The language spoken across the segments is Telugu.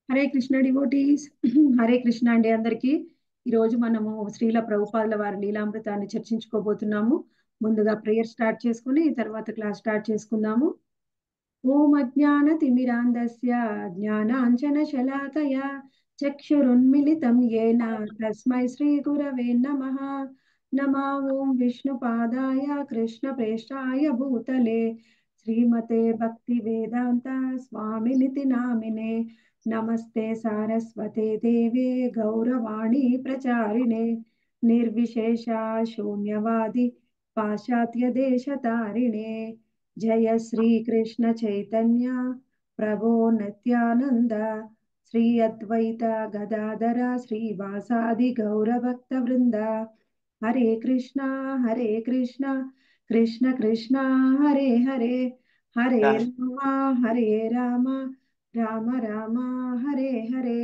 హరే కృష్ణ డివోటీస్ హరే కృష్ణ అండి అందరికీ ఈరోజు మనము శ్రీల ప్రభుపాదుల వారి లీలామృతాన్ని చర్చించుకోబోతున్నాము ముందుగా ప్రేయర్ స్టార్ట్ చేసుకుని తర్వాత క్లాస్ స్టార్ట్ చేసుకుందాము ఓం అజ్ఞాన తిమిరాంధస్య జ్ఞానాంజన శలాకయ చక్షురున్మిలితం ఏన తస్మై శ్రీ గురవే నమః నమా ఓం విష్ణుపాదాయ కృష్ణ ప్రేష్టాయ భూతలే శ్రీమతే భక్తి వేదాంత స్వామినితి నామినే నమస్తే సారస్వతే దేవే గౌరవాణి ప్రచారిణే నిర్విశేష శూన్యవాది పాశ్చాత్య దేశతారిణే జయ శ్రీ కృష్ణ చైతన్య ప్రభో నిత్యానంద శ్రీ అద్వైత గదాధర శ్రీవాసాది గౌరభక్త వృంద హరే కృష్ణ హరే కృష్ణ కృష్ణ కృష్ణ హరే హరే హరే రామ హరే రామ రామ రామ హరే హరే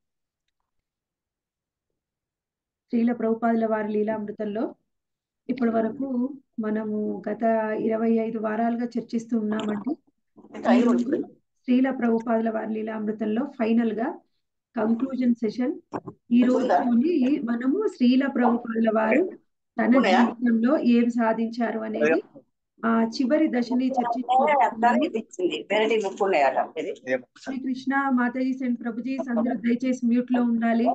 శ్రీల ప్రభుపాదుల వారి లీలామృతంలో ఇప్పటి వరకు మనము గత ఇరవై ఐదు వారాలుగా చర్చిస్తూ ఉన్నామండి శ్రీల ప్రభుపాదుల వారి లీలామృతంలో ఫైనల్ గా కంక్లూజన్ సెషన్ ఈ రోజులోని మనము శ్రీల ప్రభుపాదుల వారు తన జీవితంలో ఏం సాధించారు అనేది ఆ చివరి దశని చర్చించుకుంటున్నాము శ్రీ కృష్ణ మాతాజీ సెంట్ ప్రభుజీ అందరూ దయచేసి మ్యూట్ లో ఉండాలి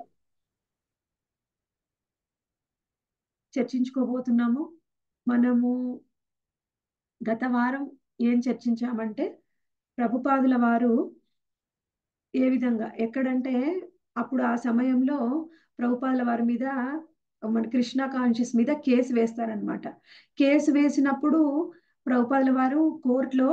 చర్చించుకోబోతున్నాము మనము గత వారం ఏం చర్చించామంటే ప్రభుపాదుల వారు ఏ విధంగా ఎక్కడంటే అప్పుడు ఆ సమయంలో ప్రభుపాదుల వారి మీద మన కృష్ణ కాన్షియస్ మీద కేసు వేస్తారనమాట కేసు వేసినప్పుడు ప్రభుపాదుల వారు కోర్టులో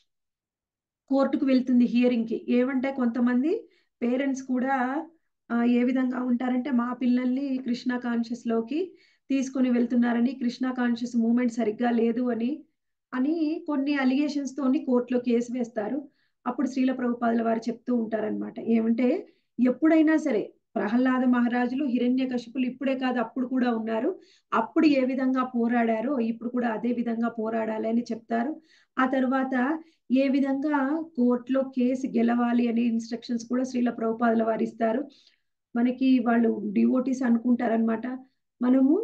కోర్టుకు వెళ్తుంది హియరింగ్ కి ఏమంటే కొంతమంది పేరెంట్స్ కూడా ఏ విధంగా ఉంటారంటే మా పిల్లల్ని కృష్ణ కాన్షియస్ లోకి తీసుకొని వెళ్తున్నారని కృష్ణ కాన్షియస్ మూమెంట్ సరిగ్గా లేదు అని అని కొన్ని అలిగేషన్స్ తోని కోర్టులో కేసు వేస్తారు అప్పుడు శ్రీల ప్రభుపాదుల వారు చెప్తూ ఉంటారనమాట ఏమంటే ఎప్పుడైనా సరే ప్రహ్లాద మహారాజులు హిరణ్య కశిపులు ఇప్పుడే కాదు అప్పుడు కూడా ఉన్నారు అప్పుడు ఏ విధంగా పోరాడారో ఇప్పుడు కూడా అదే విధంగా పోరాడాలి అని చెప్తారు ఆ తర్వాత ఏ విధంగా కోర్టులో కేసు గెలవాలి అనే ఇన్స్ట్రక్షన్స్ కూడా శ్రీల ప్రభుపాదుల వారు ఇస్తారు మనకి వాళ్ళు డివోటీస్ అనుకుంటారనమాట మనము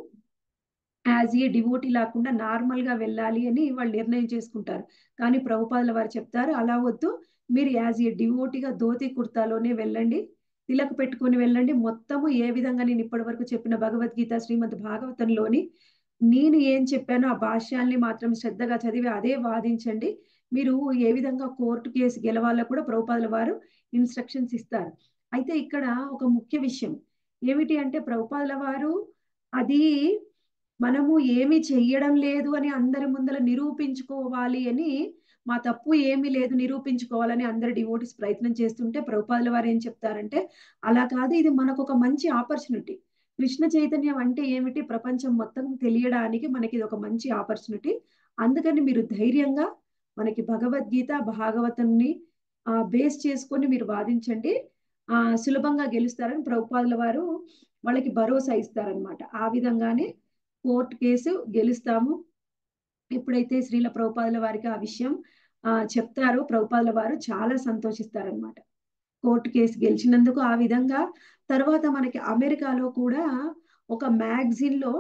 యాజ్ ఏ డివోటీ లేకుండా నార్మల్ గా వెళ్ళాలి అని వాళ్ళు నిర్ణయం చేసుకుంటారు కానీ ప్రభుపాదుల వారు చెప్తారు అలా వద్దు మీరు యాజ్ ఏ డివోటీగా ధోతి కుర్తాలోనే వెళ్ళండి తిలక పెట్టుకొని వెళ్ళండి మొత్తము ఏ విధంగా నేను ఇప్పటి వరకు చెప్పిన భగవద్గీత శ్రీమద్ భాగవతంలోని నేను ఏం చెప్పానో ఆ భాష్యాల్ని మాత్రం శ్రద్ధగా చదివి అదే వాదించండి మీరు ఏ విధంగా కోర్టు కేసు గెలవాలో కూడా ప్రభుపాదుల వారు ఇన్స్ట్రక్షన్స్ ఇస్తారు అయితే ఇక్కడ ఒక ముఖ్య విషయం ఏమిటి అంటే ప్రభుపాదుల వారు అది మనము ఏమి చెయ్యడం లేదు అని అందరి ముందర నిరూపించుకోవాలి అని మా తప్పు ఏమీ లేదు నిరూపించుకోవాలని అందరు డివోటీస్ ప్రయత్నం చేస్తుంటే ప్రభుపాదుల వారు ఏం చెప్తారంటే అలా కాదు ఇది మనకు ఒక మంచి ఆపర్చునిటీ కృష్ణ చైతన్యం అంటే ఏమిటి ప్రపంచం మొత్తం తెలియడానికి మనకి ఇది ఒక మంచి ఆపర్చునిటీ అందుకని మీరు ధైర్యంగా మనకి భగవద్గీత భాగవతాన్ని ఆ బేస్ చేసుకొని మీరు వాదించండి ఆ సులభంగా గెలుస్తారని ప్రభుపాదుల వారు వాళ్ళకి భరోసా ఇస్తారనమాట ఆ విధంగానే కోర్టు కేసు గెలుస్తాము ఎప్పుడైతే శ్రీల ప్రభుపాదుల వారికి ఆ విషయం ఆ చెప్తారో ప్రభుపాదుల వారు చాలా సంతోషిస్తారనమాట కోర్టు కేసు గెలిచినందుకు ఆ విధంగా తర్వాత మనకి అమెరికాలో కూడా ఒక మ్యాగజిన్ లో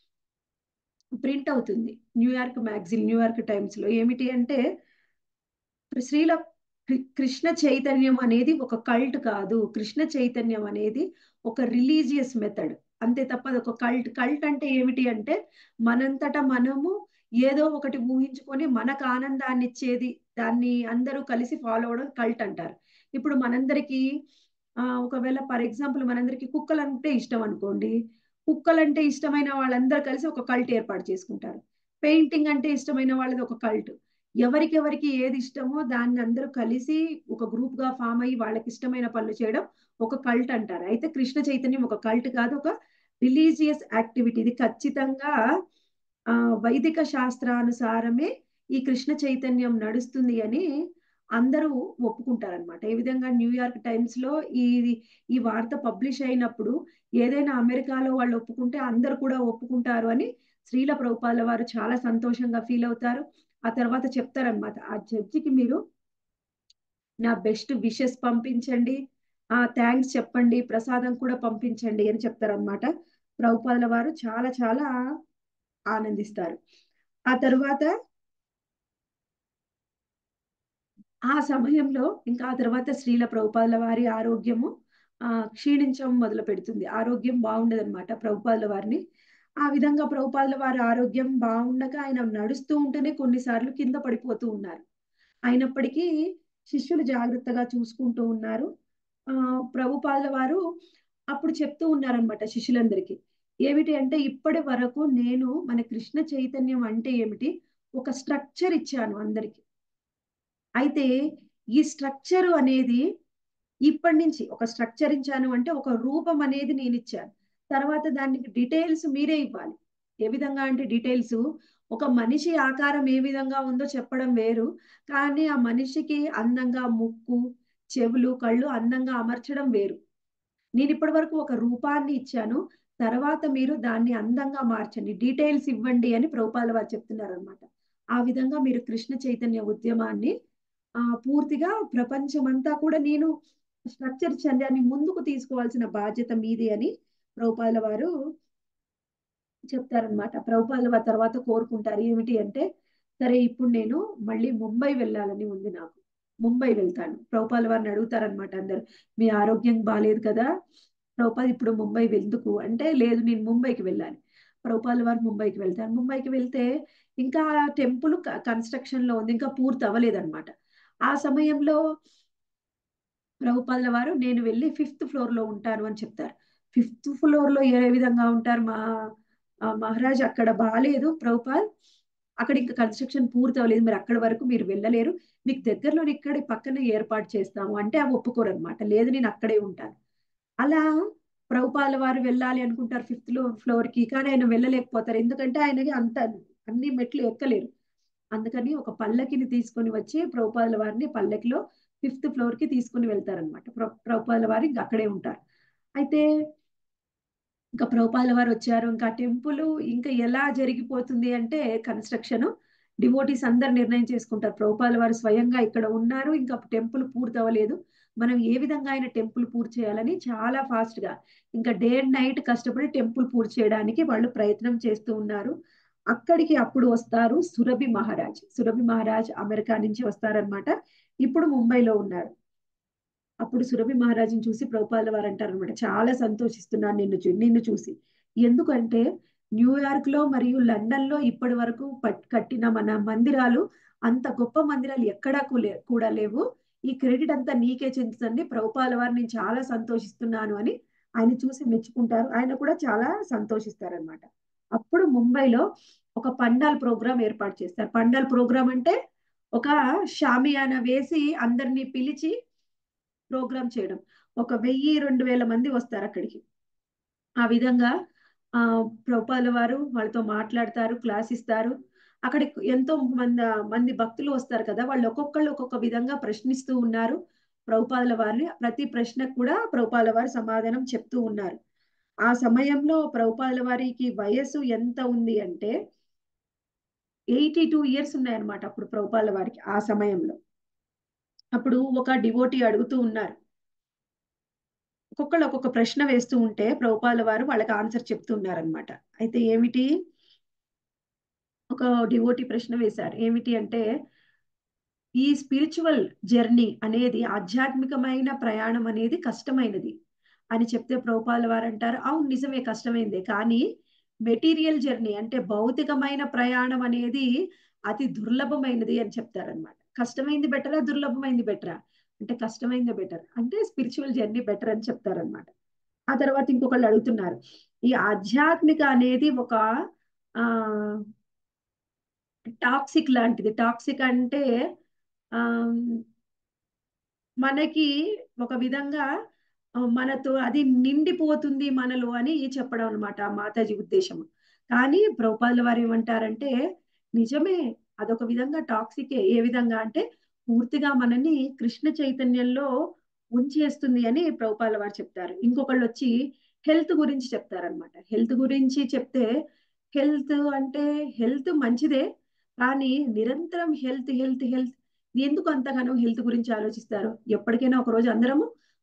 ప్రింట్ అవుతుంది న్యూయార్క్ మ్యాగజిన్ న్యూయార్క్ టైమ్స్ లో ఏమిటి అంటే శ్రీల కృష్ణ చైతన్యం అనేది ఒక కల్ట్ కాదు కృష్ణ చైతన్యం అనేది ఒక రిలీజియస్ మెథడ్ అంతే తప్ప అది ఒక కల్ట్ కల్ట్ అంటే ఏమిటి అంటే మనంతట మనము ఏదో ఒకటి ఊహించుకొని మనకు ఆనందాన్ని ఇచ్చేది దాన్ని అందరూ కలిసి ఫాలో అవడం కల్ట్ అంటారు ఇప్పుడు మనందరికి ఆ ఒకవేళ ఫర్ ఎగ్జాంపుల్ మనందరికి కుక్కలు అంటే ఇష్టం అనుకోండి కుక్కలంటే ఇష్టమైన వాళ్ళందరూ కలిసి ఒక కల్ట్ ఏర్పాటు చేసుకుంటారు పెయింటింగ్ అంటే ఇష్టమైన వాళ్ళది ఒక కల్ట్ ఎవరికెవరికి ఏది ఇష్టమో దాన్ని అందరూ కలిసి ఒక గ్రూప్ గా ఫామ్ అయ్యి వాళ్ళకి ఇష్టమైన పనులు చేయడం ఒక కల్ట్ అంటారు అయితే కృష్ణ చైతన్యం ఒక కల్ట్ కాదు ఒక రిలీజియస్ యాక్టివిటీ ఇది ఖచ్చితంగా ఆ వైదిక శాస్త్రానుసారమే ఈ కృష్ణ చైతన్యం నడుస్తుంది అని అందరూ ఒప్పుకుంటారనమాట ఏ విధంగా న్యూయార్క్ టైమ్స్ లో ఈ ఈ వార్త పబ్లిష్ అయినప్పుడు ఏదైనా అమెరికాలో వాళ్ళు ఒప్పుకుంటే అందరు కూడా ఒప్పుకుంటారు అని శ్రీల ప్రభుపాల వారు చాలా సంతోషంగా ఫీల్ అవుతారు ఆ తర్వాత చెప్తారనమాట ఆ జడ్జికి మీరు నా బెస్ట్ విషెస్ పంపించండి ఆ థ్యాంక్స్ చెప్పండి ప్రసాదం కూడా పంపించండి అని చెప్తారనమాట ప్రభుపాదుల వారు చాలా చాలా ఆనందిస్తారు ఆ తరువాత ఆ సమయంలో ఇంకా ఆ తర్వాత శ్రీల ప్రభుపాదుల వారి ఆరోగ్యము ఆ క్షీణించడం మొదలు పెడుతుంది ఆరోగ్యం బాగుండదన్నమాట ప్రభుపాదుల వారిని ఆ విధంగా ప్రభుపాదుల వారి ఆరోగ్యం బాగుండగా ఆయన నడుస్తూ ఉంటేనే కొన్నిసార్లు కింద పడిపోతూ ఉన్నారు అయినప్పటికీ శిష్యులు జాగ్రత్తగా చూసుకుంటూ ఉన్నారు ఆ ప్రభుపాదుల వారు అప్పుడు చెప్తూ ఉన్నారనమాట శిష్యులందరికీ ఏమిటి అంటే ఇప్పటి వరకు నేను మన కృష్ణ చైతన్యం అంటే ఏమిటి ఒక స్ట్రక్చర్ ఇచ్చాను అందరికి అయితే ఈ స్ట్రక్చర్ అనేది ఇప్పటి నుంచి ఒక స్ట్రక్చర్ ఇచ్చాను అంటే ఒక రూపం అనేది నేను ఇచ్చాను తర్వాత దానికి డీటెయిల్స్ మీరే ఇవ్వాలి ఏ విధంగా అంటే డీటెయిల్స్ ఒక మనిషి ఆకారం ఏ విధంగా ఉందో చెప్పడం వేరు కానీ ఆ మనిషికి అందంగా ముక్కు చెవులు కళ్ళు అందంగా అమర్చడం వేరు నేను ఇప్పటి వరకు ఒక రూపాన్ని ఇచ్చాను తర్వాత మీరు దాన్ని అందంగా మార్చండి డీటెయిల్స్ ఇవ్వండి అని ప్రభుపాల వారు చెప్తున్నారు అనమాట ఆ విధంగా మీరు కృష్ణ చైతన్య ఉద్యమాన్ని ఆ పూర్తిగా ప్రపంచమంతా కూడా నేను స్ట్రక్చర్ ఇచ్చాను దాన్ని ముందుకు తీసుకోవాల్సిన బాధ్యత మీది అని ప్రభుపాల వారు చెప్తారనమాట ప్రభుపాల వారి తర్వాత కోరుకుంటారు ఏమిటి అంటే సరే ఇప్పుడు నేను మళ్ళీ ముంబై వెళ్ళాలని ఉంది నాకు ముంబై వెళ్తాను ప్రభుపాల వారిని అడుగుతారనమాట అందరు మీ ఆరోగ్యం బాగాలేదు కదా ప్రభుపాల్ ఇప్పుడు ముంబై ఎందుకు అంటే లేదు నేను ముంబైకి వెళ్ళాలి ప్రభుపాల వారు ముంబైకి వెళ్తారు ముంబైకి వెళ్తే ఇంకా టెంపుల్ కన్స్ట్రక్షన్ లో ఉంది ఇంకా పూర్తి అవ్వలేదన్నమాట ఆ సమయంలో ప్రభుపాల వారు నేను వెళ్ళి ఫిఫ్త్ ఫ్లోర్ లో ఉంటాను అని చెప్తారు ఫిఫ్త్ ఫ్లోర్ లో ఏ విధంగా ఉంటారు మా మహారాజ్ అక్కడ బాగాలేదు ప్రభుపాల్ అక్కడ ఇంకా కన్స్ట్రక్షన్ పూర్తి అవ్వలేదు మరి అక్కడి వరకు మీరు వెళ్ళలేరు మీకు దగ్గరలో ఇక్కడ పక్కన ఏర్పాటు చేస్తాము అంటే అవి ఒప్పుకోరు అనమాట లేదు నేను అక్కడే ఉంటాను అలా ప్రభుపాల వారు వెళ్ళాలి అనుకుంటారు ఫిఫ్త్ ఫ్లోర్ కి కానీ ఆయన వెళ్ళలేకపోతారు ఎందుకంటే ఆయనకి అంత అన్ని మెట్లు ఎక్కలేరు అందుకని ఒక పల్లకిని తీసుకొని వచ్చి ప్రభుపాల వారిని పల్లకిలో ఫిఫ్త్ ఫ్లోర్ కి తీసుకుని వెళ్తారనమాట ప్రభుపాల వారు ఇంకా అక్కడే ఉంటారు అయితే ఇంకా ప్రభుపాల వారు వచ్చారు ఇంకా టెంపుల్ ఇంకా ఎలా జరిగిపోతుంది అంటే కన్స్ట్రక్షన్ డివోటీస్ అందరు నిర్ణయం చేసుకుంటారు ప్రభుపాల వారు స్వయంగా ఇక్కడ ఉన్నారు ఇంకా టెంపుల్ పూర్తి అవ్వలేదు మనం ఏ విధంగా ఆయన టెంపుల్ పూర్తి చేయాలని చాలా ఫాస్ట్ గా ఇంకా డే అండ్ నైట్ కష్టపడి టెంపుల్ పూర్తి చేయడానికి వాళ్ళు ప్రయత్నం చేస్తూ ఉన్నారు అక్కడికి అప్పుడు వస్తారు సురభి మహారాజ్ సురభి మహారాజ్ అమెరికా నుంచి వస్తారనమాట ఇప్పుడు ముంబైలో ఉన్నారు అప్పుడు సురభి మహారాజుని చూసి ప్రభుపాల వారు అంటారు అనమాట చాలా సంతోషిస్తున్నాను నిన్ను చూ నిన్ను చూసి ఎందుకంటే న్యూయార్క్ లో మరియు లండన్ లో ఇప్పటి వరకు కట్టిన మన మందిరాలు అంత గొప్ప మందిరాలు ఎక్కడా కూడా లేవు ఈ క్రెడిట్ అంతా నీకే చెందుతుంది ప్రభుపాల వారు నేను చాలా సంతోషిస్తున్నాను అని ఆయన చూసి మెచ్చుకుంటారు ఆయన కూడా చాలా సంతోషిస్తారనమాట అప్పుడు ముంబైలో ఒక పండాల్ ప్రోగ్రామ్ ఏర్పాటు చేస్తారు పండాల్ ప్రోగ్రామ్ అంటే ఒక షామియాన వేసి అందరినీ పిలిచి ప్రోగ్రామ్ చేయడం ఒక వెయ్యి రెండు వేల మంది వస్తారు అక్కడికి ఆ విధంగా ఆ ప్రభుపాల వారు వాళ్ళతో మాట్లాడతారు క్లాస్ ఇస్తారు అక్కడ ఎంతో మంది మంది భక్తులు వస్తారు కదా వాళ్ళు ఒక్కొక్కళ్ళు ఒక్కొక్క విధంగా ప్రశ్నిస్తూ ఉన్నారు ప్రభుపాల వారిని ప్రతి ప్రశ్నకు కూడా ప్రభుపాల వారు సమాధానం చెప్తూ ఉన్నారు ఆ సమయంలో ప్రభుపాల వారికి వయస్సు ఎంత ఉంది అంటే ఎయిటీ టూ ఇయర్స్ ఉన్నాయన్నమాట అప్పుడు ప్రభుపాల వారికి ఆ సమయంలో అప్పుడు ఒక డివోటీ అడుగుతూ ఉన్నారు ఒక్కొక్కళ్ళు ఒక్కొక్క ప్రశ్న వేస్తూ ఉంటే ప్రభుపాల వారు వాళ్ళకి ఆన్సర్ చెప్తూ ఉన్నారనమాట అయితే ఏమిటి ఒక డివోటీ ప్రశ్న వేశారు ఏమిటి అంటే ఈ స్పిరిచువల్ జర్నీ అనేది ఆధ్యాత్మికమైన ప్రయాణం అనేది కష్టమైనది అని చెప్తే ప్రభుపాల వారు అంటారు అవును నిజమే కష్టమైందే కానీ మెటీరియల్ జర్నీ అంటే భౌతికమైన ప్రయాణం అనేది అతి దుర్లభమైనది అని చెప్తారనమాట కష్టమైంది బెటరా దుర్లభమైంది బెటరా అంటే కష్టమైంది బెటర్ అంటే స్పిరిచువల్ జర్నీ బెటర్ అని చెప్తారనమాట ఆ తర్వాత ఇంకొకళ్ళు అడుగుతున్నారు ఈ ఆధ్యాత్మిక అనేది ఒక ఆ టాక్సిక్ లాంటిది టాక్సిక్ అంటే ఆ మనకి ఒక విధంగా మనతో అది నిండిపోతుంది మనలో అని చెప్పడం అనమాట మాతాజీ ఉద్దేశం కానీ ప్రభుపాదుల వారు ఏమంటారంటే నిజమే అదొక విధంగా టాక్సికే ఏ విధంగా అంటే పూర్తిగా మనని కృష్ణ చైతన్యంలో ఉంచేస్తుంది అని ప్రభుపాల వారు చెప్తారు ఇంకొకళ్ళు వచ్చి హెల్త్ గురించి చెప్తారనమాట హెల్త్ గురించి చెప్తే హెల్త్ అంటే హెల్త్ మంచిదే కానీ నిరంతరం హెల్త్ హెల్త్ హెల్త్ ఎందుకు అంతగానో హెల్త్ గురించి ఆలోచిస్తారు ఎప్పటికైనా ఒక రోజు అందరము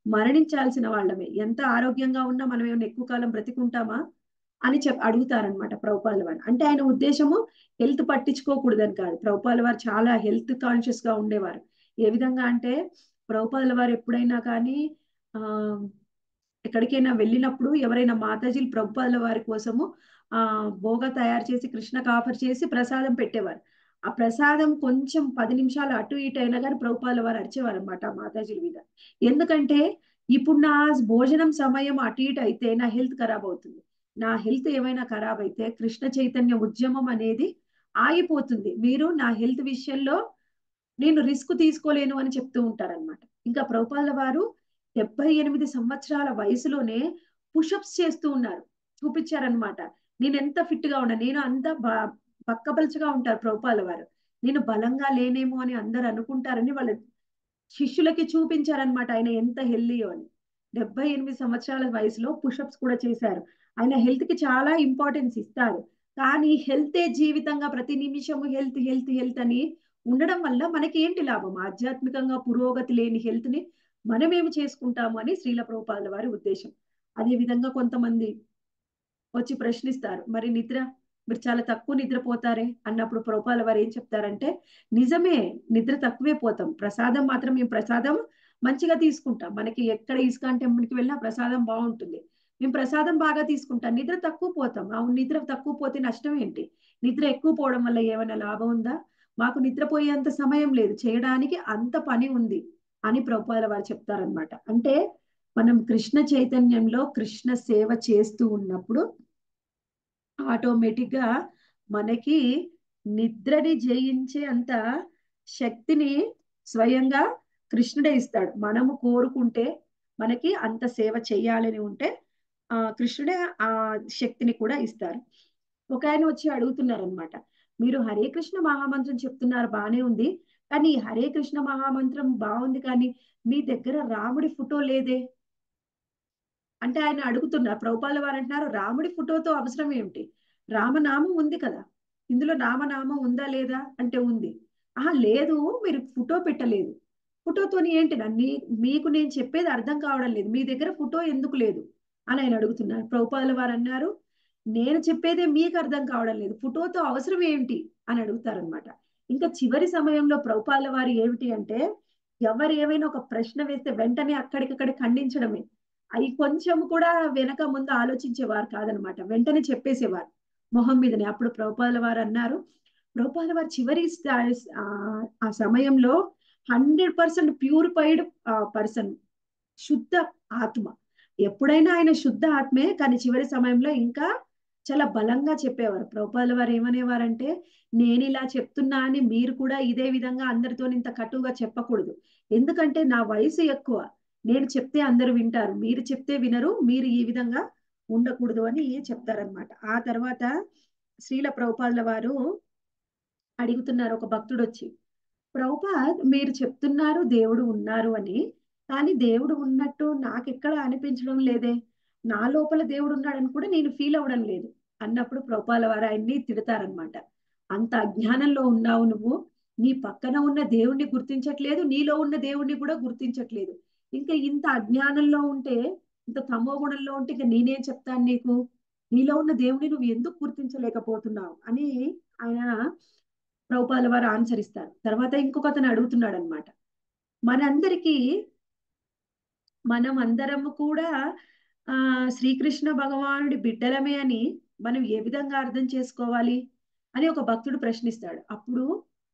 మరణించాల్సిన వాళ్ళమే ఎంత ఆరోగ్యంగా ఉన్నా మనం ఏమైనా ఎక్కువ కాలం బ్రతికుంటామా అని చెప్ అడుగుతారనమాట ప్రభుపాల వారు అంటే ఆయన ఉద్దేశము హెల్త్ పట్టించుకోకూడదని కాదు ప్రభుపాల వారు చాలా హెల్త్ కాన్షియస్ గా ఉండేవారు ఏ విధంగా అంటే ప్రభుపాల వారు ఎప్పుడైనా కానీ ఆ ఎక్కడికైనా వెళ్ళినప్పుడు ఎవరైనా మాతాజీలు ప్రభుపాల వారి కోసము ఆ భోగ తయారు చేసి కృష్ణకు ఆఫర్ చేసి ప్రసాదం పెట్టేవారు ఆ ప్రసాదం కొంచెం పది నిమిషాలు అటు ఇటు అయినా కానీ ప్రభుపాల వారు అరిచేవారు అనమాట మాతాజీల మీద ఎందుకంటే ఇప్పుడు నా భోజనం సమయం అటు ఇటు అయితే నా హెల్త్ ఖరాబ్ అవుతుంది నా హెల్త్ ఏమైనా ఖరాబ్ అయితే కృష్ణ చైతన్య ఉద్యమం అనేది ఆగిపోతుంది మీరు నా హెల్త్ విషయంలో నేను రిస్క్ తీసుకోలేను అని చెప్తూ ఉంటారనమాట ఇంకా ప్రభుపాల వారు డెబ్బై ఎనిమిది సంవత్సరాల వయసులోనే పుషప్స్ చేస్తూ ఉన్నారు చూపించారనమాట నేను ఎంత ఫిట్ గా ఉన్నా నేను అంత బక్కబల్చగా ఉంటారు ప్రభుపాల వారు నేను బలంగా లేనేమో అని అందరు అనుకుంటారని వాళ్ళ శిష్యులకి చూపించారనమాట ఆయన ఎంత హెల్దీయో అని డెబ్బై ఎనిమిది సంవత్సరాల వయసులో పుషప్స్ కూడా చేశారు ఆయన హెల్త్ కి చాలా ఇంపార్టెన్స్ ఇస్తారు కానీ హెల్తే జీవితంగా ప్రతి నిమిషము హెల్త్ హెల్త్ హెల్త్ అని ఉండడం వల్ల మనకి ఏంటి లాభం ఆధ్యాత్మికంగా పురోగతి లేని హెల్త్ ని మనమేమి చేసుకుంటాము అని శ్రీల ప్రభుపాదుల వారి ఉద్దేశం అదే విధంగా కొంతమంది వచ్చి ప్రశ్నిస్తారు మరి నిద్ర మీరు చాలా తక్కువ నిద్రపోతారే అన్నప్పుడు ప్రభుపాల వారు ఏం చెప్తారంటే నిజమే నిద్ర తక్కువే పోతాం ప్రసాదం మాత్రం మేము ప్రసాదం మంచిగా తీసుకుంటాం మనకి ఎక్కడ ఇస్కాన్ టెంపుల్కి వెళ్ళినా ప్రసాదం బాగుంటుంది మేము ప్రసాదం బాగా తీసుకుంటాం నిద్ర తక్కువ పోతాం అవును నిద్ర తక్కువ పోతే నష్టం ఏంటి నిద్ర ఎక్కువ పోవడం వల్ల ఏమైనా లాభం ఉందా మాకు నిద్రపోయేంత సమయం లేదు చేయడానికి అంత పని ఉంది అని ప్రభుపాల వారు చెప్తారనమాట అంటే మనం కృష్ణ చైతన్యంలో కృష్ణ సేవ చేస్తూ ఉన్నప్పుడు ఆటోమేటిక్ గా మనకి నిద్రని జయించే అంత శక్తిని స్వయంగా కృష్ణుడే ఇస్తాడు మనము కోరుకుంటే మనకి అంత సేవ చేయాలని ఉంటే ఆ కృష్ణుడే ఆ శక్తిని కూడా ఇస్తారు ఒక ఆయన వచ్చి అడుగుతున్నారు అనమాట మీరు హరే కృష్ణ మహామంత్రం చెప్తున్నారు బానే ఉంది కానీ హరే కృష్ణ మహామంత్రం బాగుంది కానీ మీ దగ్గర రాముడి ఫోటో లేదే అంటే ఆయన అడుగుతున్నారు ప్రభుపాల వారు అంటున్నారు రాముడి ఫోటోతో అవసరం ఏమిటి రామనామం ఉంది కదా ఇందులో రామనామం ఉందా లేదా అంటే ఉంది ఆహా లేదు మీరు ఫోటో పెట్టలేదు ఫోటోతోని ఏంటి నీ మీకు నేను చెప్పేది అర్థం కావడం లేదు మీ దగ్గర ఫోటో ఎందుకు లేదు అని ఆయన అడుగుతున్నారు ప్రభుపాల వారు అన్నారు నేను చెప్పేదే మీకు అర్థం కావడం లేదు ఫోటోతో అవసరం ఏంటి అని అడుగుతారనమాట ఇంకా చివరి సమయంలో ప్రభుపాల వారు ఏమిటి అంటే ఎవరు ఏమైనా ఒక ప్రశ్న వేస్తే వెంటనే అక్కడికక్కడ ఖండించడమే అవి కొంచెం కూడా వెనక ముందు ఆలోచించేవారు కాదనమాట వెంటనే చెప్పేసేవారు మొహం మీదనే అప్పుడు ప్రభుపాల వారు అన్నారు ప్రభుపాల వారు చివరి ఆ సమయంలో హండ్రెడ్ పర్సెంట్ ప్యూరిఫైడ్ పర్సన్ శుద్ధ ఆత్మ ఎప్పుడైనా ఆయన శుద్ధ ఆత్మే కానీ చివరి సమయంలో ఇంకా చాలా బలంగా చెప్పేవారు ప్రభుపాల వారు ఏమనేవారంటే నేను ఇలా చెప్తున్నా అని మీరు కూడా ఇదే విధంగా అందరితో ఇంత కటువుగా చెప్పకూడదు ఎందుకంటే నా వయసు ఎక్కువ నేను చెప్తే అందరూ వింటారు మీరు చెప్తే వినరు మీరు ఈ విధంగా ఉండకూడదు అని చెప్తారనమాట ఆ తర్వాత శ్రీల ప్రభుపాదుల వారు అడుగుతున్నారు ఒక భక్తుడు వచ్చి ప్రభుపాద్ మీరు చెప్తున్నారు దేవుడు ఉన్నారు అని కానీ దేవుడు ఉన్నట్టు నాకెక్కడ అనిపించడం లేదే నా లోపల దేవుడు ఉన్నాడని కూడా నేను ఫీల్ అవ్వడం లేదు అన్నప్పుడు ప్రభుపాల వారు ఆయన్ని తిడతారనమాట అంత అజ్ఞానంలో ఉన్నావు నువ్వు నీ పక్కన ఉన్న దేవుణ్ణి గుర్తించట్లేదు నీలో ఉన్న దేవుణ్ణి కూడా గుర్తించట్లేదు ఇంకా ఇంత అజ్ఞానంలో ఉంటే ఇంత తమో గుణంలో ఉంటే ఇంకా నేనేం చెప్తాను నీకు నీలో ఉన్న దేవుని నువ్వు ఎందుకు గుర్తించలేకపోతున్నావు అని ఆయన ప్రభుపాల వారు ఆన్సర్ ఇస్తారు తర్వాత ఇంకొక అతను అడుగుతున్నాడు అనమాట మనందరికీ మనం అందరము కూడా ఆ శ్రీకృష్ణ భగవానుడి బిడ్డలమే అని మనం ఏ విధంగా అర్థం చేసుకోవాలి అని ఒక భక్తుడు ప్రశ్నిస్తాడు అప్పుడు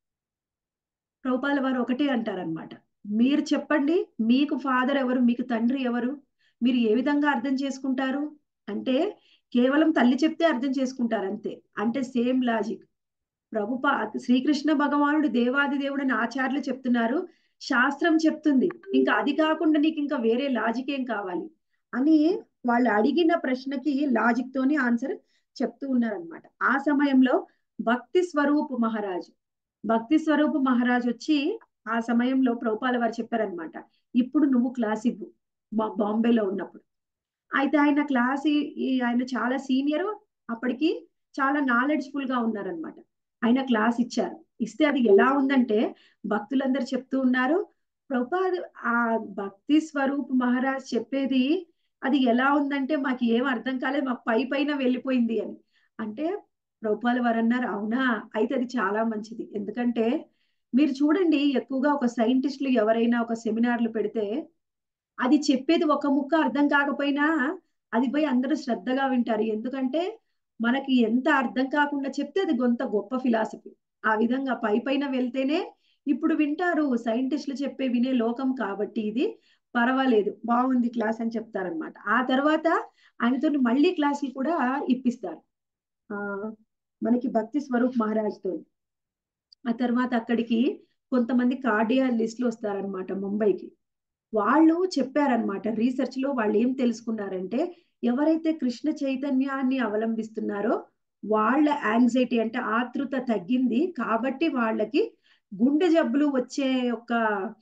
ప్రభుపాల వారు ఒకటే అంటారనమాట మీరు చెప్పండి మీకు ఫాదర్ ఎవరు మీకు తండ్రి ఎవరు మీరు ఏ విధంగా అర్థం చేసుకుంటారు అంటే కేవలం తల్లి చెప్తే అర్థం చేసుకుంటారు అంతే అంటే సేమ్ లాజిక్ ప్రభుపా శ్రీకృష్ణ భగవానుడు దేవాది దేవుడు అని ఆచార్యులు చెప్తున్నారు శాస్త్రం చెప్తుంది ఇంకా అది కాకుండా నీకు ఇంకా వేరే లాజిక్ ఏం కావాలి అని వాళ్ళు అడిగిన ప్రశ్నకి లాజిక్ తోని ఆన్సర్ చెప్తూ ఉన్నారనమాట ఆ సమయంలో భక్తి స్వరూప్ మహారాజ్ భక్తి స్వరూప్ మహారాజ్ వచ్చి ఆ సమయంలో ప్రభుపాల వారు చెప్పారనమాట ఇప్పుడు నువ్వు క్లాస్ ఇవ్వు మా బాంబేలో ఉన్నప్పుడు అయితే ఆయన క్లాస్ ఆయన చాలా సీనియర్ అప్పటికి చాలా నాలెడ్జ్ఫుల్ గా ఉన్నారనమాట ఆయన క్లాస్ ఇచ్చారు ఇస్తే అది ఎలా ఉందంటే భక్తులందరూ చెప్తూ ఉన్నారు ప్రభుపాద ఆ భక్తి స్వరూప్ మహారాజ్ చెప్పేది అది ఎలా ఉందంటే మాకు ఏం అర్థం కాలేదు మాకు పై పైన వెళ్ళిపోయింది అని అంటే ప్రభుపాల వారు అన్నారు అవునా అయితే అది చాలా మంచిది ఎందుకంటే మీరు చూడండి ఎక్కువగా ఒక సైంటిస్టులు ఎవరైనా ఒక సెమినార్లు పెడితే అది చెప్పేది ఒక ముక్క అర్థం కాకపోయినా అది పోయి అందరూ శ్రద్ధగా వింటారు ఎందుకంటే మనకి ఎంత అర్థం కాకుండా చెప్తే అది కొంత గొప్ప ఫిలాసఫీ ఆ విధంగా పై పైన వెళ్తేనే ఇప్పుడు వింటారు సైంటిస్టులు చెప్పే వినే లోకం కాబట్టి ఇది పర్వాలేదు బాగుంది క్లాస్ అని చెప్తారనమాట ఆ తర్వాత ఆయనతో మళ్ళీ క్లాసులు కూడా ఇప్పిస్తారు ఆ మనకి భక్తి స్వరూప్ మహారాజ్ తో ఆ తర్వాత అక్కడికి కొంతమంది కార్డియాలిస్టులు వస్తారనమాట ముంబైకి వాళ్ళు చెప్పారనమాట రీసెర్చ్ లో వాళ్ళు ఏం తెలుసుకున్నారంటే ఎవరైతే కృష్ణ చైతన్యాన్ని అవలంబిస్తున్నారో వాళ్ళ యాంగ్జైటీ అంటే ఆతృత తగ్గింది కాబట్టి వాళ్ళకి గుండె జబ్బులు వచ్చే ఒక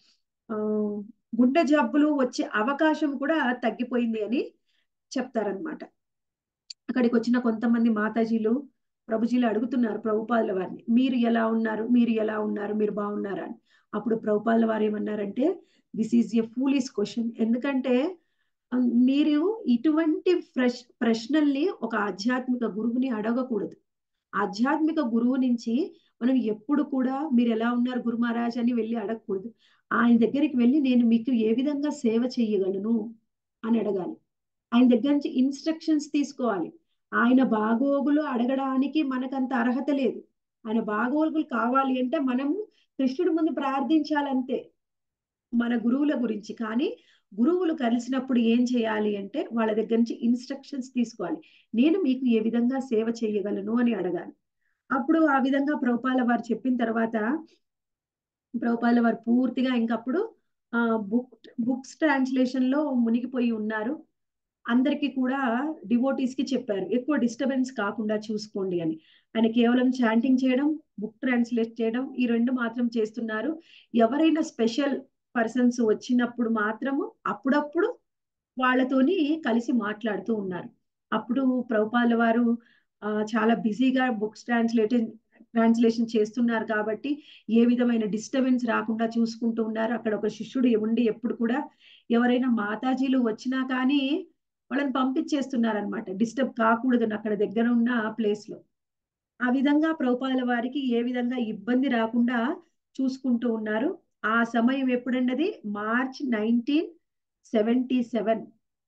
గుండె జబ్బులు వచ్చే అవకాశం కూడా తగ్గిపోయింది అని చెప్తారనమాట అక్కడికి వచ్చిన కొంతమంది మాతాజీలు ప్రభుజీలు అడుగుతున్నారు ప్రభుపాదుల వారిని మీరు ఎలా ఉన్నారు మీరు ఎలా ఉన్నారు మీరు బాగున్నారా అని అప్పుడు ప్రభుపాదుల వారు ఏమన్నారంటే this is a foolish question ఎందుకంటే మీరు ఇటువంటి ప్రశ్ ప్రశ్నల్ని ఒక ఆధ్యాత్మిక గురువుని అడగకూడదు ఆధ్యాత్మిక గురువు నుంచి మనం ఎప్పుడు కూడా మీరు ఎలా ఉన్నారు గురు మహారాజ్ అని వెళ్ళి అడగకూడదు ఆయన దగ్గరికి వెళ్ళి నేను మీకు ఏ విధంగా సేవ చేయగలను అని అడగాలి ఆయన దగ్గర నుంచి ఇన్స్ట్రక్షన్స్ తీసుకోవాలి ఆయన బాగోగులు అడగడానికి మనకంత అర్హత లేదు ఆయన బాగోగులు కావాలి అంటే మనము కృష్ణుడి ముందు ప్రార్థించాలంతే మన గురువుల గురించి కానీ గురువులు కలిసినప్పుడు ఏం చేయాలి అంటే వాళ్ళ దగ్గర నుంచి ఇన్స్ట్రక్షన్స్ తీసుకోవాలి నేను మీకు ఏ విధంగా సేవ చేయగలను అని అడగాలి అప్పుడు ఆ విధంగా ప్రభుపాల వారు చెప్పిన తర్వాత ప్రభుపాల వారు పూర్తిగా ఇంకప్పుడు ఆ బుక్ బుక్స్ ట్రాన్స్లేషన్ లో మునిగిపోయి ఉన్నారు అందరికీ కూడా డివోటీస్ కి చెప్పారు ఎక్కువ డిస్టర్బెన్స్ కాకుండా చూసుకోండి అని ఆయన కేవలం చాంటింగ్ చేయడం బుక్ ట్రాన్స్లేట్ చేయడం ఈ రెండు మాత్రం చేస్తున్నారు ఎవరైనా స్పెషల్ పర్సన్స్ వచ్చినప్పుడు మాత్రము అప్పుడప్పుడు వాళ్ళతోని కలిసి మాట్లాడుతూ ఉన్నారు అప్పుడు ప్రభుపాల వారు చాలా బిజీగా బుక్స్ ట్రాన్స్లేషన్ ట్రాన్స్లేషన్ చేస్తున్నారు కాబట్టి ఏ విధమైన డిస్టర్బెన్స్ రాకుండా చూసుకుంటూ ఉన్నారు అక్కడ ఒక శిష్యుడు ఉండి ఎప్పుడు కూడా ఎవరైనా మాతాజీలు వచ్చినా కానీ వాళ్ళని పంపించేస్తున్నారు అనమాట డిస్టర్బ్ కాకూడదు అక్కడ దగ్గర ఉన్న ప్లేస్ లో ఆ విధంగా ప్రభుపాల వారికి ఏ విధంగా ఇబ్బంది రాకుండా చూసుకుంటూ ఉన్నారు ఆ సమయం ఎప్పుడన్నది మార్చ్ నైన్టీన్ సెవెంటీ సెవెన్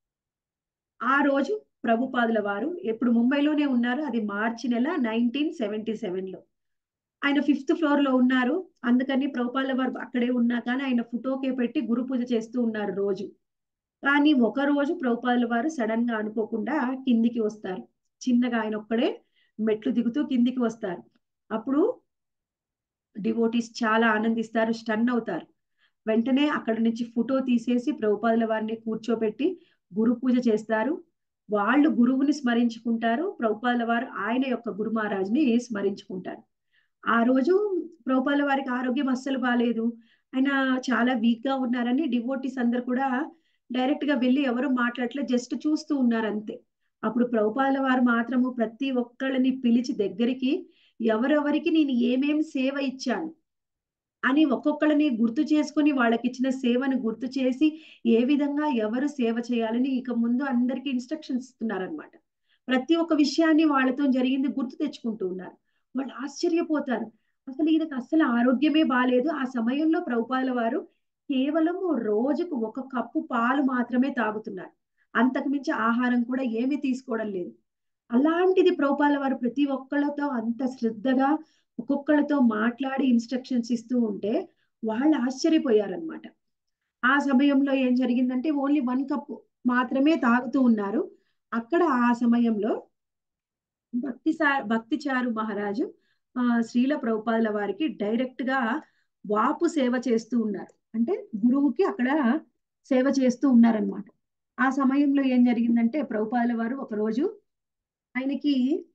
ఆ రోజు ప్రభుపాదుల వారు ఎప్పుడు ముంబైలోనే ఉన్నారు అది మార్చి నెల నైన్టీన్ సెవెంటీ సెవెన్ లో ఆయన ఫిఫ్త్ ఫ్లోర్ లో ఉన్నారు అందుకని ప్రభుపాల వారు అక్కడే ఉన్నా కానీ ఆయన ఫోటోకే పెట్టి గురు పూజ చేస్తూ ఉన్నారు రోజు కానీ ఒక రోజు ప్రభుపాదుల వారు సడన్ గా అనుకోకుండా కిందికి వస్తారు చిన్నగా ఆయన ఒక్కడే మెట్లు దిగుతూ కిందికి వస్తారు అప్పుడు డివోటీస్ చాలా ఆనందిస్తారు స్టన్ అవుతారు వెంటనే అక్కడ నుంచి ఫోటో తీసేసి ప్రభుపాదుల వారిని కూర్చోబెట్టి గురు పూజ చేస్తారు వాళ్ళు గురువుని స్మరించుకుంటారు ప్రభుపాదుల వారు ఆయన యొక్క గురు మహారాజ్ని స్మరించుకుంటారు ఆ రోజు ప్రభుపాదుల వారికి ఆరోగ్యం అస్సలు బాగాలేదు ఆయన చాలా వీక్ గా ఉన్నారని డివోటీస్ అందరు కూడా డైరెక్ట్ గా వెళ్ళి ఎవరు మాట్లాడలేదు జస్ట్ చూస్తూ ఉన్నారు అంతే అప్పుడు ప్రభుపాదుల వారు మాత్రము ప్రతి ఒక్కళ్ళని పిలిచి దగ్గరికి ఎవరెవరికి నేను ఏమేం సేవ ఇచ్చాను అని ఒక్కొక్కళ్ళని గుర్తు చేసుకుని వాళ్ళకి ఇచ్చిన సేవను గుర్తు చేసి ఏ విధంగా ఎవరు సేవ చేయాలని ఇక ముందు అందరికి ఇన్స్ట్రక్షన్స్ ఇస్తున్నారనమాట ప్రతి ఒక్క విషయాన్ని వాళ్ళతో జరిగింది గుర్తు తెచ్చుకుంటూ ఉన్నారు వాళ్ళు ఆశ్చర్యపోతారు అసలు ఈయనకు అసలు ఆరోగ్యమే బాగాలేదు ఆ సమయంలో ప్రభుపాల వారు కేవలము రోజుకు ఒక కప్పు పాలు మాత్రమే తాగుతున్నారు అంతకు మించి ఆహారం కూడా ఏమీ తీసుకోవడం లేదు అలాంటిది ప్రభుపాల వారు ప్రతి ఒక్కళ్ళతో అంత శ్రద్ధగా ఒక్కొక్కళ్ళతో మాట్లాడి ఇన్స్ట్రక్షన్స్ ఇస్తూ ఉంటే వాళ్ళు ఆశ్చర్యపోయారనమాట ఆ సమయంలో ఏం జరిగిందంటే ఓన్లీ వన్ కప్ మాత్రమే తాగుతూ ఉన్నారు అక్కడ ఆ సమయంలో భక్తి భక్తిచారు మహారాజు ఆ శ్రీల ప్రభుపాదుల వారికి డైరెక్ట్ గా వాపు సేవ చేస్తూ ఉన్నారు అంటే గురువుకి అక్కడ సేవ చేస్తూ ఉన్నారనమాట ఆ సమయంలో ఏం జరిగిందంటే ప్రభుపాదుల వారు ఒకరోజు ఆయనకి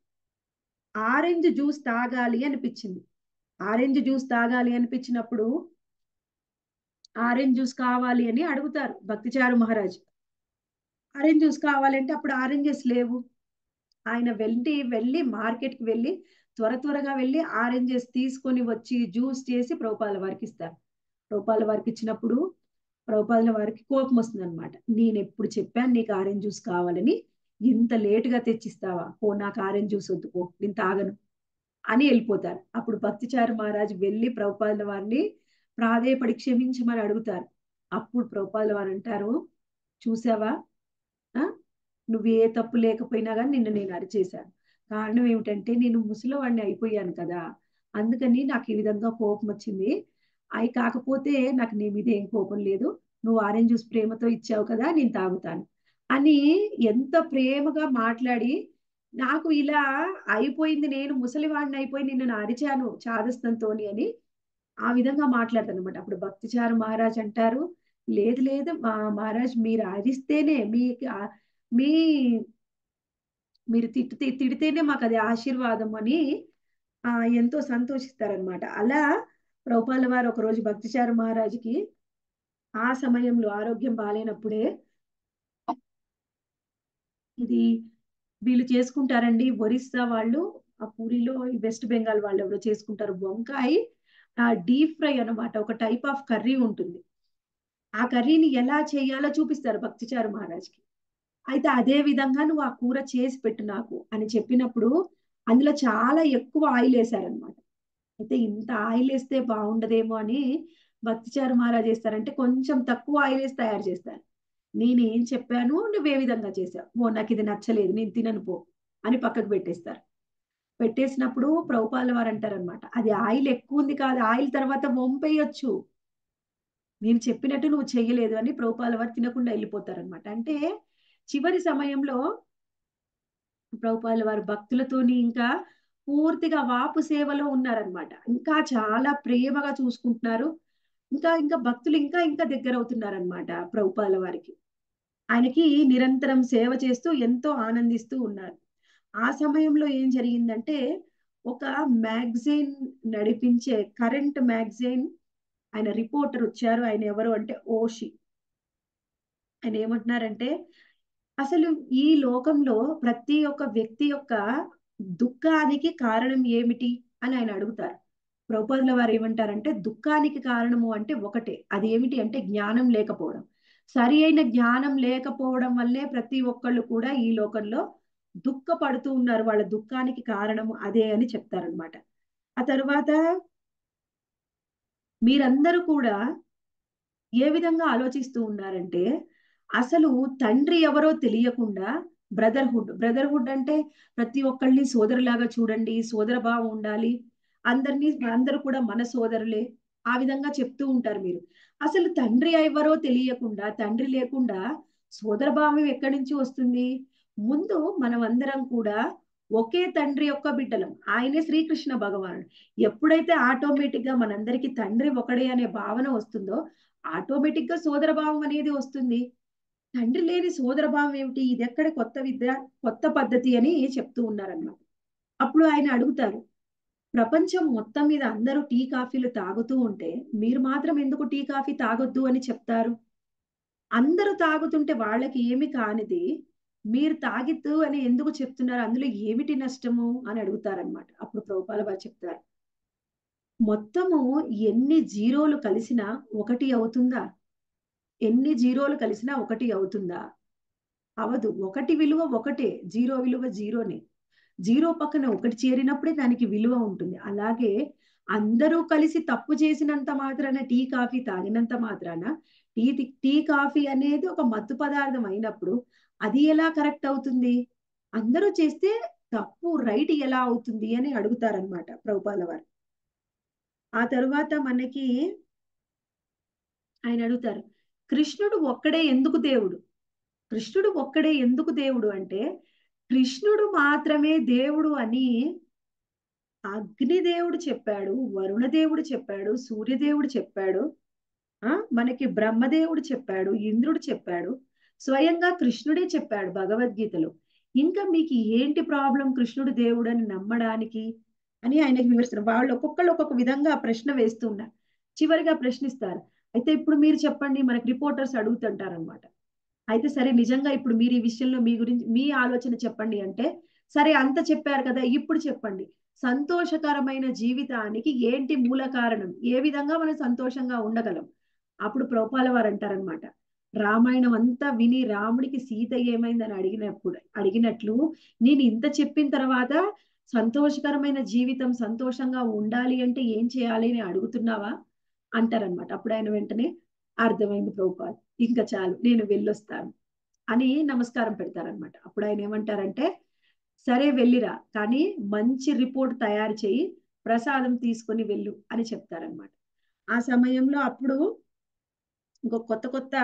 ఆరెంజ్ జ్యూస్ తాగాలి అనిపించింది ఆరెంజ్ జ్యూస్ తాగాలి అనిపించినప్పుడు ఆరెంజ్ జ్యూస్ కావాలి అని అడుగుతారు భక్తిచారు మహారాజ్ ఆరెంజ్ జ్యూస్ కావాలంటే అప్పుడు ఆరెంజెస్ లేవు ఆయన వెళ్ళి వెళ్ళి మార్కెట్కి వెళ్ళి త్వర త్వరగా వెళ్ళి ఆరెంజెస్ తీసుకొని వచ్చి జ్యూస్ చేసి ప్రభుపాల వారికి ఇస్తారు ప్రభుపాల వారికి ఇచ్చినప్పుడు ప్రభుపాల వారికి కోపం వస్తుంది అనమాట నేను ఎప్పుడు చెప్పాను నీకు ఆరెంజ్ జ్యూస్ కావాలని ఇంత లేటుగా తెచ్చిస్తావా పో నాకు ఆరెంజ్ జ్యూస్ వద్దు పో నేను తాగను అని వెళ్ళిపోతారు అప్పుడు భక్తిచారు మహారాజు వెళ్ళి ప్రభుపాదుల వారిని ప్రాధేయపడి క్షమించమని అడుగుతారు అప్పుడు ప్రభుపాదుల వారు అంటారు చూసావా ఆ? నువ్వు ఏ తప్పు లేకపోయినా కానీ నిన్ను నేను అరిచేశాను కారణం ఏమిటంటే నేను ముసలివాడిని అయిపోయాను కదా అందుకని నాకు ఈ విధంగా కోపం వచ్చింది అయి కాకపోతే నాకు నీ మీద ఏం కోపం లేదు నువ్వు ఆరెంజ్ జ్యూస్ ప్రేమతో ఇచ్చావు కదా నేను తాగుతాను అని ఎంత ప్రేమగా మాట్లాడి నాకు ఇలా అయిపోయింది నేను ముసలివాడిని అయిపోయి నిన్ను అరిచాను చాదస్తంతోని అని ఆ విధంగా మాట్లాడతాను అనమాట అప్పుడు భక్తిచారు మహారాజ్ అంటారు లేదు లేదు మా మహారాజ్ మీరు అరిస్తేనే మీ మీ మీరు తిట్టి తిడితేనే మాకు అది ఆశీర్వాదం అని ఆ ఎంతో సంతోషిస్తారనమాట అలా ప్రభుపాల వారు ఒకరోజు భక్తిచారు మహారాజుకి ఆ సమయంలో ఆరోగ్యం బాగాలేనప్పుడే ఇది వీళ్ళు చేసుకుంటారండి ఒరిస్సా వాళ్ళు ఆ పూరిలో వెస్ట్ బెంగాల్ వాళ్ళు ఎవరో చేసుకుంటారు వంకాయ డీప్ ఫ్రై అన్నమాట ఒక టైప్ ఆఫ్ కర్రీ ఉంటుంది ఆ కర్రీని ఎలా చేయాలో చూపిస్తారు భక్తిచారు మహారాజ్కి అయితే అదే విధంగా నువ్వు ఆ కూర చేసి పెట్టు నాకు అని చెప్పినప్పుడు అందులో చాలా ఎక్కువ ఆయిల్ వేశారనమాట అయితే ఇంత ఆయిల్ వేస్తే బాగుండదేమో అని భక్తిచారు మహారాజ్ చేస్తారంటే కొంచెం తక్కువ ఆయిల్ వేసి తయారు చేస్తారు నేనేం చెప్పాను నువ్వు ఏ విధంగా చేసావు ఓ నాకు ఇది నచ్చలేదు నేను తినను పో అని పక్కకు పెట్టేస్తారు పెట్టేసినప్పుడు ప్రభుపాల వారు అంటారనమాట అది ఆయిల్ ఎక్కువ ఉంది కాదు ఆయిల్ తర్వాత వంపేయొచ్చు నేను చెప్పినట్టు నువ్వు చెయ్యలేదు అని ప్రభుపాల వారు తినకుండా వెళ్ళిపోతారనమాట అంటే చివరి సమయంలో ప్రభుపాల వారు భక్తులతోని ఇంకా పూర్తిగా వాపు సేవలో ఉన్నారనమాట ఇంకా చాలా ప్రేమగా చూసుకుంటున్నారు ఇంకా ఇంకా భక్తులు ఇంకా ఇంకా దగ్గర అవుతున్నారనమాట ప్రభుపాల వారికి ఆయనకి నిరంతరం సేవ చేస్తూ ఎంతో ఆనందిస్తూ ఉన్నారు ఆ సమయంలో ఏం జరిగిందంటే ఒక మ్యాగజైన్ నడిపించే కరెంట్ మ్యాగజైన్ ఆయన రిపోర్టర్ వచ్చారు ఆయన ఎవరు అంటే ఓషి ఆయన ఏమంటున్నారంటే అసలు ఈ లోకంలో ప్రతి ఒక్క వ్యక్తి యొక్క దుఃఖానికి కారణం ఏమిటి అని ఆయన అడుగుతారు ప్రభుపదుల వారు ఏమంటారంటే దుఃఖానికి కారణము అంటే ఒకటే అది ఏమిటి అంటే జ్ఞానం లేకపోవడం సరి అయిన జ్ఞానం లేకపోవడం వల్లే ప్రతి ఒక్కళ్ళు కూడా ఈ లోకంలో దుఃఖపడుతూ ఉన్నారు వాళ్ళ దుఃఖానికి కారణము అదే అని చెప్తారనమాట ఆ తర్వాత మీరందరూ కూడా ఏ విధంగా ఆలోచిస్తూ ఉన్నారంటే అసలు తండ్రి ఎవరో తెలియకుండా బ్రదర్హుడ్ బ్రదర్హుడ్ అంటే ప్రతి ఒక్కళ్ళని సోదరులాగా చూడండి సోదర భావం ఉండాలి అందరినీ అందరూ కూడా మన సోదరులే ఆ విధంగా చెప్తూ ఉంటారు మీరు అసలు తండ్రి ఎవరో తెలియకుండా తండ్రి లేకుండా సోదర భావం ఎక్కడి నుంచి వస్తుంది ముందు మనం అందరం కూడా ఒకే తండ్రి యొక్క బిడ్డలం ఆయనే శ్రీకృష్ణ భగవానుడు ఎప్పుడైతే ఆటోమేటిక్ గా మనందరికి తండ్రి ఒకడే అనే భావన వస్తుందో ఆటోమేటిక్ గా సోదర భావం అనేది వస్తుంది తండ్రి లేని సోదర భావం ఏమిటి ఇది ఎక్కడ కొత్త విద్య కొత్త పద్ధతి అని చెప్తూ ఉన్నారన్నమాట అప్పుడు ఆయన అడుగుతారు ప్రపంచం మొత్తం మీద అందరూ టీ కాఫీలు తాగుతూ ఉంటే మీరు మాత్రం ఎందుకు టీ కాఫీ తాగొద్దు అని చెప్తారు అందరూ తాగుతుంటే వాళ్ళకి ఏమి కానిది మీరు తాగిద్దు అని ఎందుకు చెప్తున్నారు అందులో ఏమిటి నష్టము అని అడుగుతారనమాట అప్పుడు ప్రభుపాల వారు చెప్తారు మొత్తము ఎన్ని జీరోలు కలిసినా ఒకటి అవుతుందా ఎన్ని జీరోలు కలిసినా ఒకటి అవుతుందా అవదు ఒకటి విలువ ఒకటే జీరో విలువ జీరోనే జీరో పక్కన ఒకటి చేరినప్పుడే దానికి విలువ ఉంటుంది అలాగే అందరూ కలిసి తప్పు చేసినంత మాత్రాన టీ కాఫీ తాగినంత మాత్రాన టీ టీ కాఫీ అనేది ఒక మత్తు పదార్థం అయినప్పుడు అది ఎలా కరెక్ట్ అవుతుంది అందరూ చేస్తే తప్పు రైట్ ఎలా అవుతుంది అని అడుగుతారనమాట ప్రభుపాల వారు ఆ తరువాత మనకి ఆయన అడుగుతారు కృష్ణుడు ఒక్కడే ఎందుకు దేవుడు కృష్ణుడు ఒక్కడే ఎందుకు దేవుడు అంటే కృష్ణుడు మాత్రమే దేవుడు అని అగ్నిదేవుడు చెప్పాడు వరుణదేవుడు చెప్పాడు సూర్యదేవుడు చెప్పాడు ఆ మనకి బ్రహ్మదేవుడు చెప్పాడు ఇంద్రుడు చెప్పాడు స్వయంగా కృష్ణుడే చెప్పాడు భగవద్గీతలో ఇంకా మీకు ఏంటి ప్రాబ్లం కృష్ణుడు దేవుడు అని నమ్మడానికి అని ఆయనకి వివరిస్తారు వాళ్ళు ఒక్కొక్కళ్ళు ఒక్కొక్క విధంగా ప్రశ్న వేస్తున్నారు చివరిగా ప్రశ్నిస్తారు అయితే ఇప్పుడు మీరు చెప్పండి మనకి రిపోర్టర్స్ అడుగుతుంటారు అనమాట అయితే సరే నిజంగా ఇప్పుడు మీరు ఈ విషయంలో మీ గురించి మీ ఆలోచన చెప్పండి అంటే సరే అంత చెప్పారు కదా ఇప్పుడు చెప్పండి సంతోషకరమైన జీవితానికి ఏంటి మూల కారణం ఏ విధంగా మనం సంతోషంగా ఉండగలం అప్పుడు ప్రభుపాల వారు అంటారనమాట రామాయణం అంతా విని రాముడికి సీత ఏమైందని అడిగినప్పుడు అడిగినట్లు నేను ఇంత చెప్పిన తర్వాత సంతోషకరమైన జీవితం సంతోషంగా ఉండాలి అంటే ఏం చేయాలి అని అడుగుతున్నావా అంటారనమాట అప్పుడు ఆయన వెంటనే అర్థమైంది ప్రభుపాల్ ఇంకా చాలు నేను వెళ్ళొస్తాను అని నమస్కారం పెడతారనమాట అప్పుడు ఆయన ఏమంటారంటే సరే వెళ్ళిరా కానీ మంచి రిపోర్ట్ తయారు చేయి ప్రసాదం తీసుకొని వెళ్ళు అని చెప్తారనమాట ఆ సమయంలో అప్పుడు ఇంకో కొత్త కొత్త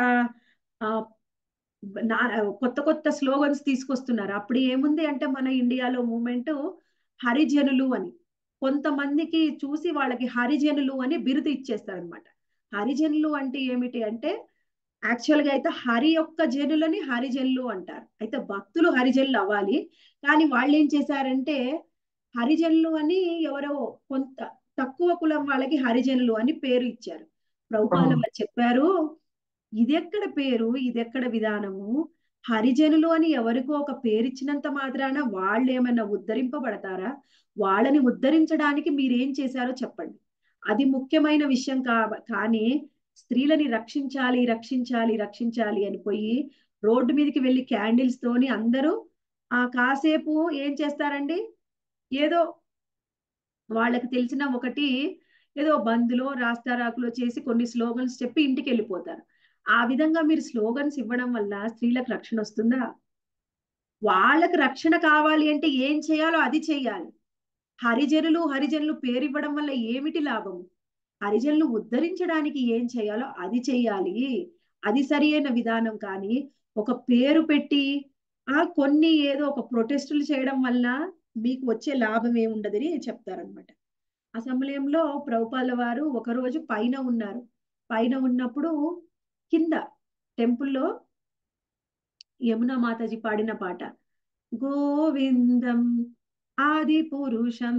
కొత్త కొత్త స్లోగన్స్ తీసుకొస్తున్నారు అప్పుడు ఏముంది అంటే మన ఇండియాలో మూమెంట్ హరిజనులు అని కొంతమందికి చూసి వాళ్ళకి హరిజనులు అని బిరుదు ఇచ్చేస్తారనమాట హరిజనులు అంటే ఏమిటి అంటే యాక్చువల్ గా అయితే హరి యొక్క జనులని హరిజనులు అంటారు అయితే భక్తులు హరిజనులు అవ్వాలి కానీ వాళ్ళు ఏం చేశారంటే హరిజనులు అని ఎవరో కొంత తక్కువ కులం వాళ్ళకి హరిజనులు అని పేరు ఇచ్చారు ప్రభుపాల వారు చెప్పారు ఇదెక్కడ పేరు ఇదెక్కడ విధానము హరిజనులు అని ఎవరికో ఒక పేరు ఇచ్చినంత మాత్రాన వాళ్ళు ఏమైనా ఉద్ధరింపబడతారా వాళ్ళని ఉద్ధరించడానికి మీరేం చేశారో చెప్పండి అది ముఖ్యమైన విషయం కా కానీ స్త్రీలని రక్షించాలి రక్షించాలి రక్షించాలి అని పోయి రోడ్డు మీదకి వెళ్ళి క్యాండిల్స్ తోని అందరూ ఆ కాసేపు ఏం చేస్తారండి ఏదో వాళ్ళకి తెలిసిన ఒకటి ఏదో బందులో రాస్తారాకులో చేసి కొన్ని స్లోగన్స్ చెప్పి ఇంటికి వెళ్ళిపోతారు ఆ విధంగా మీరు స్లోగన్స్ ఇవ్వడం వల్ల స్త్రీలకు రక్షణ వస్తుందా వాళ్ళకి రక్షణ కావాలి అంటే ఏం చేయాలో అది చేయాలి హరిజనులు హరిజనులు పేరు ఇవ్వడం వల్ల ఏమిటి లాభము హరిజనులు ఉద్ధరించడానికి ఏం చేయాలో అది చెయ్యాలి అది సరి అయిన విధానం కానీ ఒక పేరు పెట్టి ఆ కొన్ని ఏదో ఒక ప్రొటెస్టులు చేయడం వల్ల మీకు వచ్చే లాభం ఏముండదని చెప్తారనమాట ఆ సమయంలో ప్రభుపాల వారు ఒకరోజు పైన ఉన్నారు పైన ఉన్నప్పుడు కింద టెంపుల్లో యమునా మాతాజీ పాడిన పాట గోవిందం ఆది పురుషం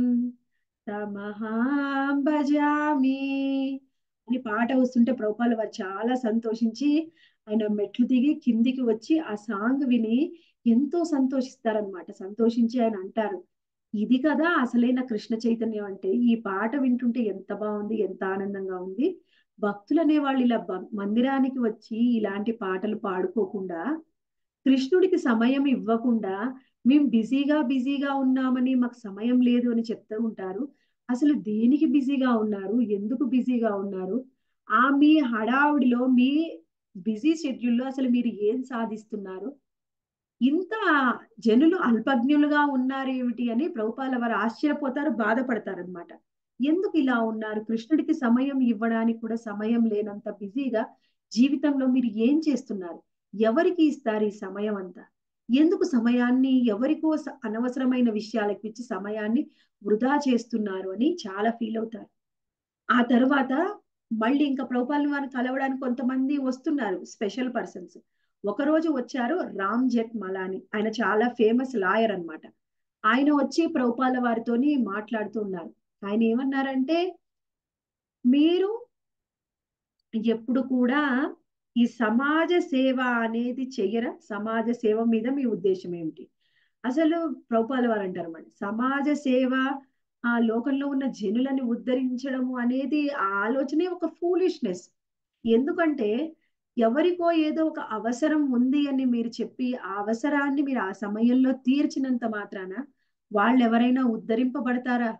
తమహాం భజామి అని పాట వస్తుంటే ప్రభుపాల వారు చాలా సంతోషించి ఆయన మెట్లు దిగి కిందికి వచ్చి ఆ సాంగ్ విని ఎంతో సంతోషిస్తారనమాట సంతోషించి ఆయన అంటారు ఇది కదా అసలైన కృష్ణ చైతన్యం అంటే ఈ పాట వింటుంటే ఎంత బాగుంది ఎంత ఆనందంగా ఉంది భక్తులు అనేవాళ్ళు ఇలా మందిరానికి వచ్చి ఇలాంటి పాటలు పాడుకోకుండా కృష్ణుడికి సమయం ఇవ్వకుండా మేము బిజీగా బిజీగా ఉన్నామని మాకు సమయం లేదు అని చెప్తూ ఉంటారు అసలు దేనికి బిజీగా ఉన్నారు ఎందుకు బిజీగా ఉన్నారు ఆ మీ హడావుడిలో మీ బిజీ షెడ్యూల్లో అసలు మీరు ఏం సాధిస్తున్నారు ఇంత జనులు అల్పజ్ఞులుగా ఉన్నారు ఏమిటి అని ప్రభుపాల వారు ఆశ్చర్యపోతారు బాధపడతారు అనమాట ఎందుకు ఇలా ఉన్నారు కృష్ణుడికి సమయం ఇవ్వడానికి కూడా సమయం లేనంత బిజీగా జీవితంలో మీరు ఏం చేస్తున్నారు ఎవరికి ఇస్తారు ఈ సమయం అంతా ఎందుకు సమయాన్ని ఎవరికో అనవసరమైన విషయాలకు ఇచ్చి సమయాన్ని వృధా చేస్తున్నారు అని చాలా ఫీల్ అవుతారు ఆ తర్వాత మళ్ళీ ఇంకా ప్రభుపాలను వారిని కలవడానికి కొంతమంది వస్తున్నారు స్పెషల్ పర్సన్స్ ఒకరోజు వచ్చారు రామ్ జెట్ మలాని ఆయన చాలా ఫేమస్ లాయర్ అనమాట ఆయన వచ్చి ప్రభుపాల వారితోని మాట్లాడుతూ ఉన్నారు ఆయన ఏమన్నారంటే మీరు ఎప్పుడు కూడా ఈ సమాజ సేవ అనేది చెయ్యరా సమాజ సేవ మీద మీ ఉద్దేశం ఏమిటి అసలు ప్రభుపాల వారు అంటారు అన్నమాట సమాజ సేవ ఆ లోకంలో ఉన్న జనులని ఉద్ధరించడము అనేది ఆ ఆలోచనే ఒక ఫూలిష్నెస్ ఎందుకంటే ఎవరికో ఏదో ఒక అవసరం ఉంది అని మీరు చెప్పి ఆ అవసరాన్ని మీరు ఆ సమయంలో తీర్చినంత మాత్రాన వాళ్ళు ఎవరైనా ఉద్ధరింపబడతారా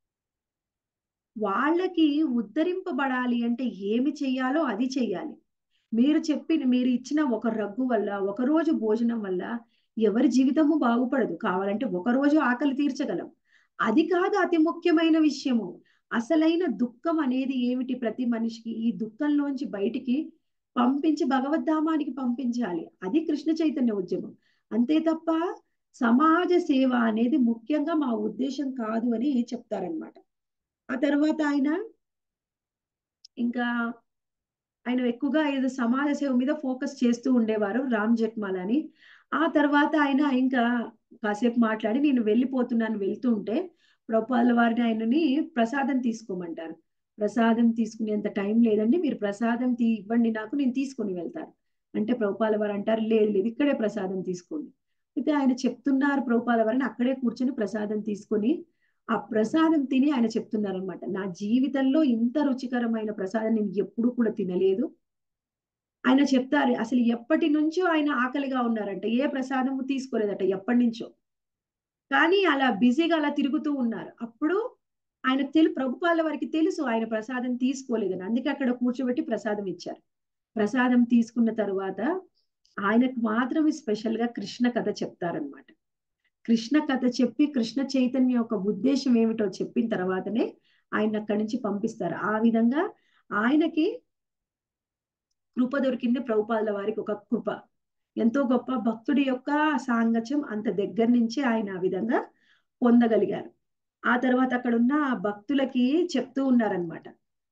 వాళ్ళకి ఉద్ధరింపబడాలి అంటే ఏమి చెయ్యాలో అది చెయ్యాలి మీరు చెప్పిన మీరు ఇచ్చిన ఒక రగ్గు వల్ల ఒక రోజు భోజనం వల్ల ఎవరి జీవితము బాగుపడదు కావాలంటే ఒక రోజు ఆకలి తీర్చగలం అది కాదు అతి ముఖ్యమైన విషయము అసలైన దుఃఖం అనేది ఏమిటి ప్రతి మనిషికి ఈ దుఃఖంలోంచి బయటికి పంపించి భగవద్ధామానికి పంపించాలి అది కృష్ణ చైతన్య ఉద్యమం అంతే తప్ప సమాజ సేవ అనేది ముఖ్యంగా మా ఉద్దేశం కాదు అని చెప్తారనమాట ఆ తర్వాత ఆయన ఇంకా ఆయన ఎక్కువగా ఏదో సమాజ సేవ మీద ఫోకస్ చేస్తూ ఉండేవారు రామ్ జెట్మాల్ అని ఆ తర్వాత ఆయన ఇంకా కాసేపు మాట్లాడి నేను వెళ్ళిపోతున్నాను వెళ్తూ ఉంటే ప్రభుపాల వారిని ఆయనని ప్రసాదం తీసుకోమంటారు ప్రసాదం తీసుకునేంత టైం లేదండి మీరు ప్రసాదం తీ ఇవ్వండి నాకు నేను తీసుకొని వెళ్తాను అంటే ప్రభుపాల వారు అంటారు లేదు లేదు ఇక్కడే ప్రసాదం తీసుకోండి అయితే ఆయన చెప్తున్నారు ప్రభుపాల వారిని అక్కడే కూర్చొని ప్రసాదం తీసుకొని ఆ ప్రసాదం తిని ఆయన చెప్తున్నారనమాట నా జీవితంలో ఇంత రుచికరమైన ప్రసాదం నేను ఎప్పుడూ కూడా తినలేదు ఆయన చెప్తారు అసలు ఎప్పటి నుంచో ఆయన ఆకలిగా ఉన్నారంట ఏ ప్రసాదము తీసుకోలేదట ఎప్పటి నుంచో కానీ అలా బిజీగా అలా తిరుగుతూ ఉన్నారు అప్పుడు ఆయనకు తెలు ప్రభుపాల వారికి తెలుసు ఆయన ప్రసాదం తీసుకోలేదని అందుకే అక్కడ కూర్చోబెట్టి ప్రసాదం ఇచ్చారు ప్రసాదం తీసుకున్న తరువాత ఆయనకు మాత్రమే స్పెషల్ గా కృష్ణ కథ చెప్తారనమాట కృష్ణ కథ చెప్పి కృష్ణ చైతన్య యొక్క ఉద్దేశం ఏమిటో చెప్పిన తర్వాతనే ఆయన అక్కడి నుంచి పంపిస్తారు ఆ విధంగా ఆయనకి కృప దొరికింది ప్రభుపాదుల వారికి ఒక కృప ఎంతో గొప్ప భక్తుడి యొక్క సాంగత్యం అంత దగ్గర నుంచి ఆయన ఆ విధంగా పొందగలిగారు ఆ తర్వాత అక్కడ ఉన్న భక్తులకి చెప్తూ ఉన్నారనమాట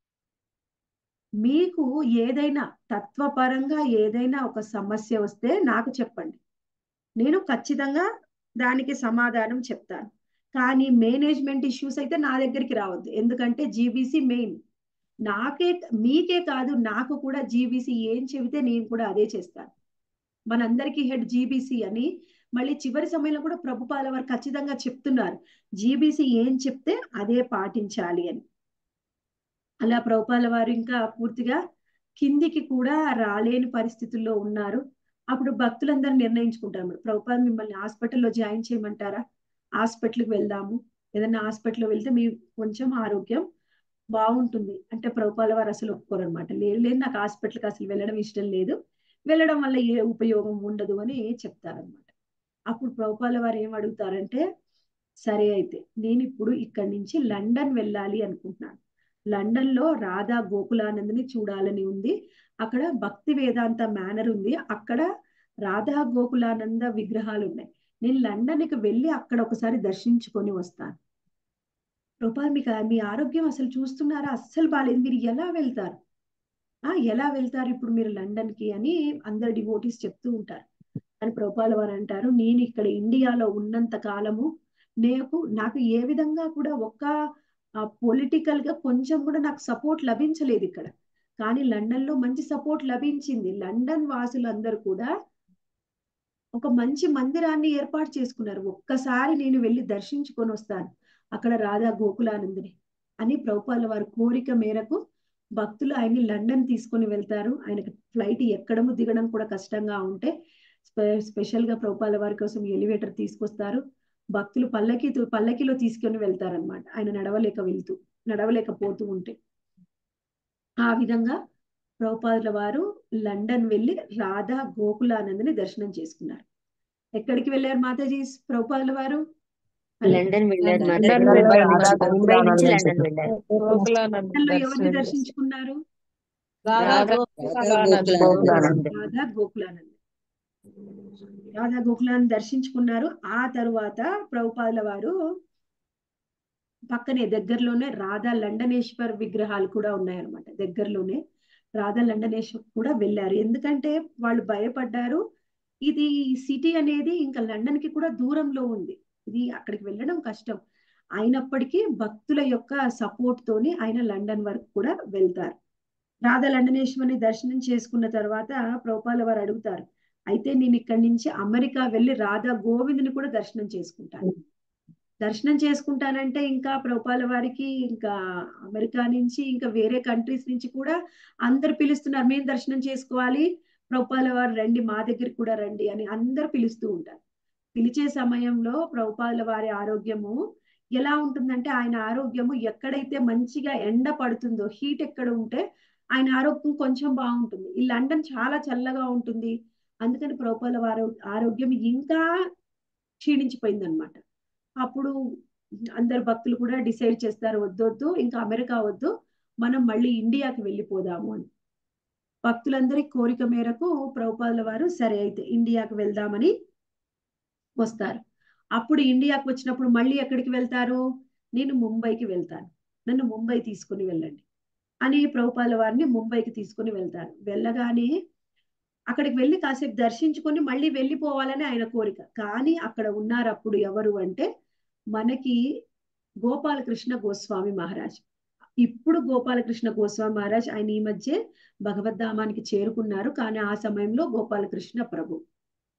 మీకు ఏదైనా తత్వపరంగా ఏదైనా ఒక సమస్య వస్తే నాకు చెప్పండి నేను ఖచ్చితంగా దానికి సమాధానం చెప్తాను కానీ మేనేజ్మెంట్ ఇష్యూస్ అయితే నా దగ్గరికి రావద్దు ఎందుకంటే జీబీసీ మెయిన్ నాకే మీకే కాదు నాకు కూడా జీబీసీ ఏం చెబితే నేను కూడా అదే చేస్తాను మనందరికీ హెడ్ జీబీసీ అని మళ్ళీ చివరి సమయంలో కూడా ప్రభుపాల వారు ఖచ్చితంగా చెప్తున్నారు జీబీసీ ఏం చెప్తే అదే పాటించాలి అని అలా ప్రభుపాల వారు ఇంకా పూర్తిగా కిందికి కూడా రాలేని పరిస్థితుల్లో ఉన్నారు అప్పుడు భక్తులందరూ నిర్ణయించుకుంటారు ప్రభుపాద మిమ్మల్ని హాస్పిటల్లో జాయిన్ చేయమంటారా హాస్పిటల్కి వెళ్దాము ఏదైనా హాస్పిటల్లో వెళ్తే మీ కొంచెం ఆరోగ్యం బాగుంటుంది అంటే ప్రభుపాల వారు అసలు ఒప్పుకోరు అనమాట లేదు లేదు నాకు హాస్పిటల్కి అసలు వెళ్ళడం ఇష్టం లేదు వెళ్ళడం వల్ల ఏ ఉపయోగం ఉండదు అని చెప్తారనమాట అప్పుడు ప్రభుపాల వారు ఏం అడుగుతారంటే సరే అయితే నేను ఇప్పుడు ఇక్కడి నుంచి లండన్ వెళ్ళాలి అనుకుంటున్నాను లండన్ లో రాధా గోకులానందని చూడాలని ఉంది అక్కడ భక్తి వేదాంత మేనర్ ఉంది అక్కడ రాధా గోకులానంద విగ్రహాలు ఉన్నాయి నేను లండన్కి వెళ్ళి అక్కడ ఒకసారి దర్శించుకొని వస్తాను రూపా మీకు మీ ఆరోగ్యం అసలు చూస్తున్నారా అస్సలు బాగాలేదు మీరు ఎలా వెళ్తారు ఆ ఎలా వెళ్తారు ఇప్పుడు మీరు లండన్ కి అని అందరు డివోటీస్ చెప్తూ ఉంటారు అని ప్రభుపాల వారు అంటారు నేను ఇక్కడ ఇండియాలో ఉన్నంత కాలము నాకు నాకు ఏ విధంగా కూడా ఒక్క పొలిటికల్ గా కొంచెం కూడా నాకు సపోర్ట్ లభించలేదు ఇక్కడ కానీ లండన్ లో మంచి సపోర్ట్ లభించింది లండన్ వాసులందరూ కూడా ఒక మంచి మందిరాన్ని ఏర్పాటు చేసుకున్నారు ఒక్కసారి నేను వెళ్ళి దర్శించుకొని వస్తాను అక్కడ రాధా గోకులానందుని అని ప్రభుపాల వారి కోరిక మేరకు భక్తులు ఆయన్ని లండన్ తీసుకొని వెళ్తారు ఆయనకి ఫ్లైట్ ఎక్కడము దిగడం కూడా కష్టంగా ఉంటే స్పెషల్ గా ప్రభుపాల వారి కోసం ఎలివేటర్ తీసుకొస్తారు భక్తులు పల్లకి పల్లకిలో తీసుకొని వెళ్తారనమాట ఆయన నడవలేక వెళ్తూ నడవలేకపోతూ ఉంటే ఆ విధంగా ప్రభుపాదుల వారు లండన్ వెళ్ళి రాధా గోకులానందని దర్శనం చేసుకున్నారు ఎక్కడికి వెళ్ళారు మాతాజీ ప్రభుపాదుల వారు లండన్ వెళ్ళారు లండన్ ముంబై వెళ్ళారు. నుంచి ముంబై నుంచి లండన్ వెళ్ళారు లండన్లో ఎవరిని దర్శించుకున్నారు రాధా గోకులానంద. రాధా గోకులానంద రాధా గోకులాన్ని దర్శించుకున్నారు ఆ తరువాత ప్రభుపాదుల వారు పక్కనే దగ్గరలోనే రాధా లండనేశ్వర్ విగ్రహాలు కూడా ఉన్నాయన్నమాట దగ్గరలోనే రాధా లండనేశ్వర్ కూడా వెళ్ళారు ఎందుకంటే వాళ్ళు భయపడ్డారు ఇది సిటీ అనేది ఇంకా లండన్ కి కూడా దూరంలో ఉంది ఇది అక్కడికి వెళ్ళడం కష్టం అయినప్పటికీ భక్తుల యొక్క సపోర్ట్ తోని ఆయన లండన్ వరకు కూడా వెళ్తారు రాధా లండనేశ్వరిని దర్శనం చేసుకున్న తర్వాత ప్రభుపాల వారు అడుగుతారు అయితే నేను ఇక్కడి నుంచి అమెరికా వెళ్ళి రాధా గోవిందుని కూడా దర్శనం చేసుకుంటాను దర్శనం చేసుకుంటానంటే ఇంకా ప్రభుపాల వారికి ఇంకా అమెరికా నుంచి ఇంకా వేరే కంట్రీస్ నుంచి కూడా అందరు పిలుస్తున్నారు మేము దర్శనం చేసుకోవాలి ప్రభుపాల వారు రండి మా దగ్గరికి కూడా రండి అని అందరు పిలుస్తూ ఉంటారు పిలిచే సమయంలో ప్రభుపాదుల వారి ఆరోగ్యము ఎలా ఉంటుందంటే ఆయన ఆరోగ్యము ఎక్కడైతే మంచిగా ఎండ పడుతుందో హీట్ ఎక్కడ ఉంటే ఆయన ఆరోగ్యం కొంచెం బాగుంటుంది ఈ లండన్ చాలా చల్లగా ఉంటుంది అందుకని ప్రభుపాల వారి ఆరోగ్యం ఇంకా క్షీణించిపోయింది అనమాట అప్పుడు అందరు భక్తులు కూడా డిసైడ్ చేస్తారు వద్దొద్దు ఇంకా అమెరికా వద్దు మనం మళ్ళీ ఇండియాకి వెళ్ళిపోదాము అని భక్తులందరి కోరిక మేరకు ప్రభుపాదుల వారు సరే అయితే ఇండియాకి వెళ్దామని వస్తారు అప్పుడు ఇండియాకి వచ్చినప్పుడు మళ్ళీ ఎక్కడికి వెళ్తారు నేను ముంబైకి వెళ్తాను నన్ను ముంబై తీసుకుని వెళ్ళండి అని ప్రభుపాల వారిని ముంబైకి తీసుకుని వెళ్తారు వెళ్ళగానే అక్కడికి వెళ్ళి కాసేపు దర్శించుకొని మళ్ళీ వెళ్ళిపోవాలని ఆయన కోరిక కానీ అక్కడ ఉన్నారు అప్పుడు ఎవరు అంటే మనకి గోపాలకృష్ణ గోస్వామి మహారాజ్ ఇప్పుడు గోపాలకృష్ణ గోస్వామి మహారాజ్ ఆయన ఈ మధ్య భగవద్ధామానికి చేరుకున్నారు కానీ ఆ సమయంలో గోపాలకృష్ణ ప్రభు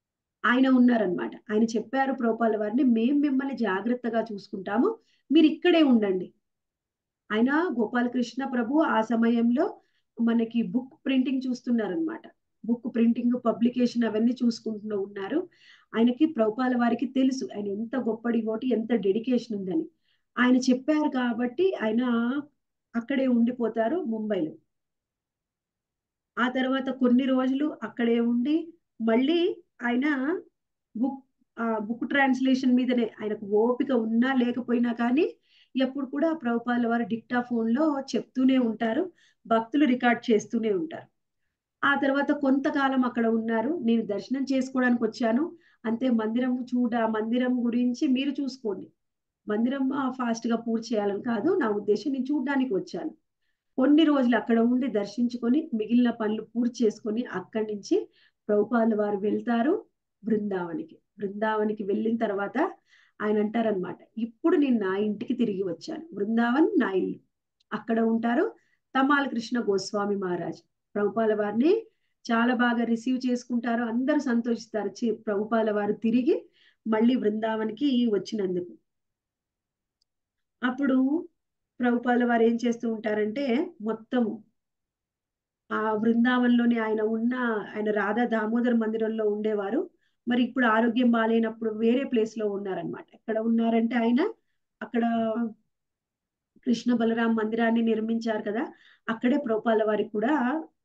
ఆయన ఉన్నారనమాట ఆయన చెప్పారు ప్రోపాల వారిని మేము మిమ్మల్ని జాగ్రత్తగా చూసుకుంటాము మీరు ఇక్కడే ఉండండి ఆయన గోపాలకృష్ణ ప్రభు ఆ సమయంలో మనకి బుక్ ప్రింటింగ్ చూస్తున్నారనమాట బుక్ ప్రింటింగ్ పబ్లికేషన్ అవన్నీ చూసుకుంటూ ఉన్నారు ఆయనకి ప్రభుపాల వారికి తెలుసు ఆయన ఎంత గొప్ప డివోటి ఎంత డెడికేషన్ ఉందని ఆయన చెప్పారు కాబట్టి ఆయన అక్కడే ఉండిపోతారు ముంబైలో ఆ తర్వాత కొన్ని రోజులు అక్కడే ఉండి మళ్ళీ ఆయన బుక్ ఆ బుక్ ట్రాన్స్లేషన్ మీదనే ఆయనకు ఓపిక ఉన్నా లేకపోయినా కానీ ఎప్పుడు కూడా ప్రభుపాల వారు డిక్టా ఫోన్ లో చెప్తూనే ఉంటారు భక్తులు రికార్డ్ చేస్తూనే ఉంటారు ఆ తర్వాత కొంతకాలం అక్కడ ఉన్నారు నేను దర్శనం చేసుకోవడానికి వచ్చాను అంతే మందిరం చూడ మందిరం గురించి మీరు చూసుకోండి మందిరం ఫాస్ట్ గా పూర్తి చేయాలని కాదు నా ఉద్దేశం నేను చూడడానికి వచ్చాను కొన్ని రోజులు అక్కడ ఉండి దర్శించుకొని మిగిలిన పనులు పూర్తి చేసుకొని అక్కడి నుంచి ప్రభుపాల వారు వెళ్తారు బృందావనికి బృందావనికి వెళ్ళిన తర్వాత ఆయన అంటారనమాట ఇప్పుడు నేను నా ఇంటికి తిరిగి వచ్చాను బృందావన్ నా ఇల్లు అక్కడ ఉంటారు తమాల కృష్ణ గోస్వామి మహారాజ్ ప్రభుపాల వారిని చాలా బాగా రిసీవ్ చేసుకుంటారు అందరూ సంతోషిస్తారు చి- ప్రభుపాల వారు తిరిగి మళ్ళీ బృందావనికి వచ్చినందుకు అప్పుడు ప్రభుపాల వారు ఏం చేస్తూ ఉంటారంటే మొత్తము ఆ బృందావనంలోని ఆయన ఉన్న ఆయన రాధా దామోదర్ మందిరంలో ఉండేవారు మరి ఇప్పుడు ఆరోగ్యం బాగాలేనప్పుడు వేరే ప్లేస్ లో ఉన్నారనమాట ఎక్కడ ఉన్నారంటే ఆయన అక్కడ కృష్ణ బలరాం మందిరాన్ని నిర్మించారు కదా అక్కడే ప్రభుపాల వారికి కూడా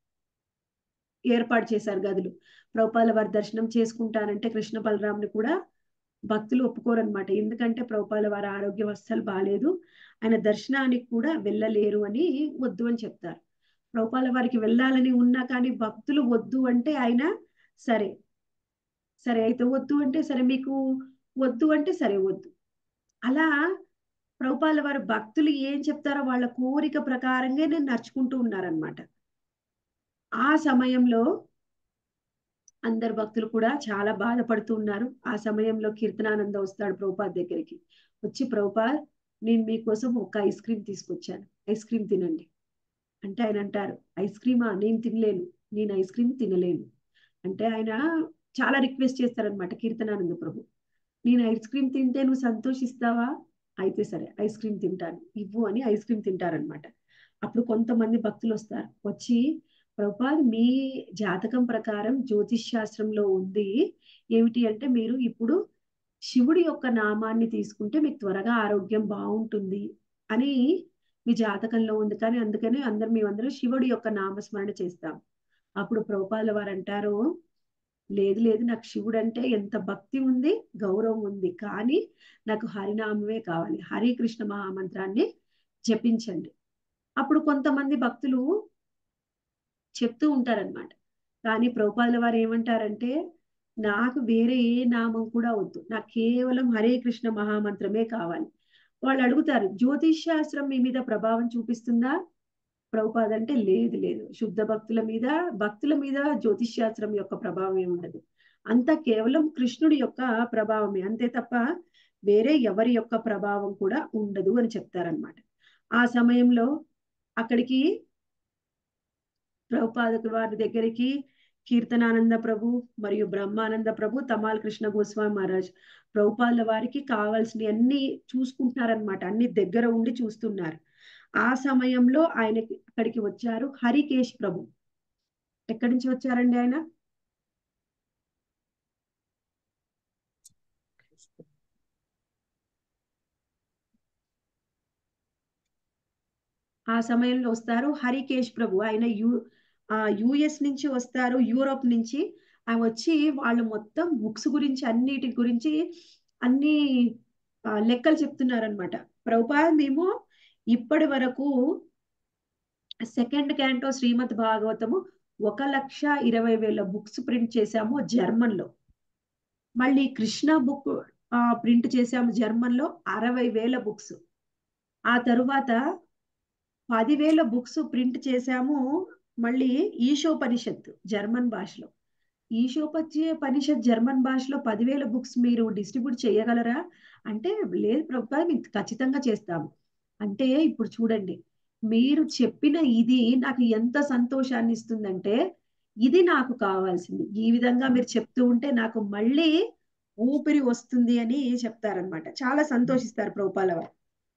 ఏర్పాటు చేశారు గదులు ప్రభుపాల వారి దర్శనం చేసుకుంటానంటే కృష్ణ బలరాంని కూడా భక్తులు ఒప్పుకోరనమాట ఎందుకంటే ప్రభుపాల వారి ఆరోగ్యం అస్సలు బాగాలేదు ఆయన దర్శనానికి కూడా వెళ్ళలేరు అని వద్దు అని చెప్తారు ప్రభుపాల వారికి వెళ్ళాలని ఉన్నా కానీ భక్తులు వద్దు అంటే ఆయన సరే సరే అయితే వద్దు అంటే సరే మీకు వద్దు అంటే సరే వద్దు అలా ప్రభుపాల వారు భక్తులు ఏం చెప్తారో వాళ్ళ కోరిక ప్రకారంగా నేను నడుచుకుంటూ ఉన్నారనమాట ఆ సమయంలో అందరు భక్తులు కూడా చాలా బాధపడుతూ ఉన్నారు ఆ సమయంలో కీర్తనానంద వస్తాడు ప్రభుపాద్ దగ్గరికి వచ్చి ప్రభుపాద్ నేను మీకోసం ఒక ఐస్ క్రీమ్ తీసుకొచ్చాను ఐస్ క్రీమ్ తినండి అంటే ఆయన అంటారు ఐస్ క్రీమా నేను తినలేను నేను ఐస్ క్రీమ్ తినలేను అంటే ఆయన చాలా రిక్వెస్ట్ చేస్తారనమాట కీర్తనానంద ప్రభు నేను ఐస్ క్రీమ్ తింటే నువ్వు సంతోషిస్తావా అయితే సరే ఐస్ క్రీమ్ తింటాను ఇవ్వు అని ఐస్ క్రీమ్ తింటారనమాట అప్పుడు కొంతమంది భక్తులు వస్తారు వచ్చి ప్రభుపాద్ మీ జాతకం ప్రకారం జ్యోతిష్ శాస్త్రంలో ఉంది ఏమిటి అంటే మీరు ఇప్పుడు శివుడి యొక్క నామాన్ని తీసుకుంటే మీకు త్వరగా ఆరోగ్యం బాగుంటుంది అని మీ జాతకంలో ఉంది కానీ అందుకని అందరు మేమందరం శివుడి యొక్క నామస్మరణ చేస్తాం అప్పుడు ప్రభుపాల వారు అంటారు లేదు లేదు నాకు శివుడు అంటే ఎంత భక్తి ఉంది గౌరవం ఉంది కానీ నాకు హరినామమే కావాలి హరి కృష్ణ మహామంత్రాన్ని జపించండి అప్పుడు కొంతమంది భక్తులు చెప్తూ ఉంటారనమాట కానీ ప్రభుపాదుల వారు ఏమంటారంటే నాకు వేరే ఏ నామం కూడా వద్దు నాకు కేవలం హరే కృష్ణ మహామంత్రమే కావాలి వాళ్ళు అడుగుతారు జ్యోతిష్ శాస్త్రం మీ మీద ప్రభావం చూపిస్తుందా ప్రభుపాద అంటే లేదు లేదు శుద్ధ భక్తుల మీద భక్తుల మీద జ్యోతిష్ శాస్త్రం యొక్క ప్రభావం ఏమి ఉండదు అంతా కేవలం కృష్ణుడి యొక్క ప్రభావమే అంతే తప్ప వేరే ఎవరి యొక్క ప్రభావం కూడా ఉండదు అని చెప్తారనమాట ఆ సమయంలో అక్కడికి ప్రభుపాదకు వారి దగ్గరికి కీర్తనానంద ప్రభు మరియు బ్రహ్మానంద ప్రభు తమాల్ కృష్ణ గోస్వామి మహారాజ్ ప్రభుపాల వారికి కావాల్సిన అన్ని చూసుకుంటున్నారనమాట అన్ని దగ్గర ఉండి చూస్తున్నారు ఆ సమయంలో ఆయనకి అక్కడికి వచ్చారు హరికేష్ ప్రభు ఎక్కడి నుంచి వచ్చారండి ఆయన ఆ సమయంలో వస్తారు హరికేష్ ప్రభు ఆయన యు యుఎస్ నుంచి వస్తారు యూరోప్ నుంచి ఆయన వచ్చి వాళ్ళు మొత్తం బుక్స్ గురించి అన్నిటి గురించి అన్ని ఆ, లెక్కలు చెప్తున్నారనమాట ప్రభుపా మేము ఇప్పటి వరకు సెకండ్ క్యాంటో శ్రీమద్ భాగవతము ఒక లక్ష ఇరవై వేల బుక్స్ ప్రింట్ చేశాము జర్మన్ లో మళ్ళీ కృష్ణ బుక్ ప్రింట్ చేశాము జర్మన్ లో అరవై వేల బుక్స్ ఆ తరువాత పదివేల బుక్స్ ప్రింట్ చేశాము మళ్ళీ ఈశోపనిషత్ జర్మన్ భాషలో ఈశోపత్య పరిషత్ జర్మన్ భాషలో పదివేల బుక్స్ మీరు డిస్ట్రిబ్యూట్ చేయగలరా అంటే లేదు ప్రభుత్వ మేము ఖచ్చితంగా చేస్తాము అంటే ఇప్పుడు చూడండి మీరు చెప్పిన ఇది నాకు ఎంత సంతోషాన్ని ఇస్తుందంటే ఇది నాకు కావాల్సింది ఈ విధంగా మీరు చెప్తూ ఉంటే నాకు మళ్ళీ ఊపిరి వస్తుంది అని చెప్తారనమాట చాలా సంతోషిస్తారు ప్రభుపాల వారు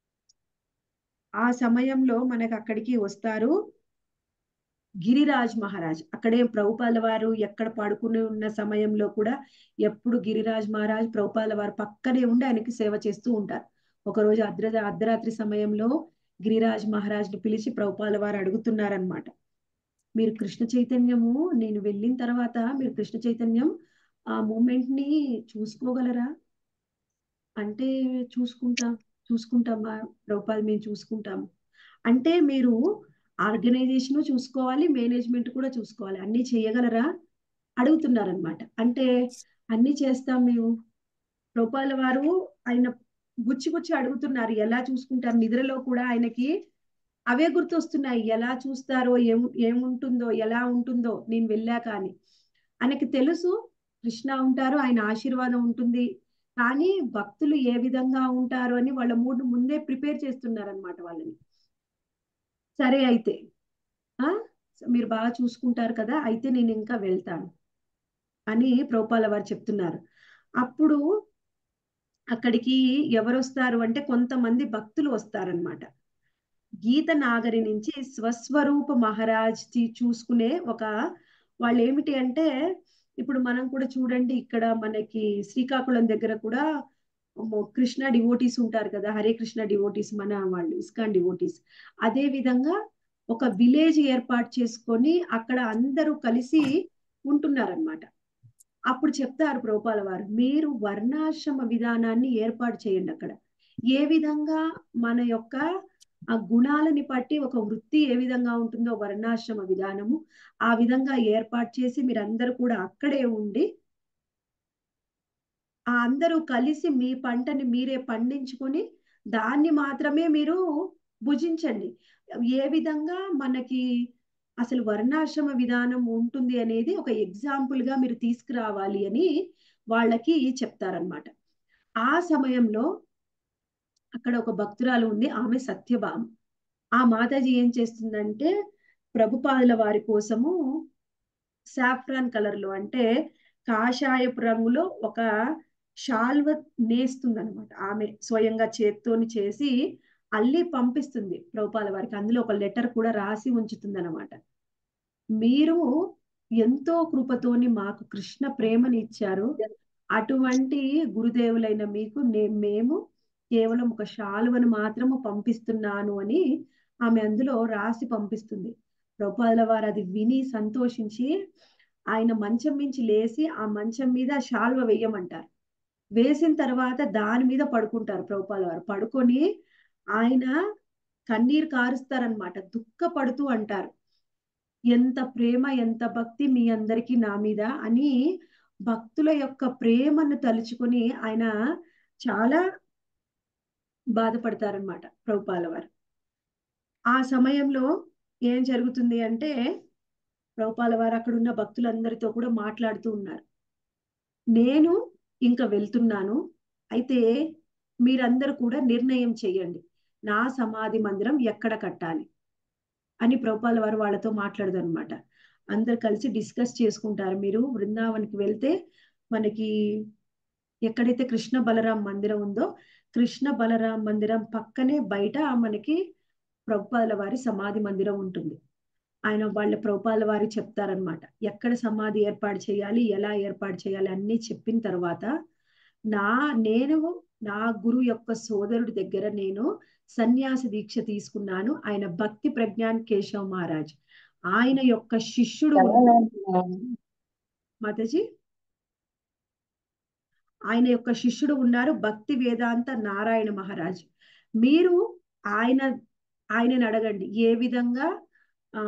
ఆ సమయంలో మనకు అక్కడికి వస్తారు గిరిరాజ్ మహారాజ్ అక్కడే ప్రభుపాల వారు ఎక్కడ పడుకుని ఉన్న సమయంలో కూడా ఎప్పుడు గిరిరాజ్ మహారాజ్ ప్రభుపాల వారు పక్కనే ఉండి ఆయనకి సేవ చేస్తూ ఉంటారు ఒకరోజు అర్ధ అర్ధరాత్రి సమయంలో గిరిరాజ్ మహారాజ్ని పిలిచి ప్రభుపాల వారు అడుగుతున్నారనమాట మీరు కృష్ణ చైతన్యము నేను వెళ్ళిన తర్వాత మీరు కృష్ణ చైతన్యం ఆ మూమెంట్ ని చూసుకోగలరా అంటే చూసుకుంటాం చూసుకుంటామా ప్రభుపాల్ మేము చూసుకుంటాము అంటే మీరు ఆర్గనైజేషన్ చూసుకోవాలి మేనేజ్మెంట్ కూడా చూసుకోవాలి అన్ని చేయగలరా అడుగుతున్నారనమాట అంటే అన్ని చేస్తాం మేము ప్రభుపాల వారు ఆయన గుచ్చి గుచ్చి అడుగుతున్నారు ఎలా చూసుకుంటారు నిద్రలో కూడా ఆయనకి అవే గుర్తొస్తున్నాయి ఎలా చూస్తారో ఏం ఏముంటుందో ఎలా ఉంటుందో నేను వెళ్ళాక అని ఆయనకి తెలుసు కృష్ణ ఉంటారు ఆయన ఆశీర్వాదం ఉంటుంది కానీ భక్తులు ఏ విధంగా ఉంటారు అని వాళ్ళ మూడు ముందే ప్రిపేర్ చేస్తున్నారనమాట వాళ్ళని సరే అయితే ఆ మీరు బాగా చూసుకుంటారు కదా అయితే నేను ఇంకా వెళ్తాను అని ప్రభుపాల వారు చెప్తున్నారు అప్పుడు అక్కడికి ఎవరు వస్తారు అంటే కొంతమంది భక్తులు వస్తారనమాట గీత నాగరి నుంచి స్వస్వరూప మహారాజ్ చూసుకునే ఒక వాళ్ళు ఏమిటి అంటే ఇప్పుడు మనం కూడా చూడండి ఇక్కడ మనకి శ్రీకాకుళం దగ్గర కూడా కృష్ణ డివోటీస్ ఉంటారు కదా హరే కృష్ణ డివోటీస్ మన వాళ్ళు ఇస్కాన్ డివోటీస్ అదే విధంగా ఒక విలేజ్ ఏర్పాటు చేసుకొని అక్కడ అందరూ కలిసి ఉంటున్నారనమాట అప్పుడు చెప్తారు ప్రోపాల వారు మీరు వర్ణాశ్రమ విధానాన్ని ఏర్పాటు చేయండి అక్కడ ఏ విధంగా మన యొక్క ఆ గుణాలని బట్టి ఒక వృత్తి ఏ విధంగా ఉంటుందో వర్ణాశ్రమ విధానము ఆ విధంగా ఏర్పాటు చేసి మీరందరూ కూడా అక్కడే ఉండి ఆ అందరూ కలిసి మీ పంటని మీరే పండించుకొని దాన్ని మాత్రమే మీరు భుజించండి ఏ విధంగా మనకి అసలు వర్ణాశ్రమ విధానం ఉంటుంది అనేది ఒక ఎగ్జాంపుల్ గా మీరు తీసుకురావాలి అని వాళ్ళకి చెప్తారనమాట ఆ సమయంలో అక్కడ ఒక భక్తురాలు ఉంది ఆమె సత్యభామ ఆ మాతాజీ ఏం చేస్తుందంటే ప్రభుపాదుల వారి కోసము సాఫ్రాన్ కలర్ లో అంటే కాషాయపు రంగులో ఒక షాల్వ నేస్తుంది అనమాట ఆమె స్వయంగా చేత్తోని చేసి అల్లి పంపిస్తుంది ప్రభుపాల వారికి అందులో ఒక లెటర్ కూడా రాసి ఉంచుతుంది అనమాట మీరు ఎంతో కృపతోని మాకు కృష్ణ ప్రేమని ఇచ్చారు అటువంటి గురుదేవులైన మీకు మేము కేవలం ఒక శాలువను మాత్రము పంపిస్తున్నాను అని ఆమె అందులో రాసి పంపిస్తుంది ప్రభుపాదుల వారు అది విని సంతోషించి ఆయన మంచం మించి లేచి ఆ మంచం మీద శాల్వ వేయమంటారు వేసిన తర్వాత దాని మీద పడుకుంటారు ప్రభుపాల వారు పడుకొని ఆయన కన్నీరు కారుస్తారనమాట దుఃఖపడుతూ అంటారు ఎంత ప్రేమ ఎంత భక్తి మీ అందరికీ నా మీద అని భక్తుల యొక్క ప్రేమను తలుచుకొని ఆయన చాలా బాధపడతారనమాట ప్రభుపాల వారు ఆ సమయంలో ఏం జరుగుతుంది అంటే ప్రభుపాల వారు అక్కడ ఉన్న భక్తులందరితో కూడా మాట్లాడుతూ ఉన్నారు నేను ఇంకా వెళ్తున్నాను అయితే మీరందరూ కూడా నిర్ణయం చేయండి నా సమాధి మందిరం ఎక్కడ కట్టాలి అని ప్రభుపాల వారు వాళ్ళతో మాట్లాడదనమాట అందరు కలిసి డిస్కస్ చేసుకుంటారు మీరు బృందావనికి వెళ్తే మనకి ఎక్కడైతే కృష్ణ బలరాం మందిరం ఉందో కృష్ణ బలరాం మందిరం పక్కనే బయట మనకి ప్రభుపాల వారి సమాధి మందిరం ఉంటుంది ఆయన వాళ్ళ ప్రభుపాల వారి చెప్తారనమాట ఎక్కడ సమాధి ఏర్పాటు చేయాలి ఎలా ఏర్పాటు చేయాలి అన్ని చెప్పిన తర్వాత నా నేను నా గురు యొక్క సోదరుడి దగ్గర నేను సన్యాసి దీక్ష తీసుకున్నాను ఆయన భక్తి ప్రజ్ఞాన్ కేశవ్ మహారాజ్ ఆయన యొక్క శిష్యుడు మాతాజీ ఆయన యొక్క శిష్యుడు ఉన్నారు భక్తి వేదాంత నారాయణ మహారాజ్ మీరు ఆయన ఆయనని అడగండి ఏ విధంగా ఆ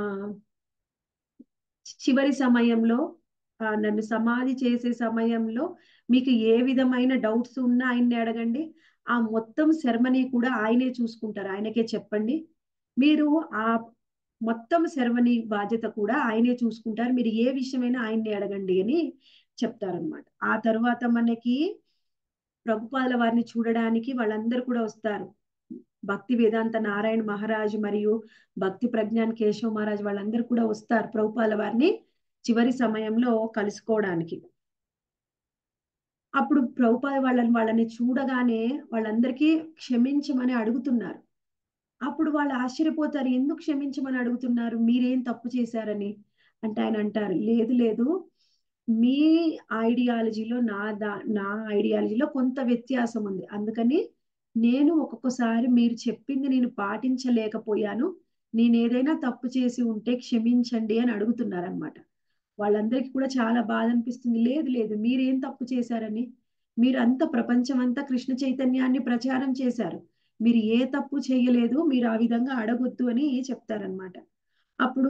చివరి సమయంలో నన్ను సమాధి చేసే సమయంలో మీకు ఏ విధమైన డౌట్స్ ఉన్నా ఆయన్ని అడగండి ఆ మొత్తం శర్మని కూడా ఆయనే చూసుకుంటారు ఆయనకే చెప్పండి మీరు ఆ మొత్తం శర్మని బాధ్యత కూడా ఆయనే చూసుకుంటారు మీరు ఏ విషయమైనా ఆయన్ని అడగండి అని చెప్తారనమాట ఆ తర్వాత మనకి ప్రభుపాల వారిని చూడడానికి వాళ్ళందరూ కూడా వస్తారు భక్తి వేదాంత నారాయణ మహారాజ్ మరియు భక్తి ప్రజ్ఞాన్ కేశవ్ మహారాజ్ వాళ్ళందరూ కూడా వస్తారు ప్రభుపాల వారిని చివరి సమయంలో కలుసుకోవడానికి అప్పుడు ప్రభుపాద వాళ్ళని వాళ్ళని చూడగానే వాళ్ళందరికీ క్షమించమని అడుగుతున్నారు అప్పుడు వాళ్ళు ఆశ్చర్యపోతారు ఎందుకు క్షమించమని అడుగుతున్నారు మీరేం తప్పు చేశారని అంటే ఆయన అంటారు లేదు లేదు మీ ఐడియాలజీలో నా దా నా ఐడియాలజీలో కొంత వ్యత్యాసం ఉంది అందుకని నేను ఒక్కొక్కసారి మీరు చెప్పింది నేను పాటించలేకపోయాను నేను ఏదైనా తప్పు చేసి ఉంటే క్షమించండి అని అడుగుతున్నారనమాట వాళ్ళందరికీ కూడా చాలా బాధ అనిపిస్తుంది లేదు లేదు మీరేం తప్పు చేశారని మీరు అంత ప్రపంచం అంతా కృష్ణ చైతన్యాన్ని ప్రచారం చేశారు మీరు ఏ తప్పు చేయలేదు మీరు ఆ విధంగా అడగొద్దు అని చెప్తారనమాట అప్పుడు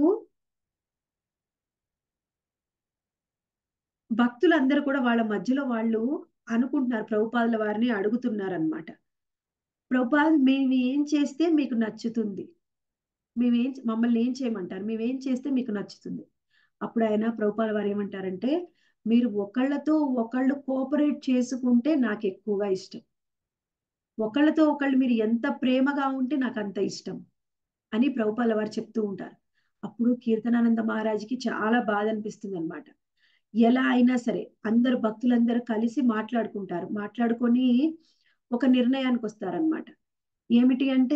భక్తులందరూ కూడా వాళ్ళ మధ్యలో వాళ్ళు అనుకుంటున్నారు ప్రభుపాదుల వారిని అడుగుతున్నారనమాట ప్రభుపాద్ మేము ఏం చేస్తే మీకు నచ్చుతుంది మేమేం మమ్మల్ని ఏం చేయమంటారు మేమేం చేస్తే మీకు నచ్చుతుంది అప్పుడు ఆయన ప్రభుపాల వారు ఏమంటారంటే మీరు ఒకళ్ళతో ఒకళ్ళు కోఆపరేట్ చేసుకుంటే నాకు ఎక్కువగా ఇష్టం ఒకళ్ళతో ఒకళ్ళు మీరు ఎంత ప్రేమగా ఉంటే నాకు అంత ఇష్టం అని ప్రభుపాల వారు చెప్తూ ఉంటారు అప్పుడు కీర్తనానంద మహారాజుకి చాలా బాధ అనిపిస్తుంది అనమాట ఎలా అయినా సరే అందరు భక్తులందరూ కలిసి మాట్లాడుకుంటారు మాట్లాడుకొని ఒక నిర్ణయానికి వస్తారనమాట ఏమిటి అంటే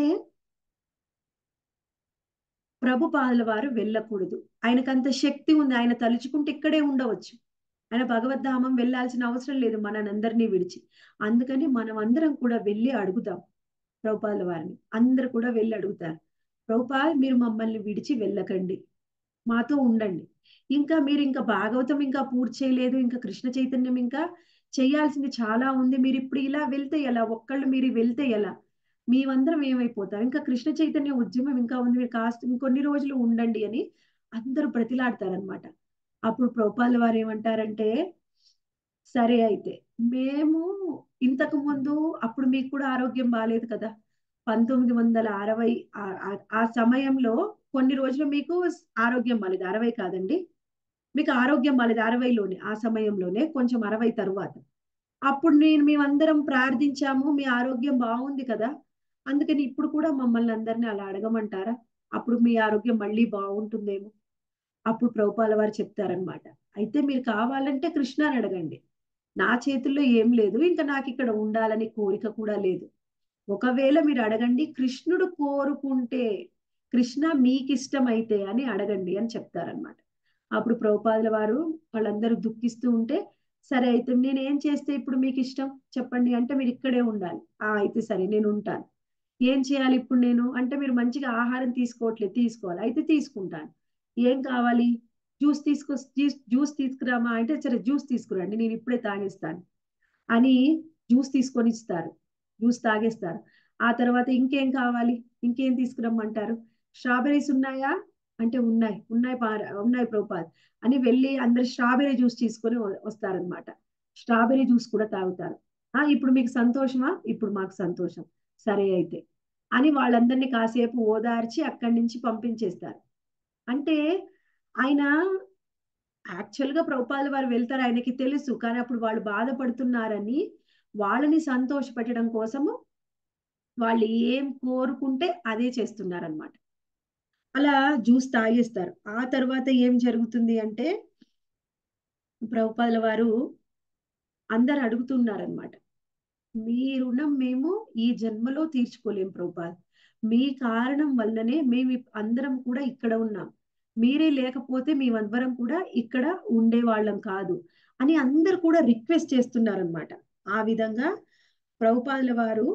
ప్రభుపాదుల వారు వెళ్ళకూడదు ఆయనకంత శక్తి ఉంది ఆయన తలుచుకుంటే ఇక్కడే ఉండవచ్చు ఆయన భగవద్ధామం వెళ్ళాల్సిన అవసరం లేదు మనందరినీ విడిచి అందుకని మనం అందరం కూడా వెళ్ళి అడుగుదాం ప్రభుపాదుల వారిని అందరు కూడా వెళ్ళి అడుగుతారు ప్రభుపాద్ మీరు మమ్మల్ని విడిచి వెళ్ళకండి మాతో ఉండండి ఇంకా మీరు ఇంకా భాగవతం ఇంకా పూర్తి చేయలేదు ఇంకా కృష్ణ చైతన్యం ఇంకా చేయాల్సింది చాలా ఉంది మీరు ఇప్పుడు ఇలా వెళ్తే ఎలా ఒక్కళ్ళు మీరు వెళ్తే ఎలా మేమందరం ఏమైపోతాం ఇంకా కృష్ణ చైతన్య ఉద్యమం ఇంకా ఉంది మీరు కాస్త ఇంకొన్ని రోజులు ఉండండి అని అందరూ బ్రతిలాడతారనమాట అప్పుడు ప్రభుపాల వారు ఏమంటారంటే సరే అయితే మేము ఇంతకు ముందు అప్పుడు మీకు కూడా ఆరోగ్యం బాగాలేదు కదా పంతొమ్మిది వందల అరవై ఆ సమయంలో కొన్ని రోజులు మీకు ఆరోగ్యం బాగాలేదు అరవై కాదండి మీకు ఆరోగ్యం బాగాలేదు అరవైలోనే ఆ సమయంలోనే కొంచెం అరవై తరువాత అప్పుడు నేను మేమందరం ప్రార్థించాము మీ ఆరోగ్యం బాగుంది కదా అందుకని ఇప్పుడు కూడా మమ్మల్ని అందరినీ అలా అడగమంటారా అప్పుడు మీ ఆరోగ్యం మళ్ళీ బాగుంటుందేమో అప్పుడు ప్రభుపాల వారు చెప్తారనమాట అయితే మీరు కావాలంటే కృష్ణని అడగండి నా చేతుల్లో ఏం లేదు ఇంకా నాకు ఇక్కడ ఉండాలని కోరిక కూడా లేదు ఒకవేళ మీరు అడగండి కృష్ణుడు కోరుకుంటే కృష్ణ మీకు ఇష్టమైతే అని అడగండి అని చెప్తారనమాట అప్పుడు ప్రభుపాదుల వారు వాళ్ళందరూ దుఃఖిస్తూ ఉంటే సరే అయితే నేను ఏం చేస్తే ఇప్పుడు మీకు ఇష్టం చెప్పండి అంటే మీరు ఇక్కడే ఉండాలి ఆ అయితే సరే నేను ఉంటాను ఏం చేయాలి ఇప్పుడు నేను అంటే మీరు మంచిగా ఆహారం తీసుకోవట్లేదు తీసుకోవాలి అయితే తీసుకుంటాను ఏం కావాలి జ్యూస్ తీసుకో జ్యూస్ తీసుకురామా అంటే సరే జ్యూస్ తీసుకురండి నేను ఇప్పుడే తాగేస్తాను అని జ్యూస్ తీసుకొని ఇస్తారు జ్యూస్ తాగేస్తారు ఆ తర్వాత ఇంకేం కావాలి ఇంకేం తీసుకురమ్మంటారు స్ట్రాబెరీస్ ఉన్నాయా అంటే ఉన్నాయి ఉన్నాయి ఉన్నాయి ప్రభుపాద్ అని వెళ్ళి అందరు స్ట్రాబెరీ జ్యూస్ తీసుకొని వస్తారనమాట స్ట్రాబెరీ జ్యూస్ కూడా తాగుతారు ఆ ఇప్పుడు మీకు సంతోషమా ఇప్పుడు మాకు సంతోషం సరే అయితే అని వాళ్ళందరినీ కాసేపు ఓదార్చి అక్కడి నుంచి పంపించేస్తారు అంటే ఆయన యాక్చువల్గా ప్రభుపాదుల వారు వెళ్తారు ఆయనకి తెలుసు కానీ అప్పుడు వాళ్ళు బాధపడుతున్నారని వాళ్ళని సంతోష పెట్టడం కోసము వాళ్ళు ఏం కోరుకుంటే అదే చేస్తున్నారనమాట అలా జ్యూస్ తాగేస్తారు ఆ తర్వాత ఏం జరుగుతుంది అంటే ప్రభుపాదుల వారు అందరు అడుగుతున్నారనమాట మీ రుణం మేము ఈ జన్మలో తీర్చుకోలేం ప్రభుపాద్ మీ కారణం వల్లనే మేము అందరం కూడా ఇక్కడ ఉన్నాం మీరే లేకపోతే మేమందరం కూడా ఇక్కడ ఉండేవాళ్ళం కాదు అని అందరు కూడా రిక్వెస్ట్ చేస్తున్నారనమాట ఆ విధంగా ప్రభుపాదుల వారు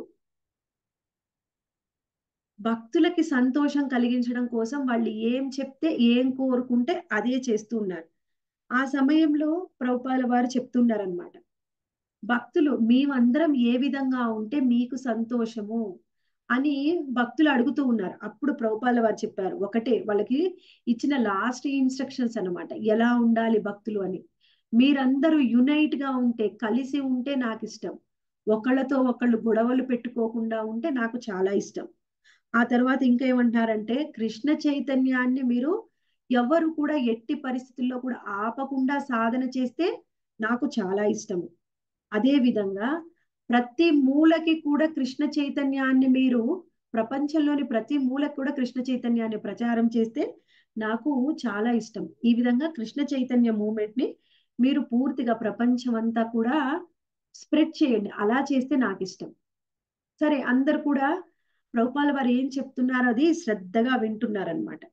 భక్తులకి సంతోషం కలిగించడం కోసం వాళ్ళు ఏం చెప్తే ఏం కోరుకుంటే అదే చేస్తూ ఉన్నారు ఆ సమయంలో ప్రభుపాల వారు చెప్తున్నారనమాట భక్తులు మేమందరం ఏ విధంగా ఉంటే మీకు సంతోషము అని భక్తులు అడుగుతూ ఉన్నారు అప్పుడు ప్రభుపాల వారు చెప్పారు ఒకటే వాళ్ళకి ఇచ్చిన లాస్ట్ ఇన్స్ట్రక్షన్స్ అనమాట ఎలా ఉండాలి భక్తులు అని మీరందరూ యునైట్ గా ఉంటే కలిసి ఉంటే నాకు ఇష్టం ఒకళ్ళతో ఒకళ్ళు గొడవలు పెట్టుకోకుండా ఉంటే నాకు చాలా ఇష్టం ఆ తర్వాత ఇంకా ఏమంటారంటే కృష్ణ చైతన్యాన్ని మీరు ఎవరు కూడా ఎట్టి పరిస్థితుల్లో కూడా ఆపకుండా సాధన చేస్తే నాకు చాలా ఇష్టము అదే విధంగా ప్రతి మూలకి కూడా కృష్ణ చైతన్యాన్ని మీరు ప్రపంచంలోని ప్రతి మూలకి కూడా కృష్ణ చైతన్యాన్ని ప్రచారం చేస్తే నాకు చాలా ఇష్టం ఈ విధంగా కృష్ణ చైతన్య మూమెంట్ ని మీరు పూర్తిగా ప్రపంచం అంతా కూడా స్ప్రెడ్ చేయండి అలా చేస్తే నాకు ఇష్టం సరే అందరు కూడా ప్రభుపాల వారు ఏం చెప్తున్నారు అది శ్రద్ధగా వింటున్నారనమాట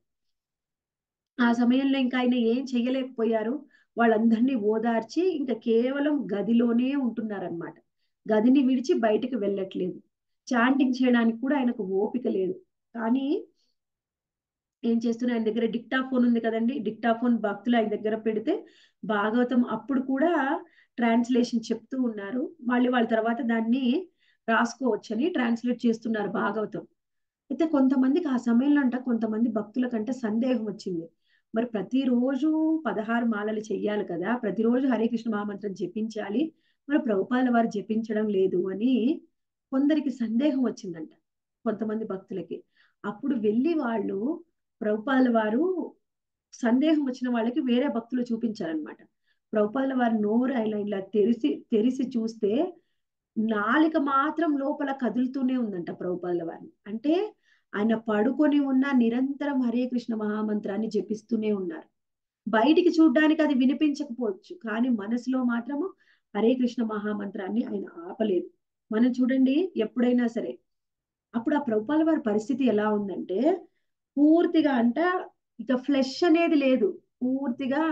ఆ సమయంలో ఇంకా ఆయన ఏం చెయ్యలేకపోయారు వాళ్ళందరినీ ఓదార్చి ఇంకా కేవలం గదిలోనే ఉంటున్నారనమాట గదిని విడిచి బయటకు వెళ్ళట్లేదు చాంటింగ్ చేయడానికి కూడా ఆయనకు ఓపిక లేదు కానీ ఏం చేస్తున్నారు ఆయన దగ్గర డిక్టాఫోన్ ఉంది కదండి డిక్టాఫోన్ భక్తులు ఆయన దగ్గర పెడితే భాగవతం అప్పుడు కూడా ట్రాన్స్లేషన్ చెప్తూ ఉన్నారు మళ్ళీ వాళ్ళ తర్వాత దాన్ని రాసుకోవచ్చని ట్రాన్స్లేట్ చేస్తున్నారు భాగవతం అయితే కొంతమందికి ఆ సమయంలో అంట కొంతమంది భక్తులకంటే సందేహం వచ్చింది మరి ప్రతిరోజు పదహారు మాలలు చెయ్యాలి కదా ప్రతిరోజు హరే కృష్ణ మహామంత్రం జపించాలి మరి ప్రభుపాల వారు జపించడం లేదు అని కొందరికి సందేహం వచ్చిందంట కొంతమంది భక్తులకి అప్పుడు వెళ్ళి వాళ్ళు ప్రభుపాల వారు సందేహం వచ్చిన వాళ్ళకి వేరే భక్తులు చూపించారనమాట ప్రభుపాల వారి నోరు ఆయన ఇలా తెరిసి తెరిసి చూస్తే నాలిక మాత్రం లోపల కదులుతూనే ఉందంట ప్రభుపాల వారిని అంటే ఆయన పడుకొని ఉన్న నిరంతరం హరే కృష్ణ మహామంత్రాన్ని జపిస్తూనే ఉన్నారు బయటికి చూడ్డానికి అది వినిపించకపోవచ్చు కానీ మనసులో మాత్రము హరే కృష్ణ మహామంత్రాన్ని ఆయన ఆపలేదు మనం చూడండి ఎప్పుడైనా సరే అప్పుడు ఆ ప్రభుపాల వారి పరిస్థితి ఎలా ఉందంటే పూర్తిగా అంట ఇక ఫ్లెష్ అనేది లేదు పూర్తిగా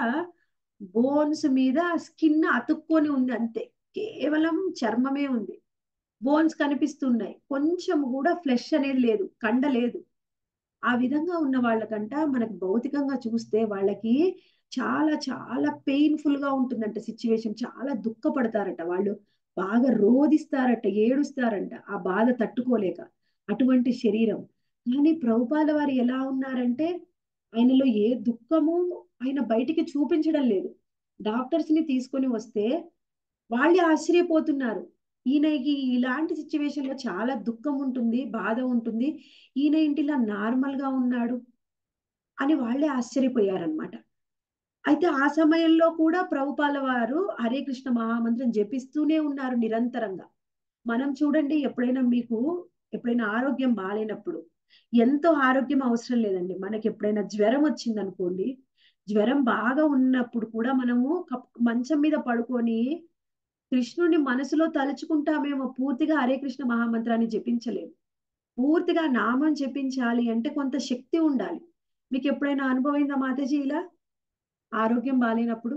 బోన్స్ మీద స్కిన్ అతుక్కొని ఉంది అంతే కేవలం చర్మమే ఉంది బోన్స్ కనిపిస్తున్నాయి కొంచెం కూడా ఫ్లెష్ అనేది లేదు కండ లేదు ఆ విధంగా ఉన్న వాళ్ళకంట మనకు భౌతికంగా చూస్తే వాళ్ళకి చాలా చాలా పెయిన్ఫుల్ గా ఉంటుందంట సిచ్యువేషన్ చాలా దుఃఖపడతారట వాళ్ళు బాగా రోధిస్తారట ఏడుస్తారంట ఆ బాధ తట్టుకోలేక అటువంటి శరీరం కానీ ప్రభుపాల వారు ఎలా ఉన్నారంటే ఆయనలో ఏ దుఃఖము ఆయన బయటికి చూపించడం లేదు డాక్టర్స్ ని తీసుకొని వస్తే వాళ్ళే ఆశ్చర్యపోతున్నారు ఈయనకి ఇలాంటి సిచ్యువేషన్ లో చాలా దుఃఖం ఉంటుంది బాధ ఉంటుంది ఈయన ఇంటిలా నార్మల్ గా ఉన్నాడు అని వాళ్ళే ఆశ్చర్యపోయారనమాట అయితే ఆ సమయంలో కూడా ప్రభుపాల వారు హరే కృష్ణ మహామంత్రం జపిస్తూనే ఉన్నారు నిరంతరంగా మనం చూడండి ఎప్పుడైనా మీకు ఎప్పుడైనా ఆరోగ్యం బాగాలేనప్పుడు ఎంతో ఆరోగ్యం అవసరం లేదండి మనకి ఎప్పుడైనా జ్వరం వచ్చింది అనుకోండి జ్వరం బాగా ఉన్నప్పుడు కూడా మనము మంచం మీద పడుకొని కృష్ణుని మనసులో తలుచుకుంటామేమో పూర్తిగా హరే కృష్ణ మహామంత్రాన్ని జపించలేము పూర్తిగా నామం జపించాలి అంటే కొంత శక్తి ఉండాలి మీకు ఎప్పుడైనా అనుభవమైందా మాతాజీ ఇలా ఆరోగ్యం బాగాలేనప్పుడు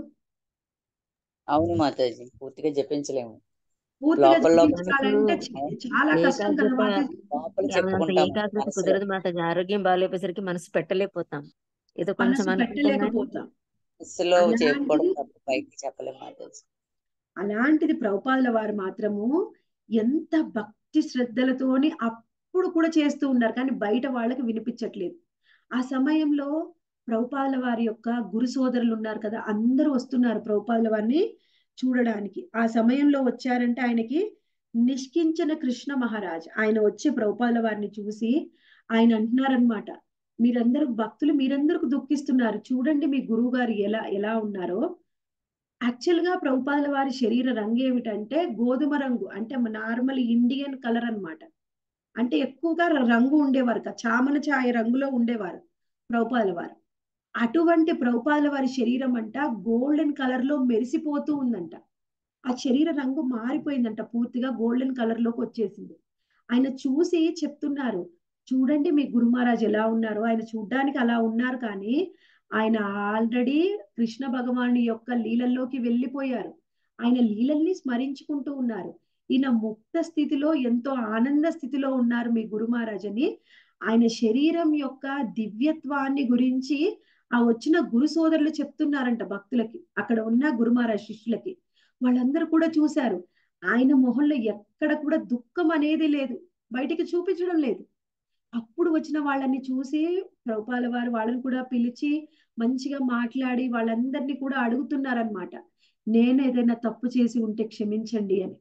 అవును మాతాజీ పూర్తిగా జపించలేము పూర్తిగా లోపల లోపల జపించాలంటే చాలా కష్టం కదా మాతాజీ లోపల అంత చెప్పుకుంటాం ఏకాగ్రత మనసులో కుదరదు మాట ఆరోగ్యం బాగాలేపోయేసరికి మనసు పెట్టలేకపోతాం ఏదో కొంచెం మనసు అనుకుంటాం కానీ పెట్టలేకపోతాం మనసులో చెప్పుకోవడం అలాంటిది తప్ప బయటికి చెప్పలేము మాతాజీ అలాంటిది ప్రభుపాదుల వారు మాత్రము ఎంత భక్తి శ్రద్ధలతోని అప్పుడు కూడా చేస్తూ ఉన్నారు కానీ బయట వాళ్ళకి వినిపించట్లేదు ఆ సమయంలో ప్రభుపాదుల వారి యొక్క గురు సోదరులు ఉన్నారు కదా అందరూ వస్తున్నారు ప్రభుపాదుల వారిని చూడడానికి ఆ సమయంలో వచ్చారంటే ఆయనకి నిష్కించన కృష్ణ మహారాజ్ ఆయన వచ్చి ప్రభుపాదుల వారిని చూసి ఆయన అంటున్నారనమాట మీరందరూ భక్తులు మీరందరూ దుఃఖిస్తున్నారు చూడండి మీ గురువు గారు ఎలా ఎలా ఉన్నారో యాక్చువల్ గా ప్రభుపాదుల వారి శరీర రంగు ఏమిటంటే గోధుమ రంగు అంటే నార్మల్ ఇండియన్ కలర్ అన్నమాట అంటే ఎక్కువగా రంగు ఉండేవారు కాదు. చామన ఛాయ రంగులో ఉండేవారు ప్రభుపాదుల వారు అటువంటి ప్రభుపాదుల వారి శరీరం అంట గోల్డెన్ కలర్ లో మెరిసిపోతూ ఉందంట ఆ శరీర రంగు మారిపోయిందంట పూర్తిగా గోల్డెన్ కలర్ లోకి వచ్చేసింది ఆయన చూసి చెప్తున్నారు చూడండి మీ గురు మహారాజ్ ఎలా ఉన్నారు ఆయన చూడ్డానికి అలా ఉన్నారు కానీ ఆయన ఆల్రెడీ కృష్ణ భగవాను యొక్క లీలల్లోకి వెళ్ళిపోయారు ఆయన లీలల్ని స్మరించుకుంటూ ఉన్నారు ఈయన ముక్త స్థితిలో ఎంతో ఆనంద స్థితిలో ఉన్నారు మీ గురు మహారాజ్ అని ఆయన శరీరం యొక్క దివ్యత్వాన్ని గురించి ఆ వచ్చిన గురు సోదరులు చెప్తున్నారంట భక్తులకి అక్కడ ఉన్న గురు మహారాజ్ శిష్యులకి వాళ్ళందరూ కూడా చూశారు ఆయన మొహంలో ఎక్కడ కూడా దుఃఖం అనేది లేదు బయటికి చూపించడం లేదు అప్పుడు వచ్చిన వాళ్ళని చూసి ప్రభుపాల వారు వాళ్ళని కూడా పిలిచి మంచిగా మాట్లాడి వాళ్ళందరినీ కూడా అడుగుతున్నారనమాట నేను ఏదైనా తప్పు చేసి ఉంటే క్షమించండి అని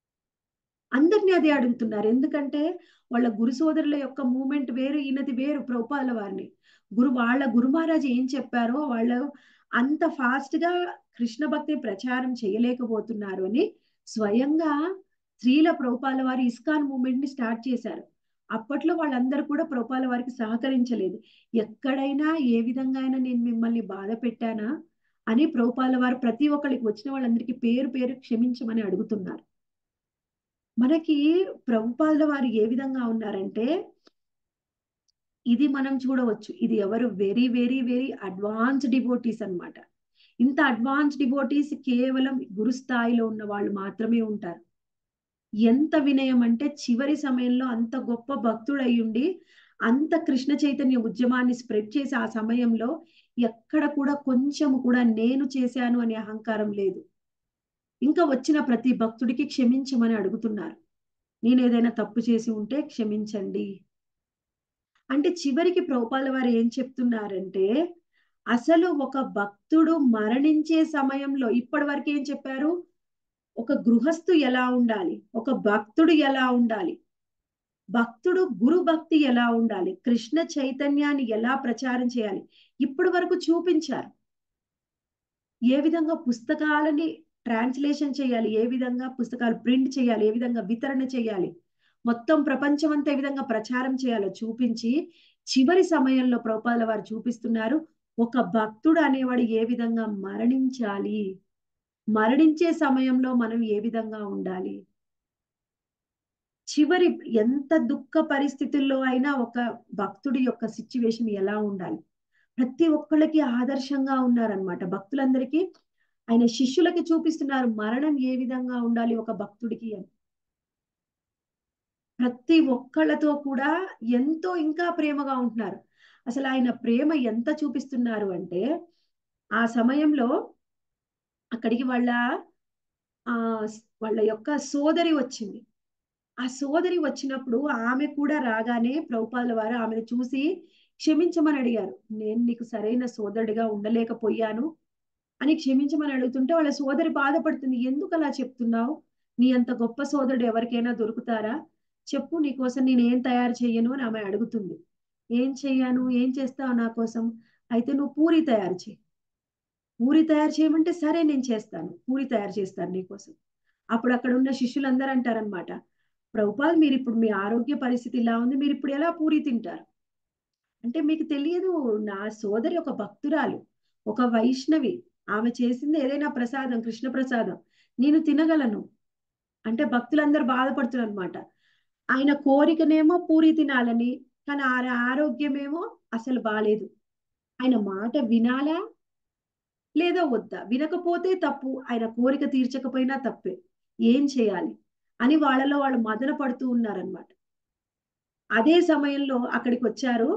అందరినీ అదే అడుగుతున్నారు ఎందుకంటే వాళ్ళ గురు సోదరుల యొక్క మూమెంట్ వేరు ఈయనది వేరు ప్రభుపాల వారిని గురు వాళ్ళ గురు మహారాజు ఏం చెప్పారో వాళ్ళు అంత ఫాస్ట్ గా కృష్ణ భక్తి ప్రచారం చేయలేకపోతున్నారు అని స్వయంగా స్త్రీల ప్రభుపాల వారు ఇస్కాన్ మూమెంట్ ని స్టార్ట్ చేశారు అప్పట్లో వాళ్ళందరూ కూడా ప్రభుపాల వారికి సహకరించలేదు ఎక్కడైనా ఏ విధంగా అయినా నేను మిమ్మల్ని బాధ పెట్టానా అని ప్రభుపాల వారు ప్రతి ఒక్కరికి వచ్చిన వాళ్ళందరికీ పేరు పేరు క్షమించమని అడుగుతున్నారు మనకి ప్రభుపాదుల వారు ఏ విధంగా ఉన్నారంటే ఇది మనం చూడవచ్చు ఇది ఎవరు very very very advance devotees అన్నమాట ఇంత అడ్వాన్స్ డివోటీస్ కేవలం గురు స్థాయిలో ఉన్న వాళ్ళు మాత్రమే ఉంటారు ఎంత వినయం అంటే చివరి సమయంలో అంత గొప్ప భక్తుడు అయ్యుండి అంత కృష్ణ చైతన్య ఉద్యమాన్ని స్ప్రెడ్ చేసి ఆ సమయంలో ఎక్కడ కూడా కొంచెం కూడా నేను చేశాను అనే అహంకారం లేదు ఇంకా వచ్చిన ప్రతి భక్తుడికి క్షమించమని అడుగుతున్నారు నేను ఏదైనా తప్పు చేసి ఉంటే క్షమించండి అంటే చివరికి ప్రభుపాల వారు ఏం చెప్తున్నారంటే అసలు ఒక భక్తుడు మరణించే సమయంలో ఇప్పటి వరకు ఏం చెప్పారు ఒక గృహస్థు ఎలా ఉండాలి ఒక భక్తుడు ఎలా ఉండాలి భక్తుడు గురు భక్తి ఎలా ఉండాలి కృష్ణ చైతన్యాన్ని ఎలా ప్రచారం చేయాలి ఇప్పటి వరకు చూపించారు ఏ విధంగా పుస్తకాలని ట్రాన్స్లేషన్ చేయాలి ఏ విధంగా పుస్తకాలు ప్రింట్ చేయాలి ఏ విధంగా వితరణ చేయాలి మొత్తం ప్రపంచం అంతా ఏ విధంగా ప్రచారం చేయాలో చూపించి చివరి సమయంలో ప్రభుపాల వారు చూపిస్తున్నారు ఒక భక్తుడు అనేవాడు ఏ విధంగా మరణించాలి మరణించే సమయంలో మనం ఏ విధంగా ఉండాలి చివరి ఎంత దుఃఖ పరిస్థితుల్లో అయినా ఒక భక్తుడి యొక్క సిచ్యువేషన్ ఎలా ఉండాలి ప్రతి ఒక్కళ్ళకి ఆదర్శంగా ఉన్నారనమాట భక్తులందరికీ ఆయన శిష్యులకి చూపిస్తున్నారు మరణం ఏ విధంగా ఉండాలి ఒక భక్తుడికి అని ప్రతి ఒక్కళ్ళతో కూడా ఎంతో ఇంకా ప్రేమగా ఉంటున్నారు అసలు ఆయన ప్రేమ ఎంత చూపిస్తున్నారు అంటే ఆ సమయంలో అక్కడికి వాళ్ళ ఆ వాళ్ళ యొక్క సోదరి వచ్చింది ఆ సోదరి వచ్చినప్పుడు ఆమె కూడా రాగానే ప్రభుపాదుల వారు ఆమెను చూసి క్షమించమని అడిగారు నేను నీకు సరైన సోదరుడిగా ఉండలేకపోయాను అని క్షమించమని అడుగుతుంటే వాళ్ళ సోదరి బాధపడుతుంది ఎందుకు అలా చెప్తున్నావు నీ అంత గొప్ప సోదరుడు ఎవరికైనా దొరుకుతారా చెప్పు నీకోసం నేను ఏం తయారు చెయ్యను అని ఆమె అడుగుతుంది ఏం చెయ్యాను ఏం చేస్తావు నా కోసం అయితే నువ్వు పూరి తయారు చేయి పూరి తయారు చేయమంటే సరే నేను చేస్తాను పూరి తయారు చేస్తాను నీకోసం అప్పుడు అక్కడ ఉన్న శిష్యులందరూ అంటారనమాట ప్రభుపాల్ మీరు ఇప్పుడు మీ ఆరోగ్య పరిస్థితి ఇలా ఉంది మీరు ఇప్పుడు ఎలా పూరి తింటారు అంటే మీకు తెలియదు నా సోదరి ఒక భక్తురాలు ఒక వైష్ణవి ఆమె చేసింది ఏదైనా ప్రసాదం కృష్ణ ప్రసాదం నేను తినగలను అంటే భక్తులందరూ బాధపడుతున్నారు అనమాట ఆయన కోరికనేమో పూరి తినాలని కానీ ఆయన ఆరోగ్యమేమో అసలు బాలేదు ఆయన మాట వినాలా లేదా వద్దా వినకపోతే తప్పు ఆయన కోరిక తీర్చకపోయినా తప్పే ఏం చేయాలి అని వాళ్ళలో వాళ్ళు మదన పడుతూ ఉన్నారనమాట అదే సమయంలో అక్కడికి వచ్చారు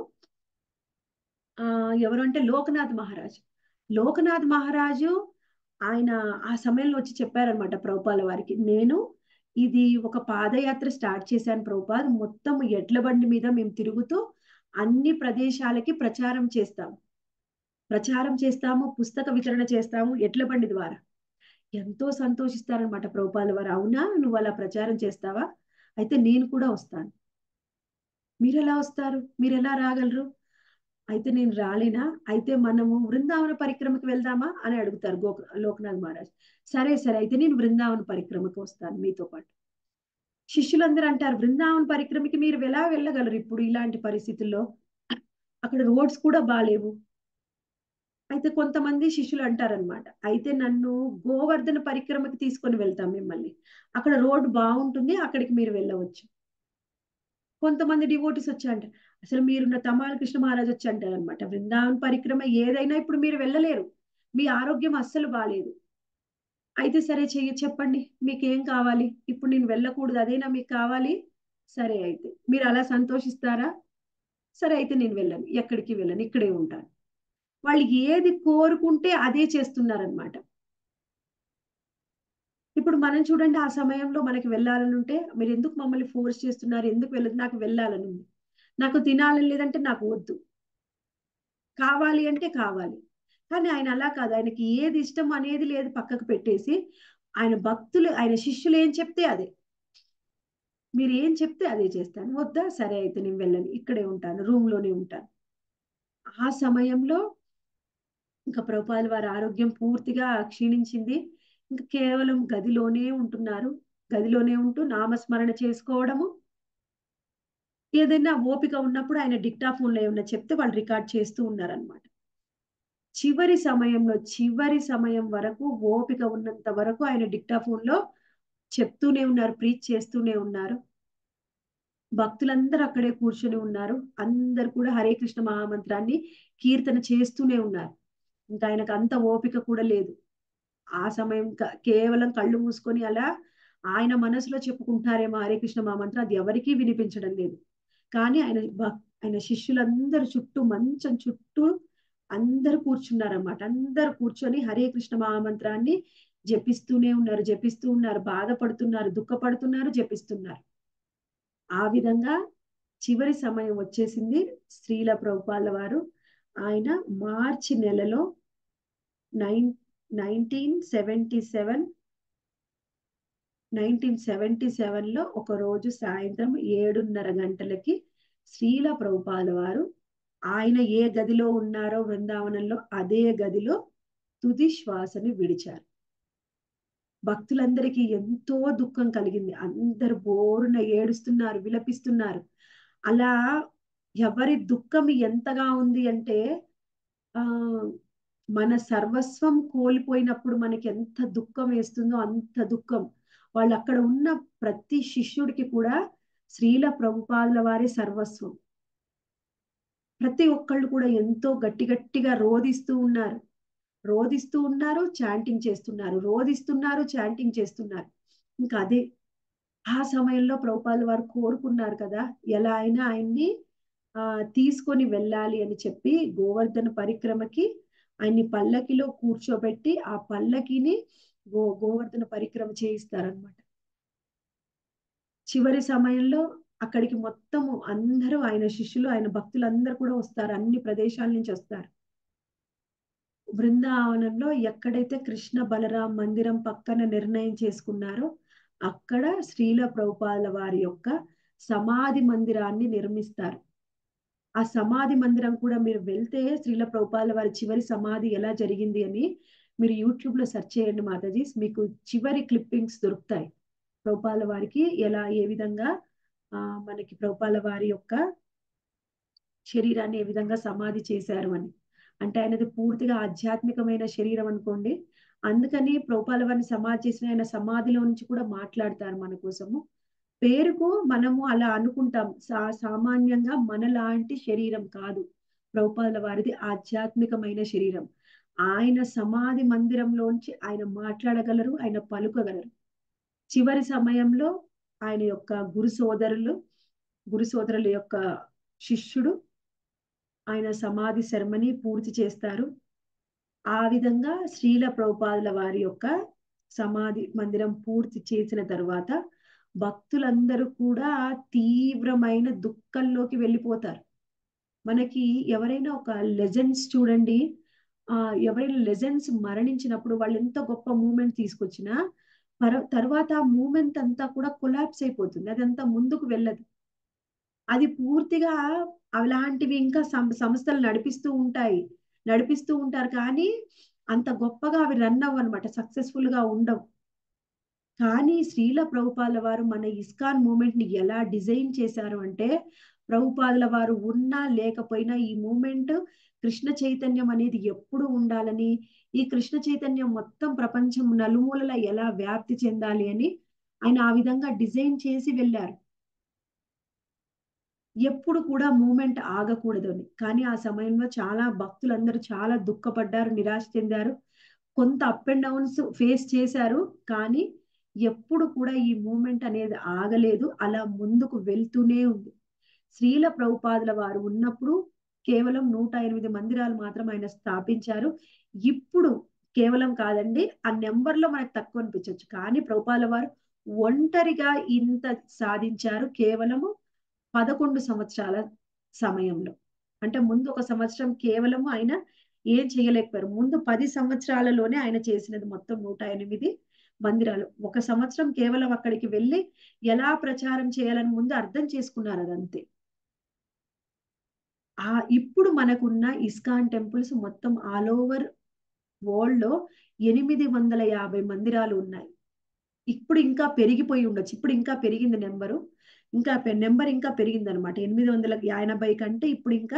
ఆ ఎవరు అంటే లోకనాథ్ మహారాజు లోకనాథ్ మహారాజు ఆయన ఆ సమయంలో వచ్చి చెప్పారనమాట ప్రభుపాల వారికి నేను ఇది ఒక పాదయాత్ర స్టార్ట్ చేశాను ప్రభుపాద్ మొత్తం ఎడ్ల బండి మీద మేము తిరుగుతూ అన్ని ప్రదేశాలకి ప్రచారం చేస్తాము ప్రచారం చేస్తాము పుస్తక వితరణ చేస్తాము ఎడ్ల బండి ద్వారా ఎంతో సంతోషిస్తారనమాట ప్రభుపాల వారు అవునా నువ్వు అలా ప్రచారం చేస్తావా అయితే నేను కూడా వస్తాను మీరు ఎలా వస్తారు మీరు ఎలా రాగలరు అయితే నేను రాలేనా అయితే మనము బృందావన పరిక్రమకి వెళ్దామా అని అడుగుతారు గోక లోకనాథ్ మహారాజ్ సరే సరే అయితే నేను బృందావన పరిక్రమకి వస్తాను మీతో పాటు శిష్యులందరూ అంటారు బృందావన పరిక్రమకి మీరు ఎలా వెళ్ళగలరు ఇప్పుడు ఇలాంటి పరిస్థితుల్లో అక్కడ రోడ్స్ కూడా బాగాలేవు అయితే కొంతమంది శిష్యులు అంటారనమాట అయితే నన్ను గోవర్ధన పరిక్రమకి తీసుకొని వెళ్తాం మిమ్మల్ని అక్కడ రోడ్ బాగుంటుంది అక్కడికి మీరు వెళ్ళవచ్చు కొంతమంది డివోటీస్ వచ్చి అంటారు అసలు మీరున్న తమాల కృష్ణ మహారాజ్ వచ్చి అంటారు అనమాట బృందావన్ పరిక్రమ ఏదైనా ఇప్పుడు మీరు వెళ్ళలేరు మీ ఆరోగ్యం అస్సలు బాగాలేదు అయితే సరే చెయ్యి చెప్పండి మీకు ఏం కావాలి ఇప్పుడు నేను వెళ్ళకూడదు అదేనా మీకు కావాలి సరే అయితే మీరు అలా సంతోషిస్తారా సరే అయితే నేను వెళ్ళను ఎక్కడికి వెళ్ళను ఇక్కడే ఉంటాను వాళ్ళు ఏది కోరుకుంటే అదే చేస్తున్నారనమాట ఇప్పుడు మనం చూడండి ఆ సమయంలో మనకి వెళ్ళాలని ఉంటే మీరు ఎందుకు మమ్మల్ని ఫోర్స్ చేస్తున్నారు ఎందుకు వెళ్ళదు నాకు వెళ్ళాలని ఉంది నాకు తినాలని లేదంటే నాకు వద్దు కావాలి అంటే కావాలి కానీ ఆయన అలా కాదు ఆయనకి ఏది ఇష్టం అనేది లేదు పక్కకు పెట్టేసి ఆయన భక్తులు ఆయన శిష్యులు ఏం చెప్తే అదే మీరు ఏం చెప్తే అదే చేస్తాను వద్దా సరే అయితే నేను వెళ్ళను ఇక్కడే ఉంటాను రూమ్ లోనే ఉంటాను ఆ సమయంలో ఇంకా ప్రభుపాదుల వారి ఆరోగ్యం పూర్తిగా క్షీణించింది ఇంకా కేవలం గదిలోనే ఉంటున్నారు గదిలోనే ఉంటూ నామస్మరణ చేసుకోవడము ఏదైనా ఓపిక ఉన్నప్పుడు ఆయన డిక్టాఫోన్లో ఏమన్నా చెప్తే వాళ్ళు రికార్డ్ చేస్తూ ఉన్నారనమాట చివరి సమయంలో చివరి సమయం వరకు ఓపిక ఉన్నంత వరకు ఆయన డిక్టాఫోన్లో చెప్తూనే ఉన్నారు ప్రీచ్ చేస్తూనే ఉన్నారు భక్తులందరూ అక్కడే కూర్చొని ఉన్నారు అందరు కూడా హరే కృష్ణ మహామంత్రాన్ని కీర్తన చేస్తూనే ఉన్నారు ఇంకా ఆయనకు అంత ఓపిక కూడా లేదు ఆ సమయం క- కేవలం కళ్ళు మూసుకొని అలా ఆయన మనసులో చెప్పుకుంటున్నారేమో హరే కృష్ణ మహామంత్రం అది ఎవరికీ వినిపించడం లేదు కానీ ఆయన భక్- ఆయన శిష్యులందరూ చుట్టూ మంచం చుట్టూ అందరూ కూర్చున్నారన్నమాట అందరూ కూర్చొని హరే కృష్ణ మహామంత్రాన్ని జపిస్తూనే ఉన్నారు జపిస్తూ ఉన్నారు బాధపడుతున్నారు దుఃఖపడుతున్నారు జపిస్తున్నారు ఆ విధంగా చివరి సమయం వచ్చేసింది శ్రీల ప్రభుపాల వారు ఆయన మార్చి నెలలో nine nineteen seventy seven nineteen seventy సెవెన్లో ఒక రోజు సాయంత్రం ఏడున్నర గంటలకి శ్రీల ప్రభుపాల వారు ఆయన ఏ గదిలో ఉన్నారో బృందావనంలో అదే గదిలో తుది శ్వాసని విడిచారు భక్తులందరికీ ఎంతో దుఃఖం కలిగింది అందరు బోరున ఏడుస్తున్నారు విలపిస్తున్నారు అలా ఎవరి దుఃఖం ఎంతగా ఉంది అంటే ఆ మన సర్వస్వం కోల్పోయినప్పుడు మనకి ఎంత దుఃఖం వేస్తుందో అంత దుఃఖం వాళ్ళు అక్కడ ఉన్న ప్రతి శిష్యుడికి కూడా శ్రీల ప్రభుపాదుల వారి సర్వస్వం ప్రతి ఒక్కళ్ళు కూడా ఎంతో గట్టి గట్టిగా రోదిస్తూ ఉన్నారు రోదిస్తూ ఉన్నారు చాంటింగ్ చేస్తున్నారు రోదిస్తున్నారు చాంటింగ్ చేస్తున్నారు ఇంకా అదే ఆ సమయంలో ప్రభుపాదుల వారు కోరుకున్నారు కదా ఎలా అయినా ఆయన్ని ఆ తీసుకొని వెళ్ళాలి అని చెప్పి గోవర్ధన పరిక్రమకి ఆయన్ని పల్లకిలో కూర్చోబెట్టి ఆ పల్లకిని గో గోవర్ధన పరిక్రమ చేయిస్తారనమాట చివరి సమయంలో అక్కడికి మొత్తము అందరూ ఆయన శిష్యులు ఆయన భక్తులు అందరూ కూడా వస్తారు అన్ని ప్రదేశాల నుంచి వస్తారు బృందావనంలో ఎక్కడైతే కృష్ణ బలరాం మందిరం పక్కన నిర్ణయం చేసుకున్నారో అక్కడ శ్రీల ప్రభుపాల వారి యొక్క సమాధి మందిరాన్ని నిర్మిస్తారు ఆ సమాధి మందిరం కూడా మీరు వెళ్తే శ్రీల ప్రభుపాల వారి చివరి సమాధి ఎలా జరిగింది అని మీరు యూట్యూబ్ లో సెర్చ్ చేయండి మాతాజీ మీకు చివరి క్లిప్పింగ్స్ దొరుకుతాయి ప్రభుపాల వారికి ఎలా ఏ విధంగా ఆ మనకి ప్రభుపాల వారి యొక్క శరీరాన్ని ఏ విధంగా సమాధి చేశారు అని అంటే ఆయనది పూర్తిగా ఆధ్యాత్మికమైన శరీరం అనుకోండి అందుకని ప్రభుపాల వారిని సమాధి చేసిన ఆయన సమాధిలో నుంచి కూడా మాట్లాడతారు మన కోసము పేరుకు మనము అలా అనుకుంటాం సా సామాన్యంగా మనలాంటి శరీరం కాదు ప్రభుపాల వారిది ఆధ్యాత్మికమైన శరీరం ఆయన సమాధి మందిరంలోంచి ఆయన మాట్లాడగలరు ఆయన పలుకగలరు చివరి సమయంలో ఆయన యొక్క గురు సోదరులు గురు సోదరుల యొక్క శిష్యుడు ఆయన సమాధి శర్మని పూర్తి చేస్తారు ఆ విధంగా శ్రీల ప్రభుపాదుల వారి యొక్క సమాధి మందిరం పూర్తి చేసిన తర్వాత భక్తులందరూ కూడా తీవ్రమైన దుఃఖంలోకి వెళ్ళిపోతారు మనకి ఎవరైనా ఒక లెజెండ్స్ చూడండి ఆ ఎవరైనా లెజెండ్స్ మరణించినప్పుడు వాళ్ళు ఎంత గొప్ప మూమెంట్ తీసుకొచ్చినా తర్వాత ఆ మూమెంట్ అంతా కూడా కొలాప్స్ అయిపోతుంది అదంతా ముందుకు వెళ్ళదు అది పూర్తిగా అలాంటివి ఇంకా సంస్థలు నడిపిస్తూ ఉంటాయి నడిపిస్తూ ఉంటారు కానీ అంత గొప్పగా అవి రన్ అవ్వు అనమాట సక్సెస్ఫుల్ గా ఉండవు కానీ శ్రీల ప్రభుపాల వారు మన ఇస్కాన్ మూమెంట్ ని ఎలా డిజైన్ చేశారు అంటే ప్రభుపాదుల వారు ఉన్నా లేకపోయినా ఈ మూమెంట్ కృష్ణ చైతన్యం అనేది ఎప్పుడు ఉండాలని ఈ కృష్ణ చైతన్యం మొత్తం ప్రపంచం నలుమూలల ఎలా వ్యాప్తి చెందాలి అని ఆయన ఆ విధంగా డిజైన్ చేసి వెళ్ళారు ఎప్పుడు కూడా మూమెంట్ ఆగకూడదు అని కానీ ఆ సమయంలో చాలా భక్తులందరూ చాలా దుఃఖపడ్డారు నిరాశ చెందారు కొంత అప్ అండ్ డౌన్స్ ఫేస్ చేశారు కానీ ఎప్పుడు కూడా ఈ మూమెంట్ అనేది ఆగలేదు అలా ముందుకు వెళ్తూనే ఉంది శ్రీల ప్రభుపాదుల వారు ఉన్నప్పుడు కేవలం నూట ఎనిమిది మందిరాలు మాత్రం ఆయన స్థాపించారు ఇప్పుడు కేవలం కాదండి ఆ నెంబర్లో మనకు తక్కువ అనిపించవచ్చు కానీ ప్రభుపాల వారు ఒంటరిగా ఇంత సాధించారు కేవలము పదకొండు సంవత్సరాల సమయంలో అంటే ముందు ఒక సంవత్సరం కేవలం ఆయన ఏం చేయలేకపోయారు ముందు పది సంవత్సరాలలోనే ఆయన చేసినది మొత్తం నూట ఎనిమిది మందిరాలు ఒక సంవత్సరం కేవలం అక్కడికి వెళ్ళి ఎలా ప్రచారం చేయాలని ముందు అర్థం చేసుకున్నారు అదంతే ఆ ఇప్పుడు మనకున్న ఇస్కాన్ టెంపుల్స్ మొత్తం ఆల్ ఓవర్ వరల్డ్ లో ఎనిమిది వందల యాభై మందిరాలు ఉన్నాయి ఇప్పుడు ఇంకా పెరిగిపోయి ఉండొచ్చు ఇప్పుడు ఇంకా పెరిగింది నెంబరు ఇంకా నెంబర్ ఇంకా పెరిగిందనమాట ఎనిమిది వందల ఎనభై కంటే ఇప్పుడు ఇంకా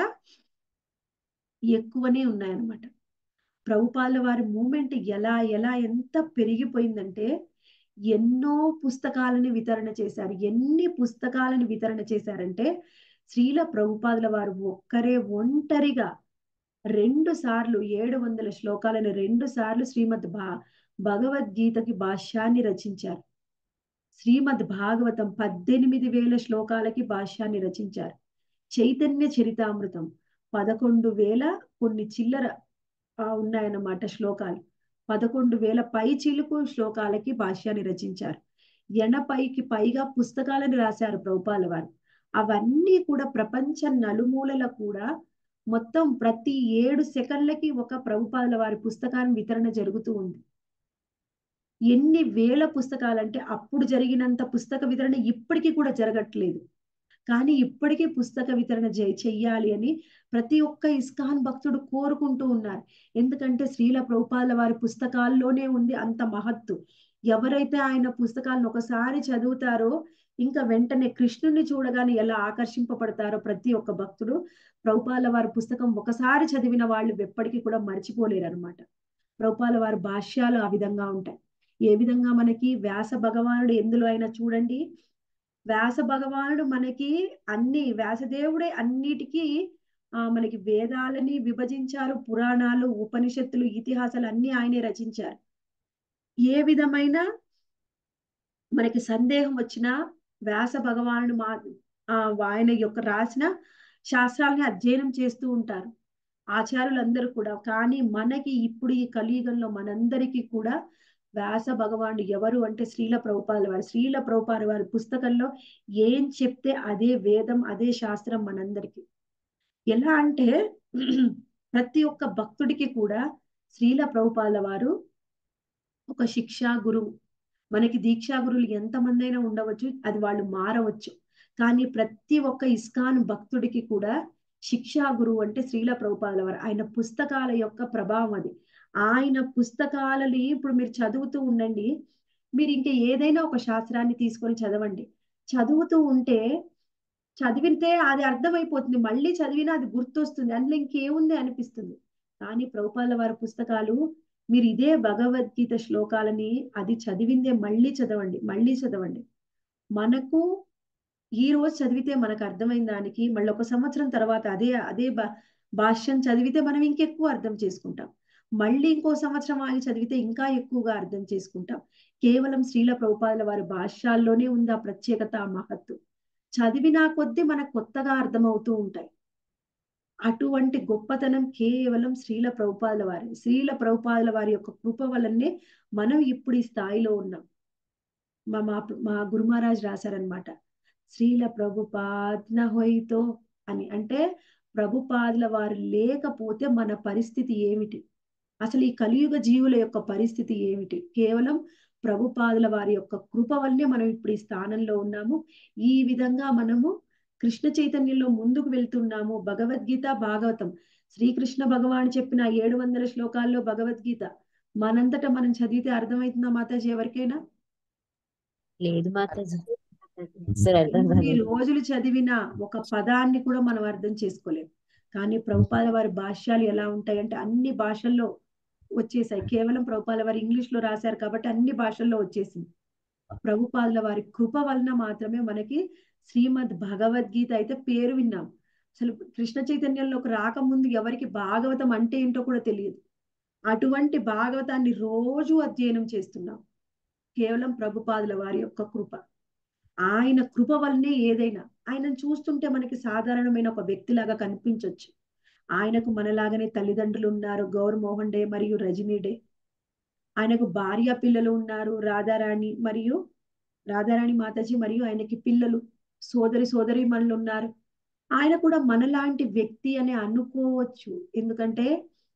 ఎక్కువనే ఉన్నాయన్నమాట ప్రభుపాల వారి మూమెంట్ ఎలా ఎలా ఎంత పెరిగిపోయిందంటే ఎన్నో పుస్తకాలని వితరణ చేశారు ఎన్ని పుస్తకాలను వితరణ చేశారంటే శ్రీల ప్రభుపాదుల వారు ఒక్కరే ఒంటరిగా రెండు సార్లు ఏడు వందల శ్లోకాలను రెండు సార్లు శ్రీమద్ భా భగవద్గీతకి భాష్యాన్ని రచించారు శ్రీమద్ భాగవతం పద్దెనిమిది వేల శ్లోకాలకి భాష్యాన్ని రచించారు చైతన్య చరితామృతం పదకొండు వేల కొన్ని చిల్లర ఆ, ఉన్నాయన్నమాట శ్లోకాలు పదకొండు వేల పై చిలుకు శ్లోకాలకి భాష్యాన్ని రచించారు ఎనభైకి పైగా పుస్తకాలను రాశారు ప్రభుపాల వారు అవన్నీ కూడా ప్రపంచ నలుమూలల కూడా మొత్తం ప్రతి ఏడు సెకండ్లకి ఒక ప్రభుపాదుల వారి పుస్తకాన్ని వితరణ జరుగుతూ ఉంది ఎన్ని వేల పుస్తకాలంటే అప్పుడు జరిగినంత పుస్తక వితరణ ఇప్పటికీ కూడా జరగట్లేదు కానీ ఇప్పటికీ పుస్తక వితరణ చే- చెయ్యాలి అని ప్రతి ఒక్క ఇస్కాన్ భక్తుడు కోరుకుంటూ ఉన్నారు ఎందుకంటే శ్రీల ప్రభుపాదుల వారి పుస్తకాల్లోనే ఉంది అంత మహత్తు ఎవరైతే ఆయన పుస్తకాలను ఒకసారి చదువుతారో ఇంకా వెంటనే కృష్ణుని చూడగానే ఎలా ఆకర్షింపబడతారో ప్రతి ఒక్క భక్తుడు ప్రభుపాల వారి పుస్తకం ఒకసారి చదివిన వాళ్ళు ఎప్పటికీ కూడా మర్చిపోలేరు అనమాట ప్రభుపాల వారి భాష్యాలు ఆ విధంగా ఉంటాయి ఏ విధంగా మనకి వ్యాస భగవానుడు ఎందులో అయినా చూడండి వ్యాస భగవానుడు మనకి అన్ని వ్యాసదేవుడే అన్నిటికీ ఆ మనకి వేదాలని విభజించారు పురాణాలు ఉపనిషత్తులు ఇతిహాసాలు అన్ని ఆయనే రచించారు ఏ విధమైన మనకి సందేహం వచ్చినా వ్యాస భగవానుడు మా ఆ ఆయన యొక్క రాసిన శాస్త్రాలని అధ్యయనం చేస్తూ ఉంటారు ఆచార్యులందరూ కూడా కానీ మనకి ఇప్పుడు ఈ కలియుగంలో మనందరికీ కూడా వ్యాస భగవానుడు ఎవరు అంటే శ్రీల ప్రభుపాల వారు శ్రీల ప్రభుపాల వారి పుస్తకంలో ఏం చెప్తే అదే వేదం అదే శాస్త్రం మనందరికీ ఎలా అంటే ప్రతి ఒక్క భక్తుడికి కూడా శ్రీల ప్రభుపాల వారు ఒక శిక్షా గురువు మనకి దీక్షా గురువులు ఎంతమంది అయినా ఉండవచ్చు అది వాళ్ళు మారవచ్చు కానీ ప్రతి ఒక్క ఇస్కాన్ భక్తుడికి కూడా శిక్షా గురువు అంటే శ్రీల ప్రభుపాల వారు ఆయన పుస్తకాల యొక్క ప్రభావం అది ఆయన పుస్తకాలని ఇప్పుడు మీరు చదువుతూ ఉండండి మీరు ఇంకా ఏదైనా ఒక శాస్త్రాన్ని తీసుకొని చదవండి చదువుతూ ఉంటే చదివితే అది అర్థమైపోతుంది మళ్ళీ చదివినా అది గుర్తొస్తుంది అందులో ఇంకేముంది అనిపిస్తుంది కానీ ప్రభుపాల వారి పుస్తకాలు మీరు ఇదే భగవద్గీత శ్లోకాలని అది చదివిందే మళ్ళీ చదవండి మళ్ళీ చదవండి మనకు ఈ రోజు చదివితే మనకు అర్థమైన దానికి మళ్ళీ ఒక సంవత్సరం తర్వాత అదే అదే భా భాష్యం చదివితే మనం ఇంకెక్కువ అర్థం చేసుకుంటాం మళ్ళీ ఇంకో సంవత్సరం ఆగి చదివితే ఇంకా ఎక్కువగా అర్థం చేసుకుంటాం కేవలం శ్రీల ప్రభుపాదుల వారి భాష్యాల్లోనే ఉంది ఆ ప్రత్యేకత ఆ మహత్తు చదివినా కొద్దీ మనకు కొత్తగా అర్థమవుతూ ఉంటాయి అటువంటి గొప్పతనం కేవలం శ్రీల ప్రభుపాదుల వారి శ్రీల ప్రభుపాదుల వారి యొక్క కృప వల్లనే మనం ఇప్పుడు ఈ స్థాయిలో ఉన్నాం మా మా మా గురు మహారాజ్ రాశారనమాట శ్రీల ప్రభుపాద్న హోయితో అని అంటే ప్రభుపాదుల వారు లేకపోతే మన పరిస్థితి ఏమిటి అసలు ఈ కలియుగ జీవుల యొక్క పరిస్థితి ఏమిటి కేవలం ప్రభుపాదుల వారి యొక్క కృప వల్లే మనం ఇప్పుడు ఈ స్థానంలో ఉన్నాము ఈ విధంగా మనము కృష్ణ చైతన్యంలో ముందుకు వెళ్తున్నాము భగవద్గీత భాగవతం శ్రీకృష్ణ భగవాన్ చెప్పిన ఏడు వందల శ్లోకాల్లో భగవద్గీత మనంతటా మనం చదివితే అర్థమవుతుందా మాతాజీ ఎవరికైనా లేదు మాతాజీ సరే అర్థం ఎన్ని కాలేదు రోజులు చదివిన ఒక పదాన్ని కూడా మనం అర్థం చేసుకోలేం కానీ ప్రభుపాల వారి భాష్యాలు ఎలా ఉంటాయంటే అన్ని భాషల్లో వచ్చేసాయి కేవలం ప్రభుపాల వారు ఇంగ్లీష్ లో రాశారు కాబట్టి అన్ని భాషల్లో వచ్చేసింది ప్రభుపాదుల వారి కృప వలన మాత్రమే మనకి శ్రీమద్ భగవద్గీత అయితే పేరు విన్నాం అసలు కృష్ణ చైతన్యంలోకి రాకముందు ఎవరికి భాగవతం అంటే ఏంటో కూడా తెలియదు అటువంటి భాగవతాన్ని రోజు అధ్యయనం చేస్తున్నాం కేవలం ప్రభుపాదుల వారి యొక్క కృప ఆయన కృప వల్లనే ఏదైనా ఆయనను చూస్తుంటే మనకి సాధారణమైన ఒక వ్యక్తిలాగా కనిపించవచ్చు ఆయనకు మనలాగానే తల్లిదండ్రులు ఉన్నారు గౌర్ మోహన్ డే మరియు రజనీ డే ఆయనకు భార్య పిల్లలు ఉన్నారు రాధారాణి మరియు రాధారాణి మాతాజీ మరియు ఆయనకి పిల్లలు సోదరి సోదరి మనులు ఉన్నారు ఆయన కూడా మనలాంటి వ్యక్తి అని అనుకోవచ్చు ఎందుకంటే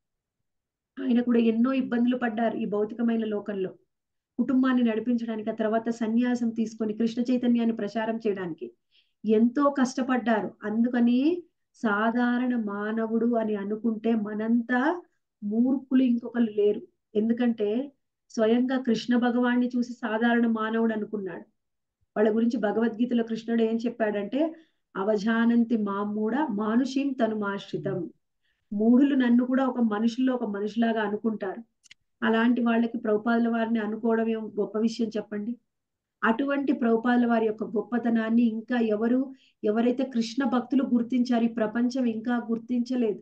ఆయన కూడా ఎన్నో ఇబ్బందులు పడ్డారు ఈ భౌతికమైన లోకంలో కుటుంబాన్ని నడిపించడానికి ఆ తర్వాత సన్యాసం తీసుకొని కృష్ణ చైతన్యాన్ని ప్రచారం చేయడానికి ఎంతో కష్టపడ్డారు అందుకని సాధారణ మానవుడు అని అనుకుంటే మనంతా మూర్ఖులు ఇంకొకరు లేరు ఎందుకంటే స్వయంగా కృష్ణ భగవాన్ని చూసి సాధారణ మానవుడు అనుకున్నాడు వాళ్ళ గురించి భగవద్గీతలో కృష్ణుడు ఏం చెప్పాడంటే అవజానంతి మామూడ మానుషీం తనుమాశ్రితం మూఢులు నన్ను కూడా ఒక మనుషుల్లో ఒక మనిషిలాగా అనుకుంటారు అలాంటి వాళ్ళకి ప్రభుపాదుల వారిని అనుకోవడం ఏం గొప్ప విషయం చెప్పండి అటువంటి ప్రభుపాదుల వారి యొక్క గొప్పతనాన్ని ఇంకా ఎవరు ఎవరైతే కృష్ణ భక్తులు గుర్తించారు ఈ ప్రపంచం ఇంకా గుర్తించలేదు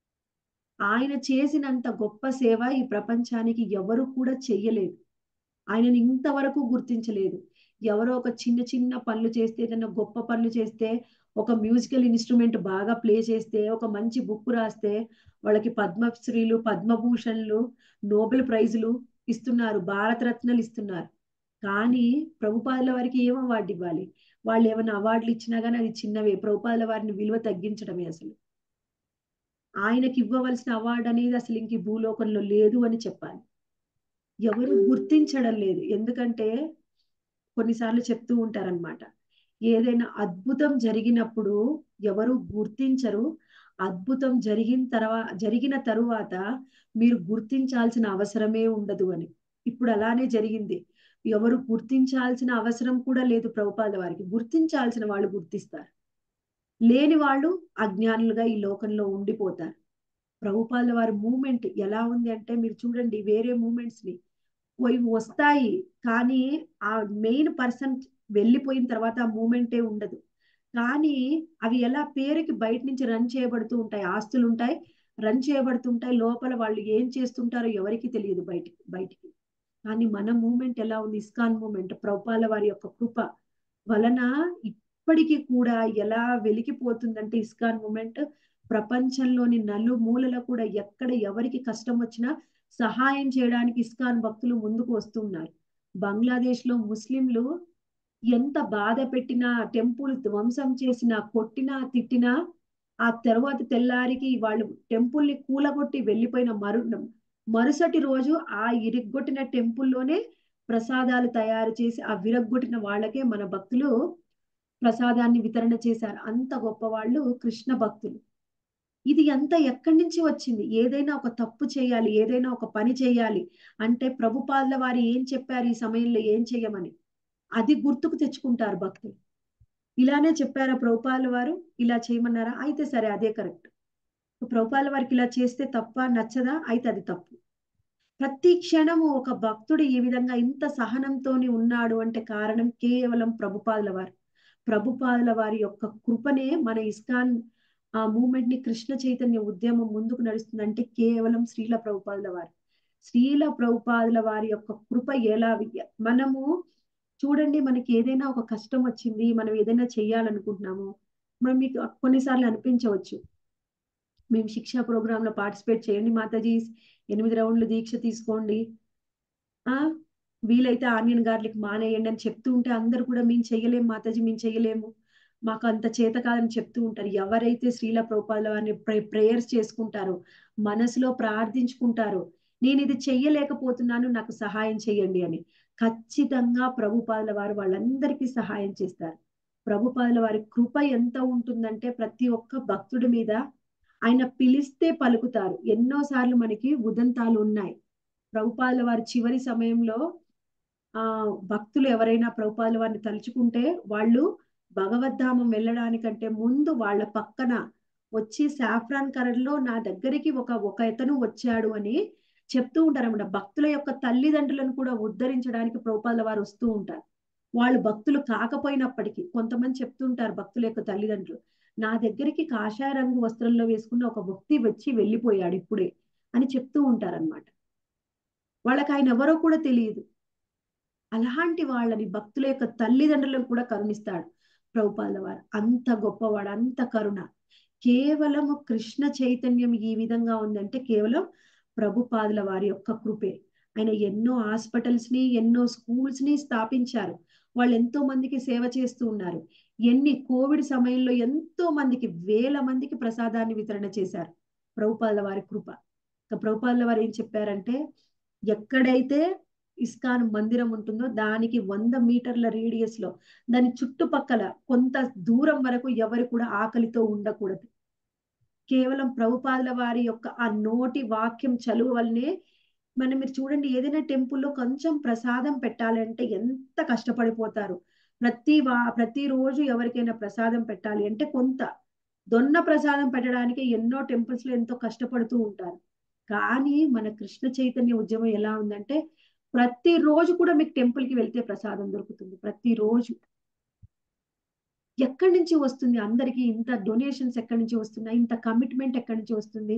ఆయన చేసినంత గొప్ప సేవ ఈ ప్రపంచానికి ఎవరు కూడా చెయ్యలేదు ఆయనను ఇంతవరకు గుర్తించలేదు ఎవరో ఒక చిన్న చిన్న పనులు చేస్తే ఏదైనా గొప్ప పనులు చేస్తే ఒక మ్యూజికల్ ఇన్స్ట్రుమెంట్ బాగా ప్లే చేస్తే ఒక మంచి బుక్ రాస్తే వాళ్ళకి పద్మశ్రీలు పద్మభూషణ్లు నోబెల్ ప్రైజులు ఇస్తున్నారు భారతరత్నలు ఇస్తున్నారు కానీ ప్రభుపాదుల వారికి ఏం అవార్డు ఇవ్వాలి వాళ్ళు ఏమైనా అవార్డులు ఇచ్చినా కానీ అది చిన్నవే ప్రభుపాదుల వారిని విలువ తగ్గించడమే అసలు ఆయనకి ఇవ్వవలసిన అవార్డు అనేది అసలు ఇంక ఈ భూలోకంలో లేదు అని చెప్పాలి ఎవరు గుర్తించడం లేదు ఎందుకంటే కొన్నిసార్లు చెప్తూ ఉంటారనమాట ఏదైనా అద్భుతం జరిగినప్పుడు ఎవరు గుర్తించరు అద్భుతం జరిగిన తర్వాత జరిగిన తరువాత మీరు గుర్తించాల్సిన అవసరమే ఉండదు అని ఇప్పుడు అలానే జరిగింది ఎవరు గుర్తించాల్సిన అవసరం కూడా లేదు ప్రభుపాద వారికి గుర్తించాల్సిన వాళ్ళు గుర్తిస్తారు లేని వాళ్ళు అజ్ఞానులుగా ఈ లోకంలో ఉండిపోతారు ప్రభుపాద వారి మూమెంట్ ఎలా ఉంది అంటే మీరు చూడండి వేరే మూమెంట్స్ ని ఇవి వస్తాయి కానీ ఆ మెయిన్ పర్సన్ వెళ్ళిపోయిన తర్వాత ఆ మూమెంటే ఉండదు కానీ అవి ఎలా పేరుకి బయట నుంచి రన్ చేయబడుతూ ఉంటాయి ఆస్తులు ఉంటాయి రన్ చేయబడుతుంటాయి లోపల వాళ్ళు ఏం చేస్తుంటారో ఎవరికి తెలియదు బయటికి బయటికి కానీ మన మూమెంట్ ఎలా ఉంది ఇస్కాన్ మూమెంట్ ప్రభుపాల వారి యొక్క కృప వలన ఇప్పటికీ కూడా ఎలా వెలికిపోతుందంటే ఇస్కాన్ మూమెంట్ ప్రపంచంలోని నలుమూలల కూడా ఎక్కడ ఎవరికి కష్టం వచ్చినా సహాయం చేయడానికి ఇస్కాన్ భక్తులు ముందుకు వస్తున్నారు బంగ్లాదేశ్ లో ముస్లింలు ఎంత బాధ పెట్టినా టెంపుల్ ధ్వంసం చేసినా కొట్టినా తిట్టినా ఆ తర్వాత తెల్లారికి వాళ్ళు టెంపుల్ ని కూలగొట్టి వెళ్ళిపోయిన మరు మరుసటి రోజు ఆ ఇరిగ్గొట్టిన టెంపుల్లోనే ప్రసాదాలు తయారు చేసి ఆ విరగ్గొట్టిన వాళ్ళకే మన భక్తులు ప్రసాదాన్ని వితరణ చేశారు అంత గొప్ప వాళ్ళు కృష్ణ భక్తులు ఇది అంతా ఎక్కడి నుంచి వచ్చింది ఏదైనా ఒక తప్పు చేయాలి ఏదైనా ఒక పని చేయాలి అంటే ప్రభుపాదుల వారు ఏం చెప్పారు ఈ సమయంలో ఏం చెయ్యమని అది గుర్తుకు తెచ్చుకుంటారు భక్తులు ఇలానే చెప్పారా ప్రభుపాదుల వారు ఇలా చేయమన్నారా అయితే సరే అదే కరెక్ట్ ప్రభుపాదుల వారికి ఇలా చేస్తే తప్ప నచ్చదా అయితే అది తప్పు ప్రతి క్షణము ఒక భక్తుడు ఈ విధంగా ఇంత సహనంతోని ఉన్నాడు అంటే కారణం కేవలం ప్రభుపాదుల వారు ప్రభుపాదుల వారి యొక్క కృపనే మన ఇస్కాన్ ఆ మూమెంట్ ని కృష్ణ చైతన్య ఉద్యమం ముందుకు నడుస్తుందంటే కేవలం శ్రీల ప్రభుపాదుల వారు శ్రీల ప్రభుపాదుల వారి యొక్క కృప ఎలా మనము చూడండి మనకి ఏదైనా ఒక కష్టం వచ్చింది మనం ఏదైనా చెయ్యాలనుకుంటున్నాము మనం మీకు కొన్నిసార్లు అనిపించవచ్చు మేము శిక్షా ప్రోగ్రామ్ లో పార్టిసిపేట్ చేయండి మాతాజీ ఎనిమిది రౌండ్లు దీక్ష తీసుకోండి ఆ వీలైతే ఆనియన్ గార్లిక్ మానేయండి అని చెప్తూ ఉంటే అందరు కూడా మేము చెయ్యలేము మాతాజీ మేము చెయ్యలేము మాకు అంత చేత కాదని చెప్తూ ఉంటారు ఎవరైతే శ్రీల ప్రోపాల వారిని ప్రేయర్స్ చేసుకుంటారో మనసులో ప్రార్థించుకుంటారో నేను ఇది చెయ్యలేకపోతున్నాను నాకు సహాయం చేయండి అని ఖచ్చితంగా ప్రభుపాదుల వారు వాళ్ళందరికీ సహాయం చేస్తారు ప్రభుపాదుల వారి కృప ఎంత ఉంటుందంటే ప్రతి ఒక్క భక్తుడి మీద ఆయన పిలిస్తే పలుకుతారు ఎన్నోసార్లు మనకి ఉదంతాలు ఉన్నాయి ప్రభుపాదుల వారి చివరి సమయంలో ఆ భక్తులు ఎవరైనా ప్రభుపాదుల వారిని తలుచుకుంటే వాళ్ళు భగవద్ధామం వెళ్ళడానికంటే ముందు వాళ్ళ పక్కన వచ్చి సాఫ్రాన్ కలర్లో నా దగ్గరికి ఒక ఒక ఇతను వచ్చాడు అని చెప్తూ ఉంటారన్నమాట భక్తుల యొక్క తల్లిదండ్రులను కూడా ఉద్ధరించడానికి ప్రభుపాదుల వారు వస్తూ ఉంటారు వాళ్ళు భక్తులు కాకపోయినప్పటికీ కొంతమంది చెప్తుంటారు భక్తుల యొక్క తల్లిదండ్రులు నా దగ్గరికి కాషాయ రంగు వస్త్రంలో వేసుకున్న ఒక వ్యక్తి వచ్చి వెళ్ళిపోయాడు ఇప్పుడే అని చెప్తూ ఉంటారనమాట వాళ్ళకి ఆయన ఎవరో కూడా తెలియదు అలాంటి వాళ్ళని భక్తుల యొక్క తల్లిదండ్రులను కూడా కరుణిస్తాడు ప్రభుపాదుల వారు అంత గొప్పవాడు అంత కరుణ కేవలము కృష్ణ చైతన్యం ఈ విధంగా ఉందంటే కేవలం ప్రభుపాదుల వారి యొక్క కృపే ఆయన ఎన్నో హాస్పిటల్స్ ని ఎన్నో స్కూల్స్ ని స్థాపించారు వాళ్ళు ఎంతో మందికి సేవ చేస్తూ ఉన్నారు ఎన్ని కోవిడ్ సమయంలో ఎంతో మందికి వేల మందికి ప్రసాదాన్ని వితరణ చేశారు ప్రభుపాదుల వారి కృప ప్రభుపాదుల వారు ఏం చెప్పారంటే ఎక్కడైతే ఇస్కాన్ మందిరం ఉంటుందో దానికి వంద మీటర్ల రేడియస్ లో దాని చుట్టుపక్కల కొంత దూరం వరకు ఎవరు కూడా ఆకలితో ఉండకూడదు కేవలం ప్రభుపాదుల వారి యొక్క ఆ నోటి వాక్యం చలువ వల్లనే మనం మీరు చూడండి ఏదైనా టెంపుల్లో కొంచెం ప్రసాదం పెట్టాలంటే ఎంత కష్టపడిపోతారు ప్రతి వా ప్రతిరోజు ఎవరికైనా ప్రసాదం పెట్టాలి అంటే కొంత దొన్న ప్రసాదం పెట్టడానికి ఎన్నో టెంపుల్స్ లో ఎంతో కష్టపడుతూ ఉంటారు కానీ మన కృష్ణ చైతన్య ఉద్యమం ఎలా ఉందంటే ప్రతిరోజు కూడా మీకు టెంపుల్ కి వెళ్తే ప్రసాదం దొరుకుతుంది ప్రతిరోజు ఎక్కడి నుంచి వస్తుంది అందరికి ఇంత డొనేషన్స్ ఎక్కడి నుంచి వస్తున్నాయి ఇంత కమిట్మెంట్ ఎక్కడి నుంచి వస్తుంది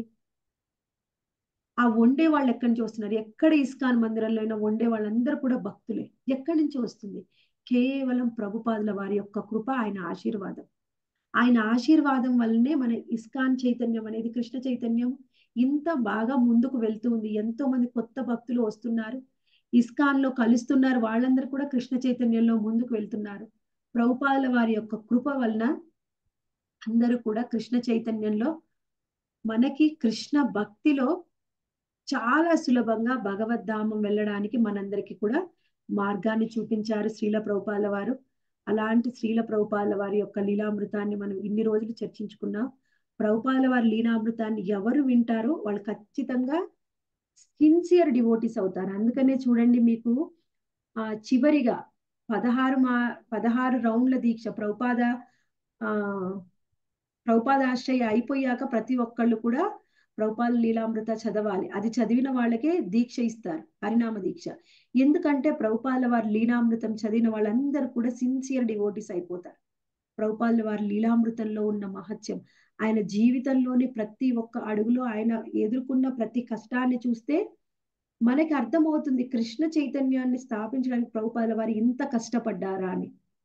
ఆ వండే వాళ్ళు ఎక్కడి నుంచి వస్తున్నారు ఎక్కడ ఇస్కాన్ మందిరంలో అయినా వండే వాళ్ళందరూ కూడా భక్తులే ఎక్కడి నుంచి వస్తుంది కేవలం ప్రభుపాదుల వారి యొక్క కృప ఆయన ఆశీర్వాదం ఆయన ఆశీర్వాదం వల్లనే మన ఇస్కాన్ చైతన్యం అనేది కృష్ణ చైతన్యం ఇంత బాగా ముందుకు వెళ్తూ ఉంది ఎంతో మంది కొత్త భక్తులు వస్తున్నారు ఇస్కాన్ లో కలుస్తున్నారు వాళ్ళందరూ కూడా కృష్ణ చైతన్యంలో ముందుకు వెళ్తున్నారు ప్రభుపాదుల వారి యొక్క కృప వలన అందరూ కూడా కృష్ణ చైతన్యంలో మనకి కృష్ణ భక్తిలో చాలా సులభంగా భగవద్ధామం వెళ్ళడానికి మనందరికీ కూడా మార్గాన్ని చూపించారు శ్రీల ప్రభుపాల వారు అలాంటి శ్రీల ప్రభుపాల వారి యొక్క లీలామృతాన్ని మనం ఇన్ని రోజులు చర్చించుకున్నాం ప్రభుపాల వారి లీలామృతాన్ని ఎవరు వింటారో వాళ్ళు ఖచ్చితంగా సిన్సియర్ డివోటీస్ అవుతారు అందుకనే చూడండి మీకు ఆ చివరిగా పదహారు మా పదహారు రౌండ్ల దీక్ష ప్రభుపాద ఆ ప్రభుపాద ఆశ్రయ అయిపోయాక ప్రతి ఒక్కళ్ళు కూడా ప్రభుపాద లీలామృత చదవాలి అది చదివిన వాళ్ళకే దీక్ష ఇస్తారు హరినామ దీక్ష ఎందుకంటే ప్రభుపాల వారి లీలామృతం చదివిన వాళ్ళందరూ కూడా సిన్సియర్ డివోటీస్ అయిపోతారు ప్రభుపాల వారి లీలామృతంలో ఉన్న మహత్యం ఆయన జీవితంలోని ప్రతి ఒక్క అడుగులో ఆయన ఎదుర్కొన్న ప్రతి కష్టాన్ని చూస్తే మనకి అర్థమవుతుంది కృష్ణ చైతన్యాన్ని స్థాపించడానికి ప్రభుపాల వారు ఇంత కష్టపడ్డారా అని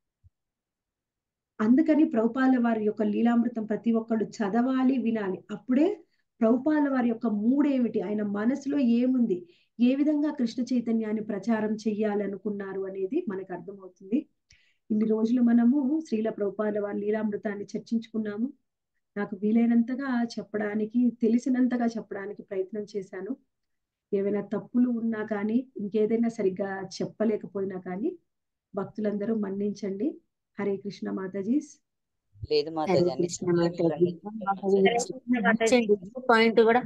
అందుకని ప్రభుపాల వారి యొక్క లీలామృతం ప్రతి ఒక్కళ్ళు చదవాలి వినాలి అప్పుడే ప్రభుపాల వారి యొక్క మూడేమిటి ఆయన మనసులో ఏముంది ఏ విధంగా కృష్ణ చైతన్యాన్ని ప్రచారం చెయ్యాలనుకున్నారు అనేది మనకు అర్థమవుతుంది ఇన్ని రోజులు మనము శ్రీల ప్రభుపాల వారి లీలామృతాన్ని చర్చించుకున్నాము నాకు వీలైనంతగా చెప్పడానికి తెలిసినంతగా చెప్పడానికి ప్రయత్నం చేశాను ఏవైనా తప్పులు ఉన్నా కానీ ఇంకేదైనా సరిగ్గా చెప్పలేకపోయినా కానీ భక్తులందరూ మన్నించండి హరే కృష్ణ మాతాజీ లేదు హరే మాతాజీ అన్ని కృష్ణ మాతాజీ చెప్పారు. పాయింట్ కూడా